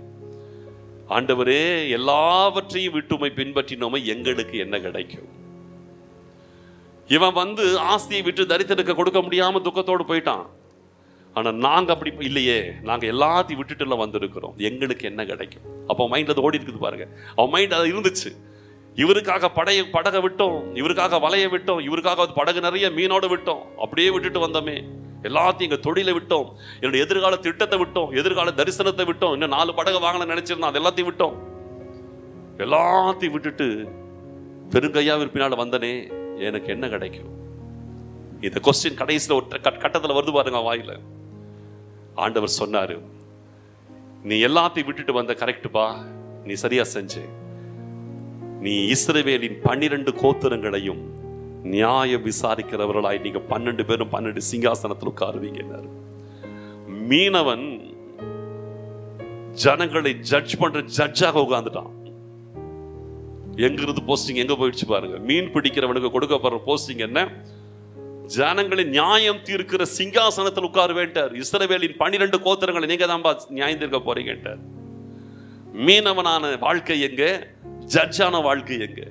ஆண்டவரே எல்லாவற்றையும் விட்டு உம்மை பின்பற்றினோமே எங்களுக்கு என்ன கிடைக்கும் இவன் வந்து ஆஸ்தியை விட்டு தரித்திரக்க கொடுக்க முடியாம துக்கத்தோடு போயிட்டான் ஆனா நாங்க அப்படி இல்லையே நாங்க எல்லாத்தையும் விட்டுட்டுல வந்திருக்கிறோம் எங்களுக்கு என்ன கிடைக்கும் அப்போ மைண்ட் அது ஓடி இருக்குது பாருங்க அவன் மைண்ட் அது இருந்துச்சு இவருக்காக படைய படகை விட்டோம் இவருக்காக வலைய விட்டோம் இவருக்காக படகு நிறைய மீனோட விட்டோம் அப்படியே விட்டுட்டு வந்தோமே எல்லாத்தையும் எங்க தொழிலை விட்டோம் என்னுடைய எதிர்கால திட்டத்தை விட்டோம் எதிர்கால தரிசனத்தை விட்டோம் இன்னும் நாலு படகு வாங்கணும்னு நினைச்சிருந்தோம் அது எல்லாத்தையும் விட்டோம் எல்லாத்தையும் விட்டுட்டு பெருங்கையா பின்னால வந்தனே எனக்கு என்ன கிடைக்கும் இந்த கொஸ்டின் கடைசியில் ஒரு கட்- கட்டத்துல வருது பாருங்க அவன் வாயில ஆண்டவர் சொன்னாரு நீ எல்லாத்தையும் விட்டுட்டு வந்த கரெக்டுப்பா நீ சரியா செஞ்ச நீ இஸ்ரவேலின் பன்னிரண்டு கோத்திரங்களையும் நியாயம் விசாரிக்கிறவர்களாய் நீங்க பன்னெண்டு பேரும் பன்னெண்டு சிங்காசனத்தில் உட்காருவீங்க மீனவன் ஜனங்களை ஜட்ஜ் பண்ற ஜட்ஜாக உட்கார்ந்துட்டான் எங்க இருந்து போஸ்டிங் எங்க போயிடுச்சு பாருங்க மீன் பிடிக்கிறவனுக்கு கொடுக்கப்படுற போஸ்டிங் என்ன ஜனங்களை நியாயம் தீர்க்கிற சிங்காசனத்தில் உட்கார வேண்டார் இஸ்ரவேலின் பன்னிரண்டு கோத்திரங்களை நீங்க தான் நியாயம் தீர்க்க போறீங்கன்றார் மீனவனான வாழ்க்கை எங்க ஜட்ஜான வாழ்க்கை எங்க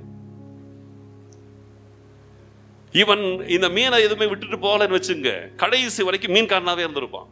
இவன் இந்த மீனை எதுவுமே விட்டுட்டு போகலன்னு வச்சுங்க கடைசி வரைக்கும் மீன்காரனாவே இருந்திருப்பான்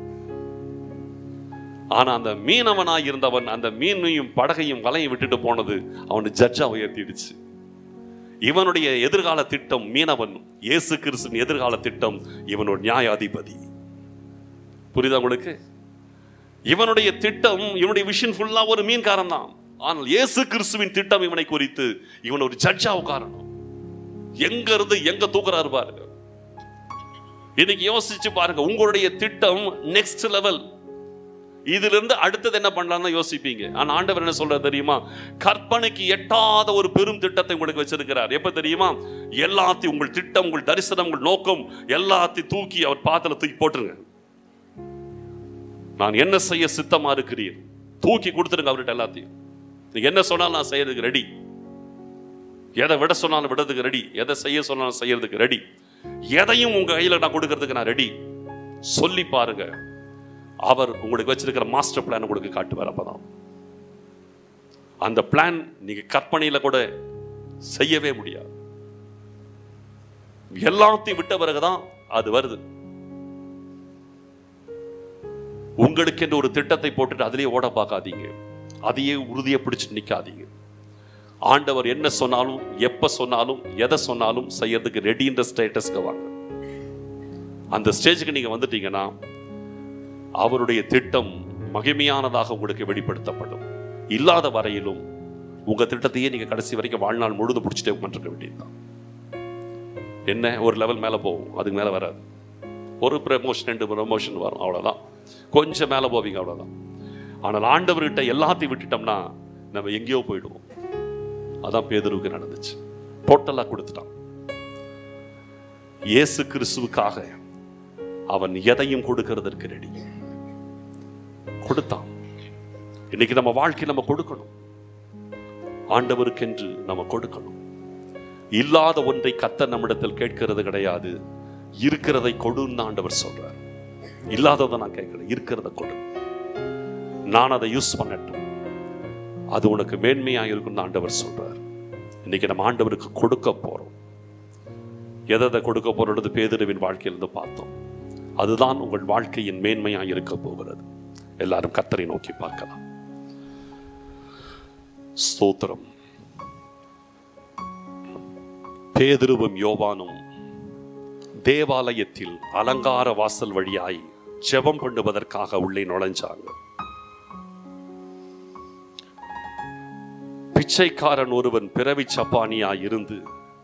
ஆனா அந்த மீனவனாய் இருந்தவன் அந்த மீனையும் படகையும் வலையும் விட்டுட்டு போனது அவனை ஜட்ஜா உயர்த்திடுச்சு இவனுடைய எதிர்கால திட்டம் மீனவன் இயேசு கிறிஸ்துவின் எதிர்கால திட்டம் இவனோட நியாயாதிபதி புரியுதா உங்களுக்கு இவனுடைய திட்டம் இவனுடைய விஷன் ஃபுல்லா ஒரு மீன்காரன் தான் ஆனால் இயேசு கிறிஸ்துவின் திட்டம் இவனை குறித்து இவன் ஒரு ஜட்ஜா உட்காரணும் எங்க இருந்து எங்க தூக்குறாரு பாருங்க இன்னைக்கு யோசிச்சு பாருங்க உங்களுடைய திட்டம் நெக்ஸ்ட் லெவல் இதுல இருந்து அடுத்தது என்ன பண்ணலாம்னு தான் யோசிப்பீங்க ஆனா ஆண்டவர் என்ன சொல்றாரு தெரியுமா கற்பனைக்கு எட்டாத ஒரு பெரும் திட்டத்தை உங்களுக்கு வச்சிருக்கிறார் எப்ப தெரியுமா எல்லாத்தையும் உங்கள் திட்டம் உங்கள் தரிசனம் உங்கள் நோக்கம் எல்லாத்தையும் தூக்கி அவர் பாத்திர தூக்கி போட்டுருங்க நான் என்ன செய்ய சித்தமா இருக்கிறீர் தூக்கி கொடுத்துருங்க அவர்கிட்ட எல்லாத்தையும் நீங்க என்ன சொன்னாலும் நான் செய்யறதுக்கு ரெடி எதை விட சொன்னாலும் விடுறதுக்கு ரெடி எதை செய்ய சொன்னாலும் செய்யறதுக்கு ரெடி எதையும் உங்க கையில நான் கொடுக்கறதுக்கு நான் ரெடி சொல்லி பாருங்க அவர் உங்களுக்கு வச்சிருக்கிற மாஸ்டர் பிளான் உங்களுக்கு காட்டுவார் அப்பதான் அந்த பிளான் நீங்க கற்பனையில கூட செய்யவே முடியாது எல்லாத்தையும் விட்ட பிறகுதான் அது வருது உங்களுக்கு என்று ஒரு திட்டத்தை போட்டுட்டு அதிலேயே ஓட பார்க்காதீங்க அதையே உறுதியை பிடிச்சு நிக்காதீங்க ஆண்டவர் என்ன சொன்னாலும் எப்ப சொன்னாலும் எதை சொன்னாலும் செய்யறதுக்கு ரெடின்ற ஸ்டேட்டஸ்க்கு வாங்க அந்த ஸ்டேஜுக்கு நீங்க வந்துட்டீங்கன்னா அவருடைய திட்டம் மகிமையானதாக உங்களுக்கு வெளிப்படுத்தப்படும் இல்லாத வரையிலும் உங்க திட்டத்தையே நீங்க கடைசி வரைக்கும் வாழ்நாள் முழுதும் பிடிச்சிட்டே உட்காந்துருக்க வேண்டியதுதான் என்ன ஒரு லெவல் மேல போகும் அதுக்கு மேல வராது ஒரு ப்ரமோஷன் ரெண்டு ப்ரமோஷன் வரும் அவ்வளவுதான் கொஞ்சம் மேல போவீங்க அவ்வளவுதான் ஆனால் ஆண்டவர்கிட்ட எல்லாத்தையும் விட்டுட்டோம்னா நம்ம எங்கேயோ போயிடுவோம் அதான் பேதுருவுக்கு நடந்துச்சு டோட்டலா கொடுத்துட்டான் இயேசு கிறிஸ்துவுக்காக அவன் எதையும் கொடுக்கிறதற்கு ரெடி கொடுத்தான் இன்னைக்கு நம்ம வாழ்க்கை நம்ம கொடுக்கணும் ஆண்டவருக்கென்று நம்ம கொடுக்கணும் இல்லாத ஒன்றை கத்த நம்மிடத்தில் கேட்கிறது கிடையாது இருக்கிறதை கொடுன்னு ஆண்டவர் சொல்றார் இல்லாததை நான் கேட்கல இருக்கிறத கொடு நான் அதை யூஸ் பண்ணட்டும் அது உனக்கு மேன்மையா இருக்கும்னு ஆண்டவர் சொல்றார் இன்னைக்கு நம்ம ஆண்டவருக்கு கொடுக்க போறோம் எதை எதை கொடுக்க போறது பேதுருவின் வாழ்க்கையிலிருந்து பார்த்தோம் அதுதான் உங்கள் வாழ்க்கையின் மேன்மையா இருக்க போகிறது எல்லாரும் கத்தரை நோக்கி பார்க்கலாம் ஸ்தோத்திரம் பேதுருவும் யோவானும் தேவாலயத்தில் அலங்கார வாசல் வழியாய் ஜெபம் பண்ணுவதற்காக உள்ளே நுழைஞ்சாங்க பிச்சைக்காரன் ஒருவன் பிறவி சப்பானியாய் இருந்து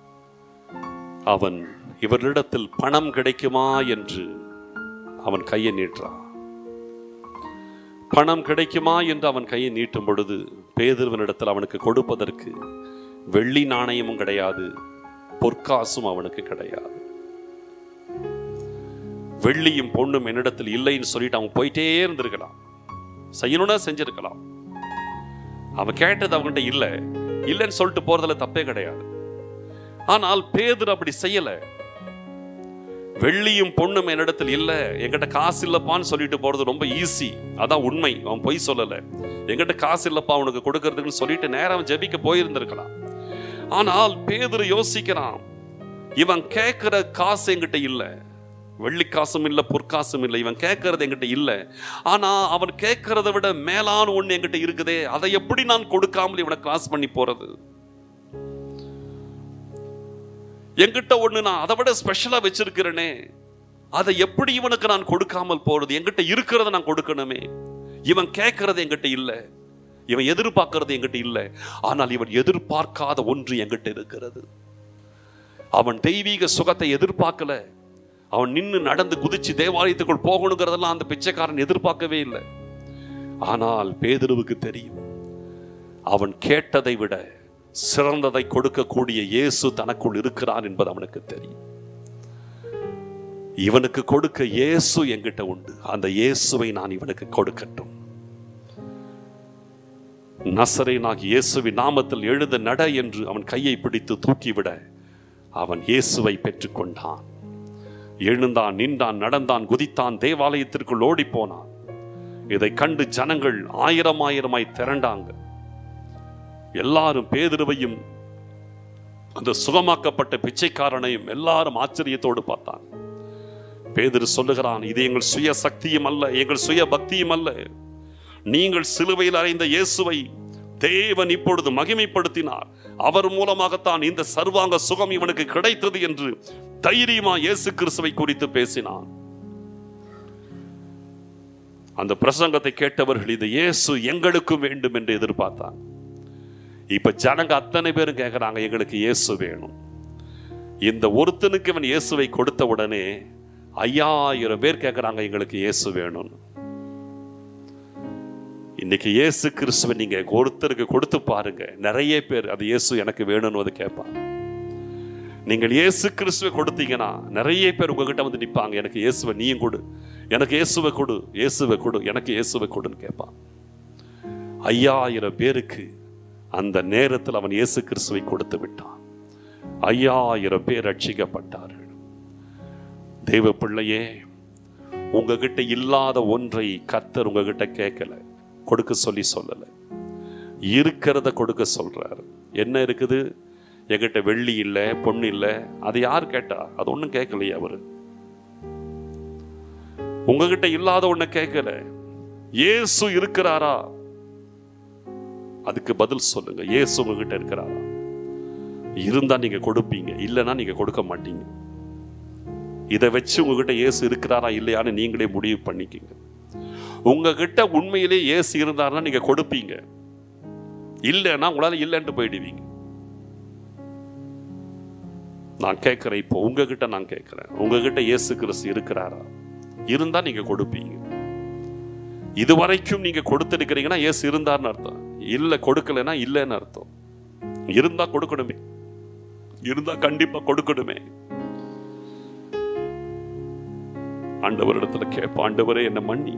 அவன் இவரிடத்தில் பணம் கிடைக்குமா என்று அவன் கையை நீட்டுறான் பணம் கிடைக்குமா என்று அவன் கையை நீட்டும் பொழுது பேதுருவனிடத்தில் அவனுக்கு கொடுப்பதற்கு வெள்ளி நாணயமும் கிடையாது பொற்காசும் அவனுக்கு கிடையாது வெள்ளியும் பொண்ணும் என்னிடத்தில் இல்லைன்னு சொல்லிட்டு அவன் போயிட்டே இருந்திருக்கலாம் செய்யணும்னா செஞ்சிருக்கலாம் அவன் கேட்டது அவன்கிட்ட இல்ல இல்லைன்னு சொல்லிட்டு போறதுல தப்பே கிடையாது ஆனால் பேதுரு அப்படி செய்யல வெள்ளியும் பொண்ணும் என்னிடத்தில் இல்ல என்கிட்ட காசு இல்லப்பான்னு சொல்லிட்டு போறது ரொம்ப ஈஸி அதான் உண்மை அவன் பொய் சொல்லல என்கிட்ட காசு இல்லப்பா அவனுக்கு கொடுக்கறதுக்குன்னு சொல்லிட்டு நேரம் அவன் ஜெபிக்க போயிருந்திருக்கலாம் ஆனால் பேதுரு யோசிக்கிறான் இவன் கேட்கிற காசு என்கிட்ட இல்ல வெள்ளிக்காசும் இல்லை பொற்காசும் இல்லை இவன் கேட்கறது என்கிட்ட இல்லை ஆனா அவன் கேட்கறத விட மேலான ஒண்ணு என்கிட்ட இருக்குதே அதை எப்படி நான் கொடுக்காமல் இவனை கிராஸ் பண்ணி போறது என்கிட்ட ஒண்ணு நான் அதை விட ஸ்பெஷலா வச்சிருக்கிறேனே அதை எப்படி இவனுக்கு நான் கொடுக்காமல் போறது என்கிட்ட இருக்கிறத நான் கொடுக்கணுமே இவன் கேட்கறது என்கிட்ட இல்லை இவன் எதிர்பார்க்கறது என்கிட்ட இல்லை ஆனால் இவன் எதிர்பார்க்காத ஒன்று என்கிட்ட இருக்கிறது அவன் தெய்வீக சுகத்தை எதிர்பார்க்கல அவன் நின்று நடந்து குதிச்சு தேவாலயத்துக்குள் போகணுங்கிறதெல்லாம் அந்த பிச்சைக்காரன் எதிர்பார்க்கவே இல்லை ஆனால் பேதுருவுக்கு தெரியும் அவன் கேட்டதை விட சிறந்ததை கொடுக்கக்கூடிய இயேசு தனக்குள் இருக்கிறான் என்பது அவனுக்கு தெரியும் இவனுக்கு கொடுக்க இயேசு என்கிட்ட உண்டு அந்த இயேசுவை நான் இவனுக்கு கொடுக்கட்டும் நசரேனாகி இயேசுவின் நாமத்தில் எழுத நட என்று அவன் கையை பிடித்து தூக்கிவிட அவன் இயேசுவை பெற்றுக்கொண்டான் எழுந்தான் நின்றான் நடந்தான் குதித்தான் தேவாலயத்திற்குள் ஓடிப் போனான் இதை கண்டு ஜனங்கள் ஆயிரம் ஆயிரமாய் திரண்டாங்க எல்லாரும் பேதுருவையும் அந்த சுகமாக்கப்பட்ட பிச்சைக்காரனையும் எல்லாரும் ஆச்சரியத்தோடு பார்த்தான் பேதுரு சொல்லுகிறான் இது எங்கள் சுய சக்தியும் அல்ல எங்கள் சுய பக்தியும் அல்ல நீங்கள் சிலுவையில் அறைந்த இயேசுவை தேவன் இப்பொழுது மகிமைப்படுத்தினார் அவர் மூலமாகத்தான் இந்த சர்வாங்க சுகம் இவனுக்கு கிடைத்தது என்று தைரியமா இயேசு கிறிஸ்துவை குறித்து பேசினான் அந்த பிரசங்கத்தை கேட்டவர்கள் இது இயேசு எங்களுக்கும் வேண்டும் என்று எதிர்பார்த்தாங்க இப்ப ஜனங்க அத்தனை பேரும் கேட்கிறாங்க எங்களுக்கு இயேசு வேணும் இந்த ஒருத்தனுக்கு இவன் இயேசுவை கொடுத்த உடனே ஐயாயிரம் பேர் கேட்கிறாங்க எங்களுக்கு இயேசு வேணும்னு இன்னைக்கு இயேசு கிறிஸ்துவை நீங்க ஒருத்தருக்கு கொடுத்து பாருங்க நிறைய பேர் அது இயேசு எனக்கு வேணும்னு வந்து கேட்பாங்க நீங்கள் இயேசு கிறிஸ்துவை கொடுத்தீங்கன்னா நிறைய பேர் உங்ககிட்ட வந்து நிற்பாங்க எனக்கு இயேசுவை நீயும் கொடு எனக்கு இயேசுவை கொடு இயேசுவை கொடு எனக்கு இயேசுவை கொடுன்னு கேட்பான் ஐயாயிரம் பேருக்கு அந்த நேரத்தில் அவன் இயேசு கிறிஸ்துவை கொடுத்து விட்டான் ஐயாயிரம் பேர் ரட்சிக்கப்பட்டார்கள் தெய்வ பிள்ளையே உங்ககிட்ட இல்லாத ஒன்றை கத்தர் உங்ககிட்ட கேட்கல கொடுக்க சொல்லி சொல்லல இருக்கிறத கொடுக்க சொல்றாரு என்ன இருக்குது என்கிட்ட வெள்ளி இல்லை பொண்ணு இல்லை அது யார் கேட்டா அது ஒன்றும் கேட்கலையே அவரு உங்ககிட்ட இல்லாத ஒண்ண கேட்கல இயேசு இருக்கிறாரா அதுக்கு பதில் சொல்லுங்க இயேசு உங்ககிட்ட இருக்கிறாரா இருந்தா நீங்க கொடுப்பீங்க இல்லைன்னா நீங்க கொடுக்க மாட்டீங்க இதை வச்சு உங்ககிட்ட இயேசு இருக்கிறாரா இல்லையான்னு நீங்களே முடிவு பண்ணிக்கங்க உங்ககிட்ட உண்மையிலே இயேசு இருந்தாருன்னா நீங்க கொடுப்பீங்க இல்லைன்னா உங்களால இல்லைன்ட்டு போயிடுவீங்க நான் கேட்கிறேன் இப்போ உங்ககிட்ட நான் கேட்கிறேன் உங்ககிட்ட இயேசு கிறிஸ்து இருக்கிறாரா இருந்தா நீங்க கொடுப்பீங்க இதுவரைக்கும் நீங்க கொடுத்திருக்கிறீங்கன்னா இயேசு இருந்தார்னு அர்த்தம் இல்ல கொடுக்கலைன்னா இல்லைன்னு அர்த்தம் இருந்தா கொடுக்கணுமே இருந்தா கண்டிப்பா கொடுக்கணுமே ஆண்டவரிடத்துல கேட்ப ஆண்டவரே என்ன மன்னி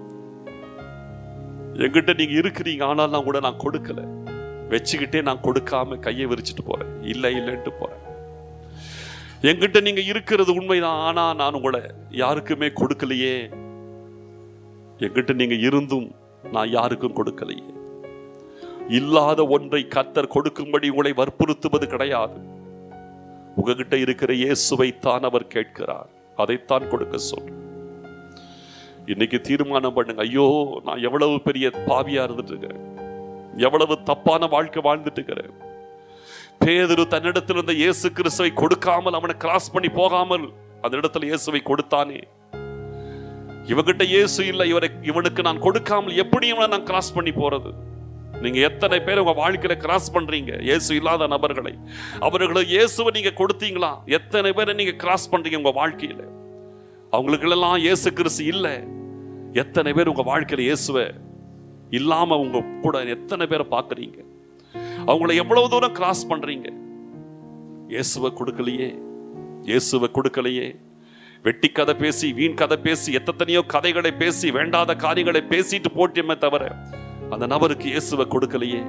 என்கிட்ட நீங்க இருக்கிறீங்க ஆனாலும் கூட நான் கொடுக்கல வச்சுக்கிட்டே நான் கொடுக்காம கையை விரிச்சிட்டு போறேன் இல்லை இல்லைன்ட்டு போறேன் என்கிட்ட நீங்க இருக்கிறது உண்மைதான் ஆனா நான் உங்களை யாருக்குமே கொடுக்கலையே என்கிட்ட நீங்க இருந்தும் நான் யாருக்கும் கொடுக்கலையே இல்லாத ஒன்றை கத்தர் கொடுக்கும்படி உங்களை வற்புறுத்துவது கிடையாது உங்ககிட்ட இருக்கிற இயேசுவைத்தான் அவர் கேட்கிறார் அதைத்தான் கொடுக்க சொல்ற இன்னைக்கு தீர்மானம் பண்ணுங்க ஐயோ நான் எவ்வளவு பெரிய பாவியா இருந்துட்டு இருக்கிறேன் எவ்வளவு தப்பான வாழ்க்கை வாழ்ந்துட்டு இருக்கிறேன் பேதுரு தன்னிடத்தில் இருந்த இயேசு கிறிஸ்துவை கொடுக்காமல் அவனை கிராஸ் பண்ணி போகாமல் அந்த இடத்துல இயேசுவை கொடுத்தானே இவகிட்ட இயேசு இல்லை இவரை இவனுக்கு நான் கொடுக்காமல் எப்படி இவனை நான் கிராஸ் பண்ணி போறது நீங்க எத்தனை பேர் உங்க வாழ்க்கையில கிராஸ் பண்றீங்க இயேசு இல்லாத நபர்களை அவர்களை இயேசுவை நீங்க கொடுத்தீங்களா எத்தனை பேரை நீங்க கிராஸ் பண்றீங்க உங்க வாழ்க்கையில அவங்களுக்கெல்லாம் இயேசு கிறிஸ்து இல்லை எத்தனை பேர் உங்க வாழ்க்கையில இயேசுவை இல்லாம உங்க கூட எத்தனை பேரை பார்க்கறீங்க அவங்கள எவ்வளவு தூரம் கிராஸ் பண்றீங்க இயேசுவை கொடுக்கலையே இயேசுவை கொடுக்கலையே வெட்டி கதை பேசி வீண் கதை பேசி எத்தனையோ கதைகளை பேசி வேண்டாத காரியங்களை பேசிட்டு போட்டியமே தவிர அந்த நபருக்கு இயேசுவை கொடுக்கலையே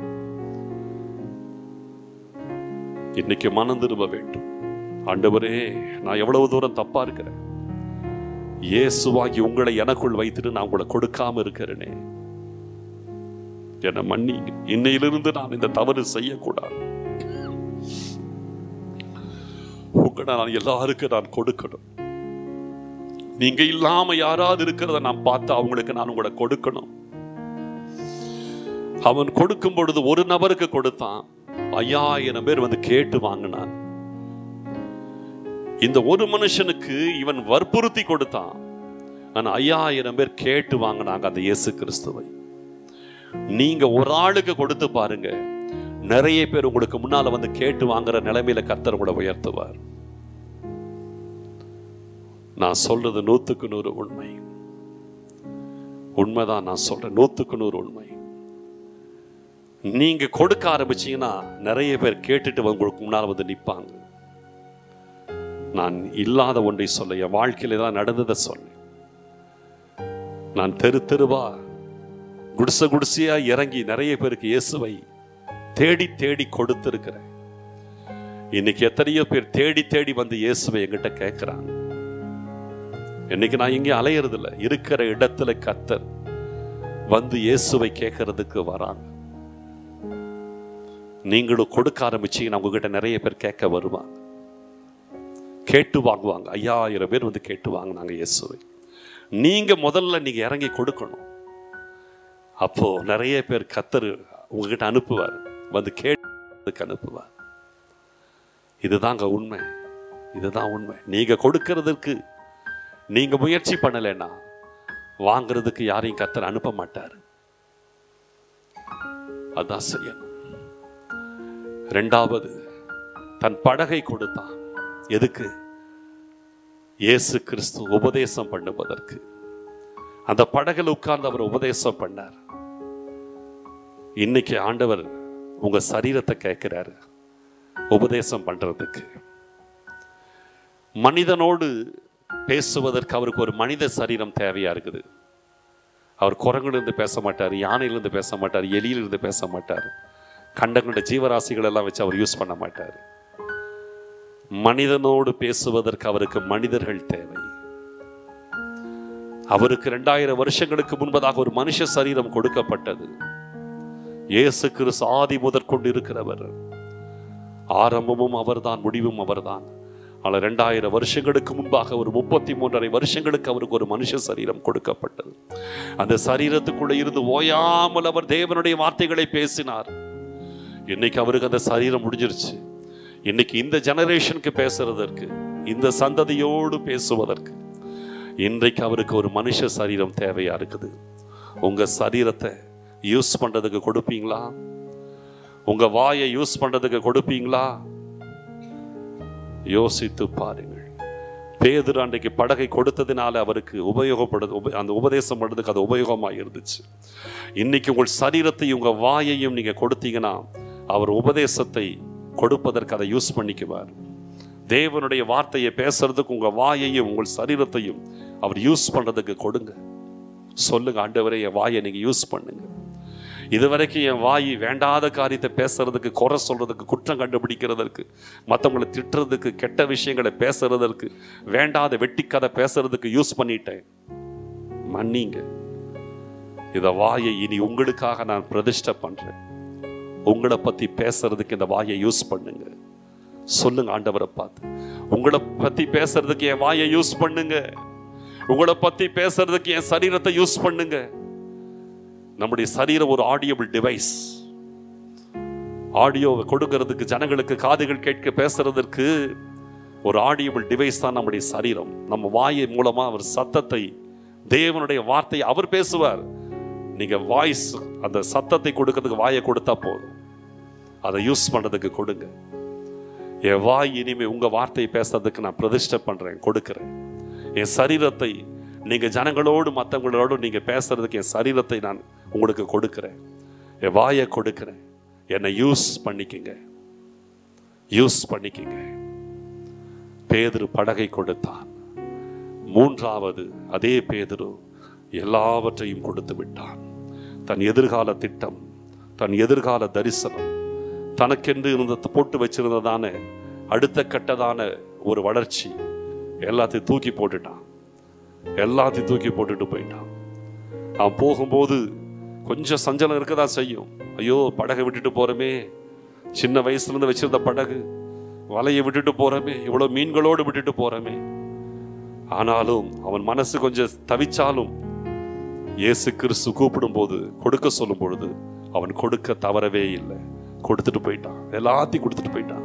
இன்னைக்கு மனம் திரும்ப வேண்டும் ஆண்டவரே நான் எவ்வளவு தூரம் தப்பா இருக்கிறேன் இயேசுவாகி உங்களை எனக்குள் வைத்துட்டு நான் உங்களை கொடுக்காம இருக்கிறேனே என்னை மன்னிங்க இன்னையிலிருந்து நான் இந்த தவறு செய்யக்கூடாது உங்களை நான் எல்லாருக்கும் நான் கொடுக்கணும் நீங்க இல்லாம யாராவது இருக்கிறத நான் பார்த்து அவங்களுக்கு நான் உங்களை கொடுக்கணும் அவன் கொடுக்கும் பொழுது ஒரு நபருக்கு கொடுத்தான் ஐயாயிரம் பேர் வந்து கேட்டு வாங்கினான் இந்த ஒரு மனுஷனுக்கு இவன் வற்புறுத்தி கொடுத்தான் ஆனா ஐயாயிரம் பேர் கேட்டு வாங்கினாங்க அந்த இயேசு கிறிஸ்துவை நீங்க ஒரு ஆளுக்கு கொடுத்து பாருங்க நிறைய பேர் உங்களுக்கு முன்னால வந்து கேட்டு வாங்குற நிலைமையில கர்த்தர் உங்களை உயர்த்துவார் நான் சொல்றது நூத்துக்கு நூறு உண்மை உண்மைதான் நான் சொல்றேன் நூத்துக்கு நூறு உண்மை நீங்க கொடுக்க ஆரம்பிச்சீங்கன்னா நிறைய பேர் கேட்டுட்டு வந்து உங்களுக்கு முன்னால வந்து நிப்பாங்க நான் இல்லாத ஒன்றை சொல்ல என் வாழ்க்கையில தான் நடந்ததை சொல்ல நான் தெரு தெருவா குடிசை குடிசையா இறங்கி நிறைய பேருக்கு இயேசுவை தேடி தேடி கொடுத்திருக்கிறேன் இன்னைக்கு எத்தனையோ பேர் தேடி தேடி வந்து இயேசுவை என்கிட்ட கேட்கிறாங்க இன்னைக்கு நான் இங்கே அலையிறது இல்ல இருக்கிற இடத்துல கத்தர் வந்து இயேசுவை கேட்கறதுக்கு வராங்க நீங்களும் கொடுக்க ஆரம்பிச்சீங்கன்னா உங்ககிட்ட நிறைய பேர் கேட்க வருவாங்க கேட்டு வாங்குவாங்க ஐயாயிரம் பேர் வந்து கேட்டு வாங்கினாங்க இயேசுவை நீங்க முதல்ல நீங்க இறங்கி கொடுக்கணும் அப்போ நிறைய பேர் கத்தர் உங்ககிட்ட அனுப்புவார் வந்து கேட்டு அனுப்புவார் இதுதாங்க உண்மை இதுதான் உண்மை நீங்க கொடுக்கறதுக்கு நீங்க முயற்சி பண்ணலைன்னா வாங்குறதுக்கு யாரையும் கத்தர் அனுப்ப மாட்டார் அதான் செய்யணும் ரெண்டாவது தன் படகை கொடுத்தான் எதுக்கு இயேசு கிறிஸ்து உபதேசம் பண்ணுவதற்கு அந்த படகில் உட்கார்ந்து அவர் உபதேசம் பண்ணார் இன்னைக்கு ஆண்டவர் உங்க சரீரத்தை கேட்கிறாரு உபதேசம் பண்றதுக்கு மனிதனோடு பேசுவதற்கு அவருக்கு ஒரு மனித சரீரம் தேவையா இருக்குது அவர் குரங்கிலிருந்து பேச மாட்டார் யானையிலிருந்து பேச மாட்டார் எலியிலிருந்து பேச மாட்டார் கண்டங்களுடைய ஜீவராசிகள் எல்லாம் வச்சு அவர் யூஸ் பண்ண மாட்டார் மனிதனோடு பேசுவதற்கு அவருக்கு மனிதர்கள் தேவை அவருக்கு இரண்டாயிரம் வருஷங்களுக்கு முன்பதாக ஒரு மனுஷ சரீரம் கொடுக்கப்பட்டது இயேசு கிறிஸ்து ஆதி முதற்கொண்டு இருக்கிறவர் ஆரம்பமும் அவர்தான் முடிவும் அவர்தான் ஆனால் ரெண்டாயிரம் வருஷங்களுக்கு முன்பாக ஒரு முப்பத்தி மூன்றரை வருஷங்களுக்கு அவருக்கு ஒரு மனுஷ சரீரம் கொடுக்கப்பட்டது அந்த சரீரத்துக்குள்ள இருந்து ஓயாமல் அவர் தேவனுடைய வார்த்தைகளை பேசினார் இன்னைக்கு அவருக்கு அந்த சரீரம் முடிஞ்சிருச்சு இன்னைக்கு இந்த ஜெனரேஷனுக்கு பேசுறதற்கு இந்த சந்ததியோடு பேசுவதற்கு இன்றைக்கு அவருக்கு ஒரு மனுஷ சரீரம் தேவையா இருக்குது உங்க சரீரத்தை யூஸ் பண்றதுக்கு கொடுப்பீங்களா உங்க வாயை யூஸ் பண்றதுக்கு கொடுப்பீங்களா யோசித்து பாருங்கள் பேதுரு அன்றைக்கு படகை கொடுத்ததினால அவருக்கு உபயோகப்படுது உப- அந்த உபதேசம் பண்ணுறதுக்கு அது உபயோகமாக இருந்துச்சு இன்னைக்கு உங்கள் சரீரத்தையும் உங்க வாயையும் நீங்க கொடுத்தீங்கன்னா அவர் உபதேசத்தை கொடுப்பதற்கு அதை யூஸ் பண்ணிக்குவார் தேவனுடைய வார்த்தையை பேசுறதுக்கு உங்க வாயையும் உங்கள் சரீரத்தையும் அவர் யூஸ் பண்றதுக்கு கொடுங்க சொல்லுங்க ஆண்டவரே என் வாயை நீங்க யூஸ் பண்ணுங்க இதுவரைக்கும் என் வாய் வேண்டாத காரியத்தை பேசுறதுக்கு குறை சொல்றதுக்கு குற்றம் கண்டுபிடிக்கிறதற்கு மற்றவங்களை திட்டுறதுக்கு கெட்ட விஷயங்களை பேசுறதற்கு வேண்டாத வெட்டிக்கதை பேசுறதுக்கு யூஸ் பண்ணிட்டேன் மன்னிங்க இத வாயை இனி உங்களுக்காக நான் பிரதிஷ்டை பண்றேன் உங்களை பத்தி பேசுறதுக்கு இந்த வாயை யூஸ் பண்ணுங்க சொல்லுங்க ஆண்டவரை பார்த்து உங்களை பத்தி பேசுறதுக்கு என் வாயை யூஸ் பண்ணுங்க உங்களை பத்தி பேசுறதுக்கு என் சரீரத்தை யூஸ் பண்ணுங்க நம்முடைய சரீரம் ஒரு ஆடியபிள் டிவைஸ் ஆடியோவை கொடுக்கறதுக்கு ஜனங்களுக்கு காதுகள் கேட்க பேசுறதற்கு ஒரு ஆடியபிள் டிவைஸ் தான் நம்முடைய சரீரம் நம்ம வாயை மூலமா அவர் சத்தத்தை தேவனுடைய வார்த்தையை அவர் பேசுவார் நீங்க வாய்ஸ் அந்த சத்தத்தை கொடுக்கறதுக்கு வாயை கொடுத்தா போதும் அதை யூஸ் பண்றதுக்கு கொடுங்க என் வாய் இனிமே உங்க வார்த்தையை பேசுறதுக்கு நான் பிரதிஷ்டை பண்றேன் கொடுக்கிறேன் என் சரீரத்தை நீங்க ஜனங்களோடு மற்றவங்களோடு நீங்க பேசுறதுக்கு என் சரீரத்தை நான் உங்களுக்கு கொடுக்கிறேன் என் வாயை கொடுக்கிறேன் என்னை யூஸ் பண்ணிக்கங்க யூஸ் பண்ணிக்கங்க பேதுரு படகை கொடுத்தான் மூன்றாவது அதே பேதுரு எல்லாவற்றையும் கொடுத்து விட்டான் தன் எதிர்கால திட்டம் தன் எதிர்கால தரிசனம் தனக்கென்று இருந்த போட்டு வச்சிருந்ததான அடுத்த கட்டதான ஒரு வளர்ச்சி எல்லாத்தையும் தூக்கி போட்டுட்டான் எல்லாத்தையும் தூக்கி போட்டுட்டு போயிட்டான் அவன் போகும்போது கொஞ்சம் சஞ்சலம் இருக்கதா செய்யும் ஐயோ படகை விட்டுட்டு போறோமே சின்ன வயசுல இருந்து வச்சிருந்த படகு வலையை விட்டுட்டு போறோமே இவ்வளவு மீன்களோடு விட்டுட்டு போறோமே ஆனாலும் அவன் மனசு கொஞ்சம் தவிச்சாலும் இயேசு கிறிஸ்து கூப்பிடும் போது கொடுக்க சொல்லும் பொழுது அவன் கொடுக்க தவறவே இல்லை கொடுத்துட்டு போயிட்டான் எல்லாத்தையும் கொடுத்துட்டு போயிட்டான்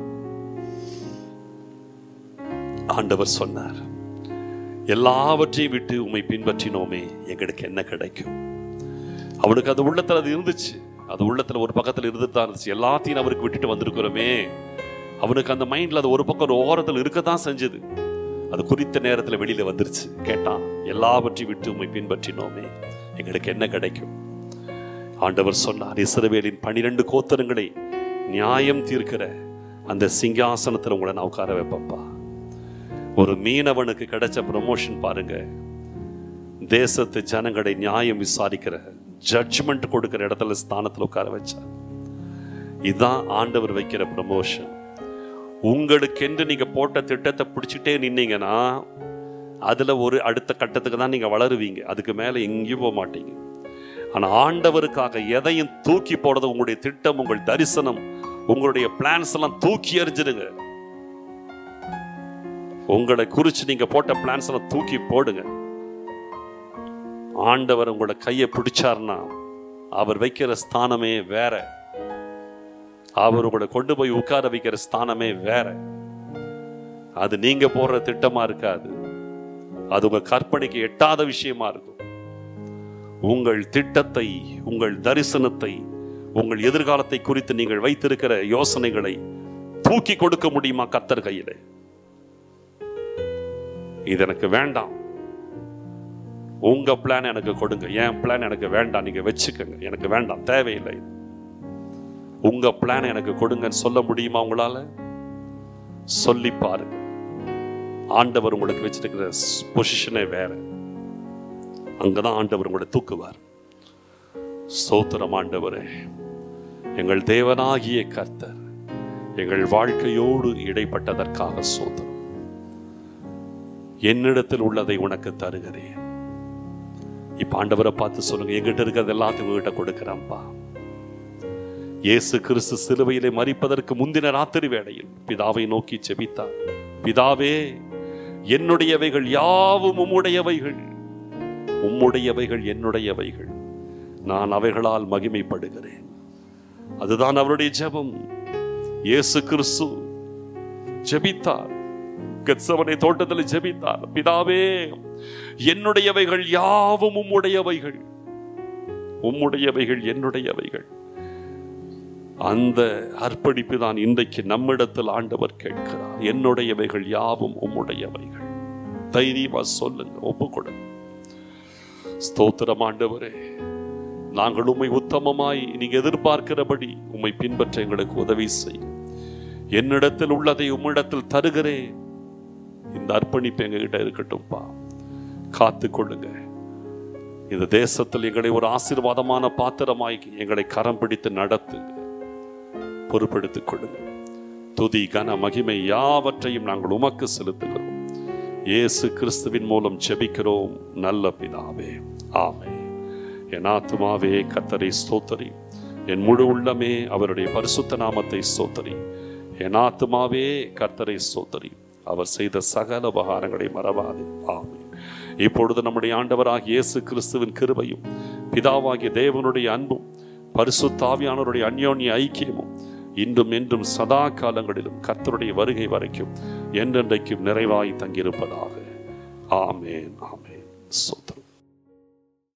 ஆண்டவர் சொன்னார் எல்லாவற்றையும் விட்டு உம்மை பின்பற்றினோமே எங்களுக்கு என்ன கிடைக்கும் அவனுக்கு அது உள்ளத்துல அது இருந்துச்சு அது உள்ளத்துல ஒரு பக்கத்துல இருந்துட்டு தான் இருந்துச்சு எல்லாத்தையும் அவருக்கு விட்டுட்டு வந்திருக்கிறோமே அவனுக்கு அந்த மைண்ட்ல அது ஒரு பக்கம் ஒரு ஓரத்தில் இருக்கத்தான் செஞ்சது அது குறித்த நேரத்துல வெளியில வந்துருச்சு கேட்டான் எல்லாவற்றையும் விட்டு உம்மை பின்பற்றினோமே எங்களுக்கு என்ன கிடைக்கும் ஆண்டவர் சொன்னார் இஸ்ரவேலின் பனிரெண்டு கோத்தரங்களை நியாயம் தீர்க்கிற அந்த சிங்காசனத்துல உங்களை நான் உட்கார வைப்பப்பா ஒரு மீனவனுக்கு கிடைச்ச ப்ரமோஷன் பாருங்க தேசத்து ஜனங்களை நியாயம் விசாரிக்கிற ஜட்ஜ்மெண்ட் கொடுக்கிற இடத்துல ஸ்தானத்துல உட்கார வச்சார் இதுதான் ஆண்டவர் வைக்கிற ப்ரமோஷன் உங்களுக்கென்று நீங்க போட்ட திட்டத்தை பிடிச்சிட்டே நின்னீங்கன்னா அதுல ஒரு அடுத்த கட்டத்துக்கு தான் நீங்க வளருவீங்க அதுக்கு மேல எங்கேயும் போக மாட்டீங்க ஆனா ஆண்டவருக்காக எதையும் தூக்கி போடுறது உங்களுடைய திட்டம் உங்கள் தரிசனம் உங்களுடைய பிளான்ஸ் எல்லாம் தூக்கி எறிஞ்சிடுங்க உங்களை குறிச்சு நீங்க போட்ட பிளான்ஸ் எல்லாம் தூக்கி போடுங்க ஆண்டவர் உங்களோட கையை பிடிச்சார்னா அவர் வைக்கிற ஸ்தானமே வேற அவர் உங்களை கொண்டு போய் உட்கார வைக்கிற ஸ்தானமே வேற அது நீங்க போடுற திட்டமா இருக்காது அது உங்க கற்பனைக்கு எட்டாத விஷயமா இருக்கும் உங்கள் திட்டத்தை உங்கள் தரிசனத்தை உங்கள் எதிர்காலத்தை குறித்து நீங்கள் வைத்திருக்கிற யோசனைகளை தூக்கி கொடுக்க முடியுமா கர்த்தர் கையிலே இது எனக்கு வேண்டாம் உங்க பிளான் எனக்கு கொடுங்க என் பிளான் எனக்கு வேண்டாம் நீங்க வச்சுக்கோங்க எனக்கு வேண்டாம் தேவையில்லை இது. உங்க பிளான் எனக்கு கொடுங்கன்னு சொல்ல முடியுமா உங்களால சொல்லி பாருங்க ஆண்டவர் உங்களுக்கு வச்சிருக்கிற பொசிஷனே வேற அங்கதான் ஆண்டவர் உங்களை தூக்குவார் ஸ்தோத்திரம் ஆண்டவரே எங்கள் தேவனாகிய கர்த்தர் எங்கள் வாழ்க்கையோடு இடைப்பட்டதற்காக சோதரம் என்னிடத்தில் உள்ளதை உனக்கு தருகிறேன் இப்ப ஆண்டவரை பார்த்து சொல்லுங்க எங்கிட்ட இருக்கிறது எல்லாத்தையும் உங்ககிட்ட கொடுக்கிறேன்ப்பா இயேசு கிறிஸ்து சிலுவையிலே மறிப்பதற்கு முந்தின ராத்திரி வேளையில் பிதாவை நோக்கி செபித்தார் பிதாவே என்னுடையவைகள் யாவும் உம்முடையவைகள் உம்முடையவைகள் என்னுடையவைகள் நான் அவைகளால் மகிமைப்படுகிறேன் அதுதான் அவருடைய ஜெபம் இயேசு கிறிஸ்து ஜெபித்தார் கெத்சமனை தோட்டத்தில் ஜெபித்தார் பிதாவே என்னுடையவைகள் யாவும் உம்முடையவைகள் உம்முடையவைகள் என்னுடையவைகள் அந்த அர்ப்பணிப்பு தான் இன்றைக்கு நம்மிடத்தில் ஆண்டவர் கேட்கிறார் என்னுடையவைகள் யாவும் உம்முடையவைகள் தைரியமா சொல்லுங்க ஒப்பு கொடுங்க ஸ்தோத்திரம் ஆண்டவரே நாங்கள் உம்மை உத்தமமாய் நீங்க எதிர்பார்க்கிறபடி உம்மை பின்பற்ற எங்களுக்கு உதவி செய் என்னிடத்தில் உள்ளதை உம்மிடத்தில் தருகிறேன் இந்த அர்ப்பணிப்பு எங்ககிட்ட இருக்கட்டும்பா காத்து கொள்ளுங்க இந்த தேசத்தில் எங்களை ஒரு ஆசீர்வாதமான பாத்திரமாய் எங்களை கரம் பிடித்து நடத்துங்க பொறுப்பெடுத்துக் கொள்ளுங்க துதி கன மகிமை யாவற்றையும் நாங்கள் உமக்கு செலுத்துகிறோம் இயேசு கிறிஸ்துவின் மூலம் ஜெபிக்கிறோம் நல்ல பிதாவே ஆமே என் ஆத்துமாவே கத்தரை ஸ்தோத்தரி என் முழு உள்ளமே அவருடைய பரிசுத்த நாமத்தை ஸ்தோத்தரி என் ஆத்துமாவே கர்த்தரை ஸ்தோத்தரி அவர் செய்த சகல உபகாரங்களை மறவாதே ஆமென் இப்பொழுது நம்முடைய ஆண்டவராகிய இயேசு கிறிஸ்துவின் கிருபையும் பிதாவாகிய தேவனுடைய அன்பும் பரிசுத்தாவியானவருடைய அந்யோன்ய ஐக்கியமும் இன்றும் என்றும் சதா காலங்களிலும் கர்த்தருடைய வருகை வரைக்கும் என்றென்றைக்கும் நிறைவாய் தங்கியிருப்பதாக ஆமேன் ஆமேன் சொத்தம்